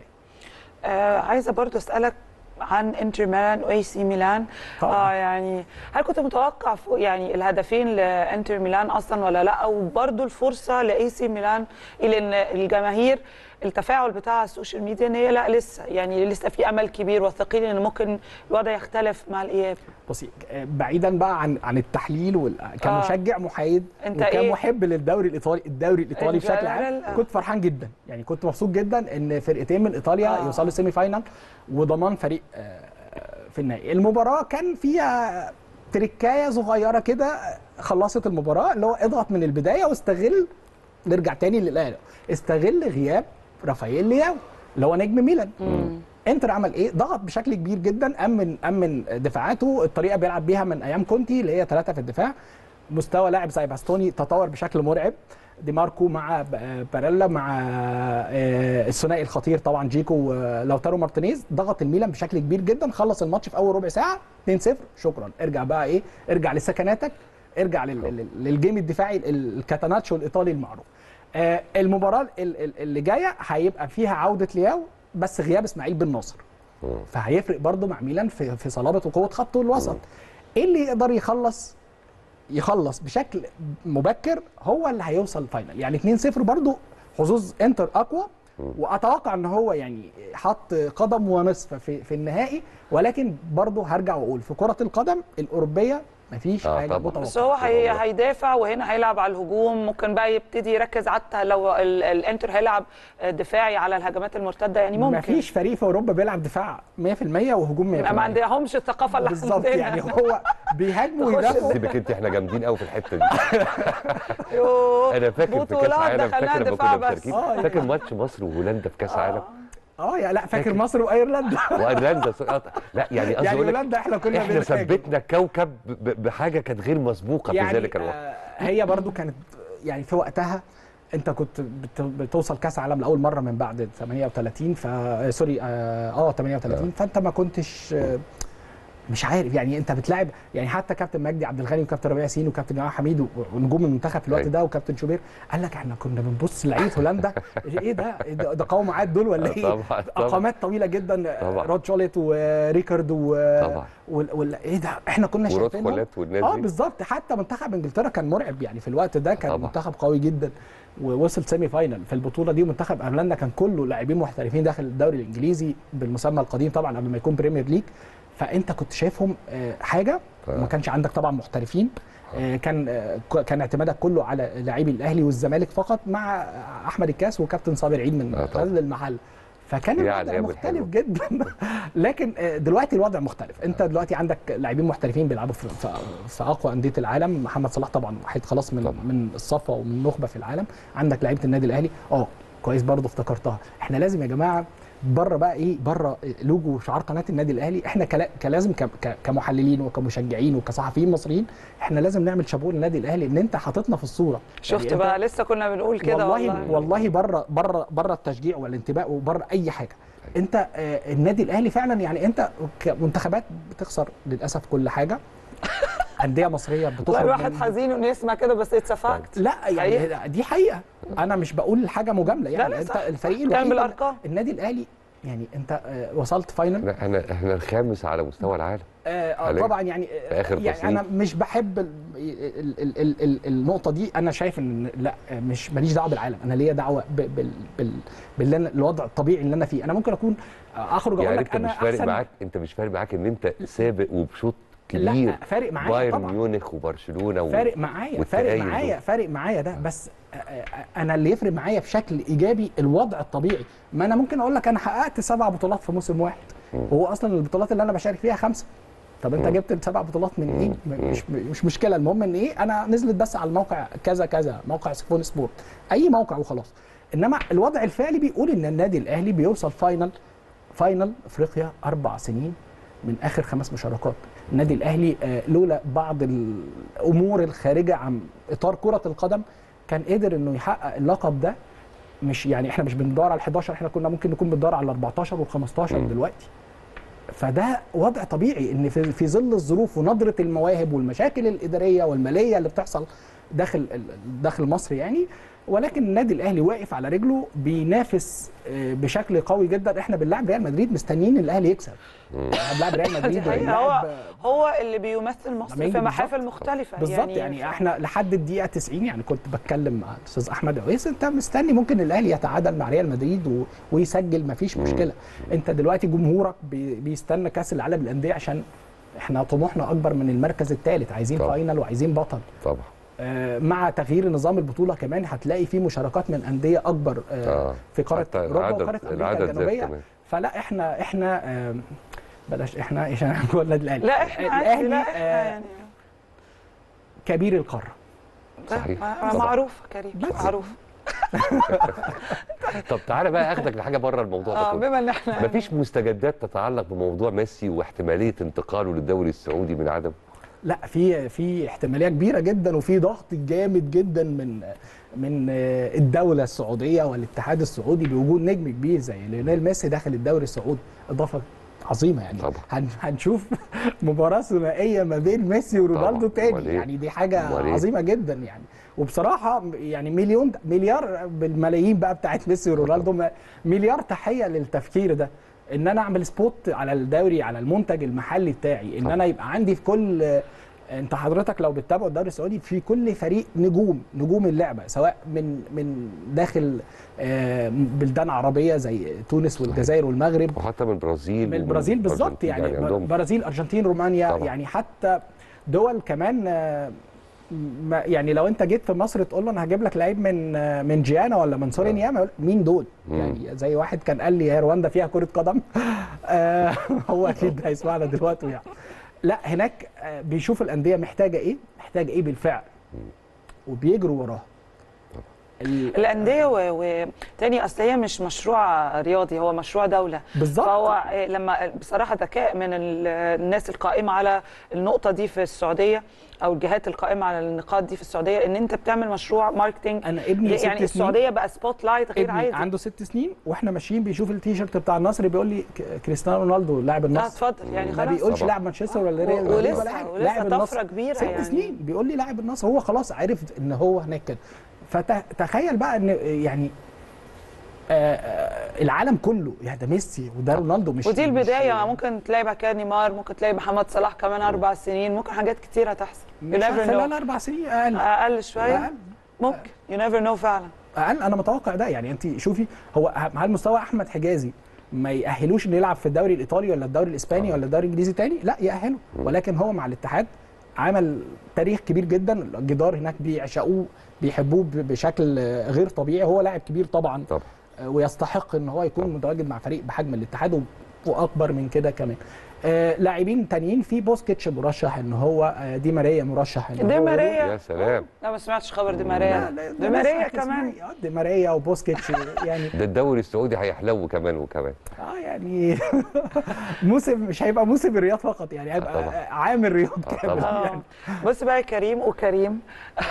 آه عايزه برضو اسالك عن انتر ميلان واي سي ميلان طبعاً. اه يعني هل كنت متوقع فوق يعني الهدفين لانتر ميلان اصلا ولا لا وبرضو الفرصه لاي سي ميلان الى ان الجماهير التفاعل بتاع على السوشيال ميديا ان هي لا لسه يعني لسه في امل كبير واثقين ان ممكن الوضع يختلف مع الاياب بصي آه، بعيدا بقى عن عن التحليل وال... كمشجع محايد أنت إيه؟ وكمحب للدوري الايطالي الدوري الايطالي أنت- بشكل لا، عام لا. كنت فرحان جدا يعني كنت مبسوط جدا ان فرقتين من ايطاليا آه. يوصلوا سيمي فاينال وضمان فريق آه، في النهائي المباراه كان فيها تركايه صغيره كده خلصت المباراه اللي هو اضغط من البدايه واستغل نرجع تاني للاهلي استغل غياب رافائيل لياو اللي هو نجم ميلان انتر عمل ايه ضغط بشكل كبير جدا امن امن دفاعاته الطريقه بيلعب بيها من ايام كونتي اللي هي ثلاثه في الدفاع مستوى لاعب زي باستوني تطور بشكل مرعب دي ماركو مع ب- باريلا مع آه، الثنائي الخطير طبعا جيكو ولوتارو مارتينيز ضغط الميلان بشكل كبير جدا خلص الماتش في اول ربع ساعه 2-0 شكرا ارجع بقى ايه ارجع لسكناتك ارجع لل- لل- للجيم الدفاعي ال- الكاتاناتشو الايطالي المعروف آه، المباراه ال- ال- اللي جايه هيبقى فيها عوده لياو بس غياب اسماعيل بن ناصر فهيفرق برضه مع ميلان في في صلابه وقوه خطه الوسط ايه اللي يقدر يخلص يخلص بشكل مبكر هو اللي هيوصل الفاينل يعني 2-0 برضه حظوظ انتر اقوى واتوقع ان هو يعني حط قدم ونصف في في النهائي ولكن برضه هرجع واقول في كره القدم الاوروبيه مفيش آه، حاجه طبعاً. متوقعه بس هو هي هيدافع وهنا هيلعب على الهجوم ممكن بقى يبتدي يركز حتى لو ال- الانتر هيلعب دفاعي على الهجمات المرتده يعني ممكن مفيش فريق في اوروبا بيلعب دفاع 100% وهجوم 100% ما عندهمش الثقافه اللي بالظبط عندنا. يعني هو بيهاجموا تخش ويدافعوا سيبك انت احنا جامدين قوي في الحته دي يوه انا فاكر في كاس بطولات عالم دخلناها فاكر لما دفاع كنا بس. مشاركين آه، يعني. فاكر ماتش مصر وهولندا في كاس عالم اه يا لا فاكر مصر وايرلندا وايرلندا سقط. لا يعني قصدي يعني اقول لك هولندا احنا كنا احنا بنهاجم. ثبتنا الكوكب ب- ب- بحاجه كانت غير مسبوقه في ذلك الوقت آه، هي برضو كانت يعني في وقتها انت كنت بت- بتوصل كاس عالم لاول مره من بعد 38 ف آه، سوري اه آه، 38 فانت ما كنتش آه، مش عارف يعني انت بتلاعب يعني حتى كابتن مجدي عبد الغني وكابتن ربيع ياسين وكابتن جمال حميد و- ونجوم المنتخب في الوقت أيوة. ده وكابتن شوبير قال لك احنا كنا بنبص لعيبه هولندا ايه ده إيه ده ده قوم عاد دول ولا ايه طبعاً، طبعاً. اقامات طويله جدا طبعاً. رود شوليت وريكارد و طبعاً. وال- وال- ايه ده احنا كنا ورود شايفينهم خولات والناس اه دي. بالظبط حتى منتخب انجلترا كان مرعب يعني في الوقت ده كان طبعاً. منتخب قوي جدا ووصل سيمي فاينل في البطوله دي ومنتخب ايرلندا كان كله لاعبين محترفين داخل الدوري الانجليزي بالمسمى القديم طبعا قبل ما يكون بريمير ليج فانت كنت شايفهم آه، حاجه وما كانش عندك طبعا محترفين آه، كان آه، ك- كان اعتمادك كله على لاعبي الاهلي والزمالك فقط مع احمد الكاس وكابتن صابر عيد من آه، طبعاً. غزل المحل فكان يا الوضع علام مختلف الحلوة. جدا لكن آه، دلوقتي الوضع مختلف انت دلوقتي عندك لاعبين محترفين بيلعبوا في, في, في اقوى انديه العالم محمد صلاح طبعا واحد خلاص من من الصفوه ومن النخبه في العالم عندك لعيبه النادي الاهلي اه كويس برضه افتكرتها احنا لازم يا جماعه بره بقى ايه بره لوجو وشعار قناه النادي الاهلي احنا كلا- كلازم ك- ك- كمحللين وكمشجعين وكصحفيين مصريين احنا لازم نعمل شابوه للنادي الاهلي ان انت حاططنا في الصوره شفت يعني أنت- بقى لسه كنا بنقول كده والله والله والله بره بره بره التشجيع والانتماء وبره اي حاجه انت آه، النادي الاهلي فعلا يعني انت كمنتخبات بتخسر للاسف كل حاجه انديه مصريه والله بتخرج الواحد من- حزين انه يسمع كده بس اتسفكت لا حقيقة. يعني دي حقيقه انا مش بقول حاجه مجامله يعني لا، انت صح. الفريق كان الوحيد بالأرقام. النادي الاهلي يعني انت آه، وصلت فاينل احنا احنا الخامس على مستوى العالم آه، آه، حاليا. طبعا يعني في آخر يعني تصنيف. انا مش بحب ال ال ال ال ال النقطه دي انا شايف ان لا آه، مش ماليش دعوه بالعالم انا ليا دعوه ب- بال بال باللي أنا- الوضع الطبيعي اللي انا فيه انا ممكن اكون آه، اخرج اقول يعني لك انت انا مش فارق احسن معاك انت مش فارق معاك ان انت سابق وبشوط لا، كبير فارق معايا بايرن طبعاً. ميونخ وبرشلونه و... فارق معايا فارق والتأيد معايا دول. فارق معايا ده بس آه، آه، انا اللي يفرق معايا بشكل ايجابي الوضع الطبيعي ما انا ممكن اقول لك انا حققت سبع بطولات في موسم واحد وهو اصلا البطولات اللي انا بشارك فيها خمسه طب انت مم. جبت السبع بطولات من ايه م- مش مش مشكله المهم ان ايه انا نزلت بس على الموقع كذا كذا موقع سيفون سبورت اي موقع وخلاص انما الوضع الفعلي بيقول ان النادي الاهلي بيوصل فاينل فاينل افريقيا اربع سنين من اخر خمس مشاركات النادي الاهلي آه، لولا بعض الامور الخارجه عن اطار كره القدم كان قدر انه يحقق اللقب ده مش يعني احنا مش بندور على ال 11 احنا كنا ممكن نكون بندور على ال 14 وال 15 دلوقتي فده وضع طبيعي ان في في ظل الظروف ونظره المواهب والمشاكل الاداريه والماليه اللي بتحصل داخل ال- داخل مصر يعني ولكن النادي الاهلي واقف على رجله بينافس آه، بشكل قوي جدا احنا بنلعب ريال مدريد مستنيين الاهلي يكسب احنا بنلعب ريال دي مدريد حقيقة وبنلعب- هو هو اللي بيمثل مصر أمين في محافل بالظبط. مختلفة بالظبط يعني, احنا لحد الدقيقه 90 يعني كنت بتكلم مع الاستاذ احمد عويس انت مستني ممكن الاهلي يتعادل مع ريال مدريد و... ويسجل مفيش مشكله انت دلوقتي جمهورك بي... بيستنى كاس العالم للانديه عشان احنا طموحنا اكبر من المركز الثالث عايزين طبعا. فاينل وعايزين بطل طبعا آه، مع تغيير نظام البطوله كمان هتلاقي في مشاركات من انديه اكبر آه، آه. في قاره حتى اوروبا العدد- وقاره امريكا العدد زاد الجنوبيه كمان. فلا احنا احنا آه، بلاش احنا عشان جوه النادي الاهلي لا احنا عادي، الاهلي لا احنا آه، يعني كبير القاره صحيح ما- طبعا. معروف كريم معروف طب تعالى بقى اخدك لحاجه بره الموضوع ده اه كله. بما ان احنا مفيش مستجدات تتعلق بموضوع ميسي واحتماليه انتقاله للدوري السعودي من عدم لا في في احتماليه كبيره جدا وفي ضغط جامد جدا من من آه، الدوله السعوديه والاتحاد السعودي بوجود نجم كبير زي ليونيل ميسي داخل الدوري السعودي اضافه عظيمه يعني طبعا. هن هنشوف مباراه ثنائيه ما بين ميسي ورونالدو طبعا. أمال تاني إيه؟ يعني دي حاجه أمال إيه؟ عظيمه جدا يعني وبصراحه يعني مليون مليار بالملايين بقى بتاعت ميسي ورونالدو ما- مليار تحيه للتفكير ده ان انا اعمل سبوت على الدوري على المنتج المحلي بتاعي ان طبعا. انا يبقى عندي في كل انت حضرتك لو بتتابعوا الدوري السعودي في كل فريق نجوم نجوم اللعبه سواء من من داخل آه، بلدان عربيه زي تونس والجزائر والمغرب وحتى من البرازيل من البرازيل بالظبط والأرجنتين، يعني, يعني عندهم برازيل ارجنتين رومانيا طبعا. يعني حتى دول كمان آه، ما يعني لو انت جيت في مصر تقول له انا هجيب لك لعيب من آه، من جيانا ولا من سورينياما يقول مين دول؟ مم. يعني زي واحد كان قال لي هي رواندا فيها كره قدم آه، هو اكيد هيسمعنا دلوقتي يعني لا هناك آه، بيشوف الانديه محتاجه ايه؟ محتاجه ايه بالفعل وبيجروا وراها ال- الانديه وتاني اصل هي مش مشروع رياضي هو مشروع دوله بالظبط. فهو آه، لما بصراحه ذكاء من ال- الناس القائمه على النقطه دي في السعوديه او الجهات القائمه على النقاط دي في السعوديه ان انت بتعمل مشروع ماركتنج انا ابني ست يعني سنين. السعوديه بقى سبوت لايت غير ابني عادي عنده ست سنين واحنا ماشيين بيشوف التيشيرت بتاع النصر بيقول لي ك- كريستيانو رونالدو لاعب اه النصر اتفضل يعني ما خلاص بيقولش طبعا. لاعب مانشستر ولا ريال و- مدريد ولسه- ولا حاجه ولسه لاعب طفرة النصر كبيرة ست يعني. سنين بيقول لي لاعب النصر هو خلاص عرف ان هو هناك كده فتخيل بقى ان يعني آه، آه، العالم كله يعني ده ميسي وده رونالدو مش ودي مش- البدايه ممكن تلاقي بعد كده نيمار ممكن تلاقي محمد صلاح كمان اربع سنين ممكن حاجات كتير هتحصل You مش never خلال know. اربع سنين اقل اقل شويه أقل. ممكن يو نيفر نو فعلا اقل انا متوقع ده يعني انت شوفي هو هل مستوى احمد حجازي ما يأهلوش انه يلعب في الدوري الايطالي ولا الدوري الاسباني ولا الدوري الانجليزي تاني لا يأهله ولكن هو مع الاتحاد عمل تاريخ كبير جدا الجدار هناك بيعشقوه بيحبوه ب- بشكل غير طبيعي هو لاعب كبير طبعا طبعا ويستحق ان هو يكون متواجد مع فريق بحجم الاتحاد و- واكبر من كده كمان آه لاعبين تانيين في بوسكيتش مرشح ان هو آه دي ماريا مرشح ان دي هو ماريا يا سلام لا ما سمعتش خبر دي لا، ماريا لا، دي ده ماريا لسه كمان هتسمعي. آه، دي ماريا وبوسكيتش يعني ده الدوري السعودي هيحلو كمان وكمان اه يعني موسم مش هيبقى موسم الرياض فقط يعني طبعا. هيبقى عام الرياض آه، كامل طبعا. يعني بص بقى يا كريم وكريم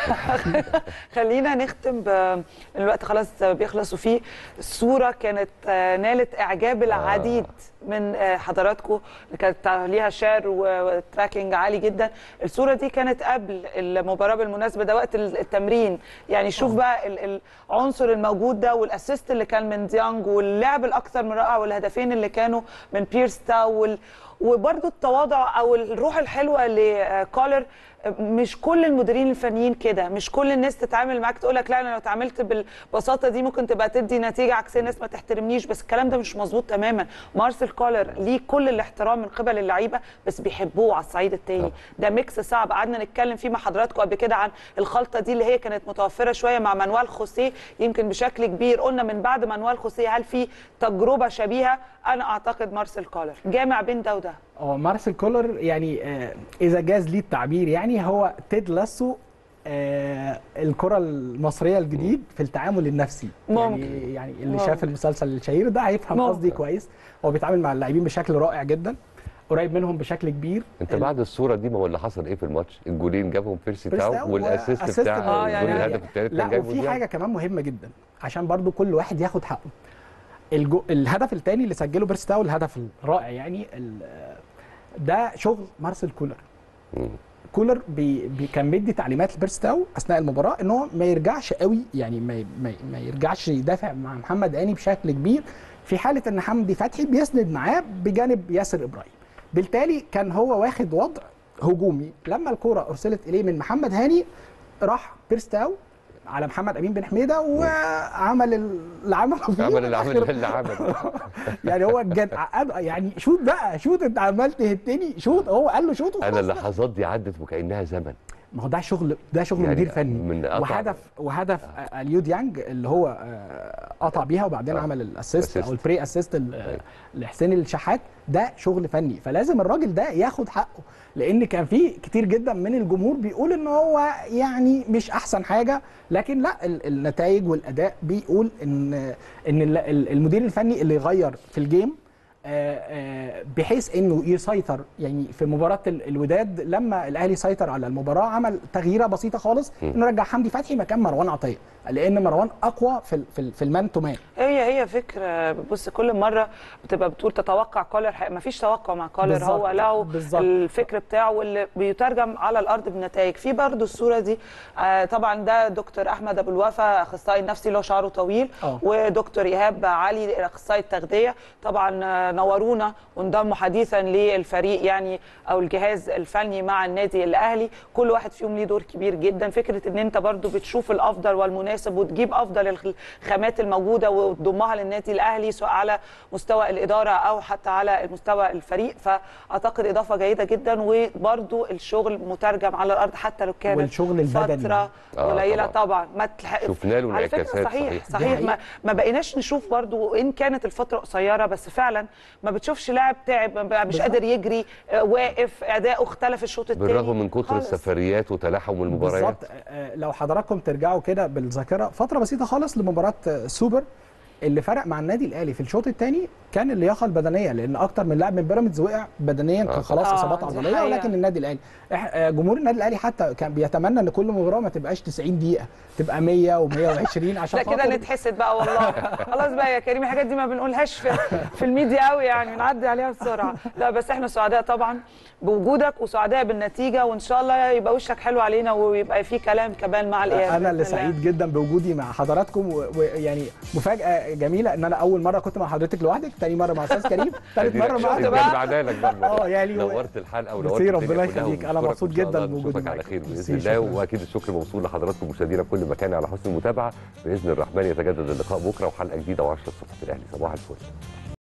خلينا نختم ب... الوقت خلاص بيخلص وفي صورة كانت آه، نالت إعجاب العديد من آه، حضراتكم اللي كانت ليها شير وتراكنج عالي جدا الصورة دي كانت قبل المباراة بالمناسبة ده وقت التمرين يعني شوف بقى ال- العنصر الموجود ده والاسيست اللي كان من ديانج واللعب الأكثر من رائع والهدفين اللي كانوا من بيرس تاو وال... وبرده التواضع او الروح الحلوه لكولر مش كل المديرين الفنيين كده مش كل الناس تتعامل معاك تقول لك لا انا لو اتعاملت بالبساطه دي ممكن تبقى تدي نتيجه عكس الناس ما تحترمنيش بس الكلام ده مش مظبوط تماما مارسيل كولر ليه كل الاحترام من قبل اللعيبه بس بيحبوه على الصعيد التاني ده ميكس صعب قعدنا نتكلم فيه مع حضراتكم قبل كده عن الخلطه دي اللي هي كانت متوفره شويه مع مانويل خوسيه يمكن بشكل كبير قلنا من بعد مانويل خوسيه هل في تجربه شبيهه انا اعتقد مارسيل كولر جامع بين ده وده هو مارسيل كولر يعني آه، اذا جاز لي التعبير يعني هو تيد لاسو آه، الكره المصريه الجديد في التعامل النفسي ممكن. يعني, يعني اللي ممكن. شاف المسلسل الشهير ده هيفهم ممكن. قصدي كويس هو بيتعامل مع اللاعبين بشكل رائع جدا قريب منهم بشكل كبير انت بعد الصوره دي ما هو اللي حصل ايه في الماتش الجولين جابهم بيرسي بيرسي تاو تاو والاسيست وأسيست بتاع آه، الجول يعني- الهدف الثالث كان لا جايبه وفي ديانج. حاجه كمان مهمه جدا عشان برضو كل واحد ياخد حقه الجو... الهدف الثاني اللي سجله بيرسي تاو الهدف الرائع يعني ال... ده شغل مارسيل كولر كولر بي... بي كان مدي تعليمات لبيرسي تاو اثناء المباراه ان هو ما يرجعش قوي يعني ما, ما... ما يرجعش يدافع مع محمد هاني بشكل كبير في حاله ان حمدي فتحي بيسند معاه بجانب ياسر ابراهيم بالتالي كان هو واخد وضع هجومي لما الكره ارسلت اليه من محمد هاني راح بيرستاو على محمد امين بن حميده وعمل اللي عمله فيه عمل اللي عمل والآخر- اللي عمل يعني هو الجد عقد يعني شوت بقى شوت انت عمال تهتني شوت هو قال له شوت انا وخلاص. اللحظات دي عدت وكانها زمن ما هو ده شغل ده شغل يعني مدير فني من قطع- وهدف وهدف آه، اليو ديانج اللي هو آه، قطع بيها وبعدين عمل الاسيست او البري اسيست لحسين الشحات ده شغل فني فلازم الراجل ده ياخد حقه لان كان في كتير جدا من الجمهور بيقول ان هو يعني مش احسن حاجه لكن لا ال- النتائج والاداء بيقول ان ان ال- ال- المدير الفني اللي يغير في الجيم آه، آه، بحيث انه يسيطر يعني في مباراه ال- الوداد لما الاهلي سيطر على المباراه عمل تغييره بسيطه خالص انه رجع حمدي فتحي مكان مروان عطيه لان مروان اقوى في ال- في ال- في المان تو مان هي هي فكره بص كل مره بتبقى بتقول تتوقع كولر ما فيش توقع مع كولر بالظبط، هو له بالظبط. الفكر بتاعه واللي بيترجم على الارض بنتائج في برضو الصوره دي آه طبعا ده دكتور احمد ابو الوفا اخصائي النفسي له شعره طويل آه. ودكتور ايهاب علي اخصائي التغذيه طبعا آه، نورونا وانضموا حديثا للفريق يعني او الجهاز الفني مع النادي الاهلي كل واحد فيهم ليه دور كبير جدا فكره ان انت برضو بتشوف الافضل والمناسب وتجيب افضل الخامات الموجوده وتضمها للنادي الاهلي سواء على مستوى الاداره او حتى على مستوى الفريق فاعتقد اضافه جيده جدا وبرضو الشغل مترجم على الارض حتى لو كانت والشغل البدني. فتره آه، قليله طبعاً. طبعا ما تلحق شفنا له على فكره انعكاسات، صحيح صحيح. صحيح, دي ما, ما بقيناش نشوف برضو وان كانت الفتره قصيره بس فعلا ما بتشوفش لاعب تعب بقى مش بالظبط. قادر يجري آه، واقف اداؤه اختلف الشوط الثاني بالرغم من كتر السفريات وتلاحم المباريات بالظبط آه، لو حضراتكم ترجعوا كده بالذاكره فتره بسيطه خالص لمباراه آه، سوبر اللي فرق مع النادي الاهلي في الشوط الثاني كان اللياقه البدنيه لان اكتر من لاعب من بيراميدز وقع بدنيا كان آه. خلاص آه، اصابات دي عضليه حقيقة. ولكن النادي الاهلي إح- آه، جمهور النادي الاهلي حتى كان بيتمنى ان كل مباراه ما تبقاش 90 دقيقه تبقى 100 و120 عشان لا كده خاطر نتحسد بقى والله خلاص بقى يا كريم الحاجات دي ما بنقولهاش في, في الميديا قوي يعني بنعدي عليها بسرعه لا بس احنا سعداء طبعا بوجودك وسعداء بالنتيجه وان شاء الله يبقى وشك حلو علينا ويبقى في كلام كمان مع الاياب انا اللي بإذن الله. سعيد جدا بوجودي مع حضراتكم و- ويعني مفاجاه جميله ان انا اول مره كنت مع حضرتك لوحدك تاني مره مع استاذ كريم ثالث مره مع شفت بقى؟ بعدها لك بقى اه يعني نورت الحلقه ونورت ميرسي، الدنيا ربنا كلها يخليك. أنا ونشكرك مبسوط إن شاء جدا الله بوجودي نشوفك على معاك. خير ميرسي، باذن الله شكراً. واكيد الشكر موصول لحضراتكم مشاهدينا في كل مكان على حسن المتابعه باذن الرحمن يتجدد اللقاء بكره وحلقه جديده و10 الصبح في الاهلي صباح الفل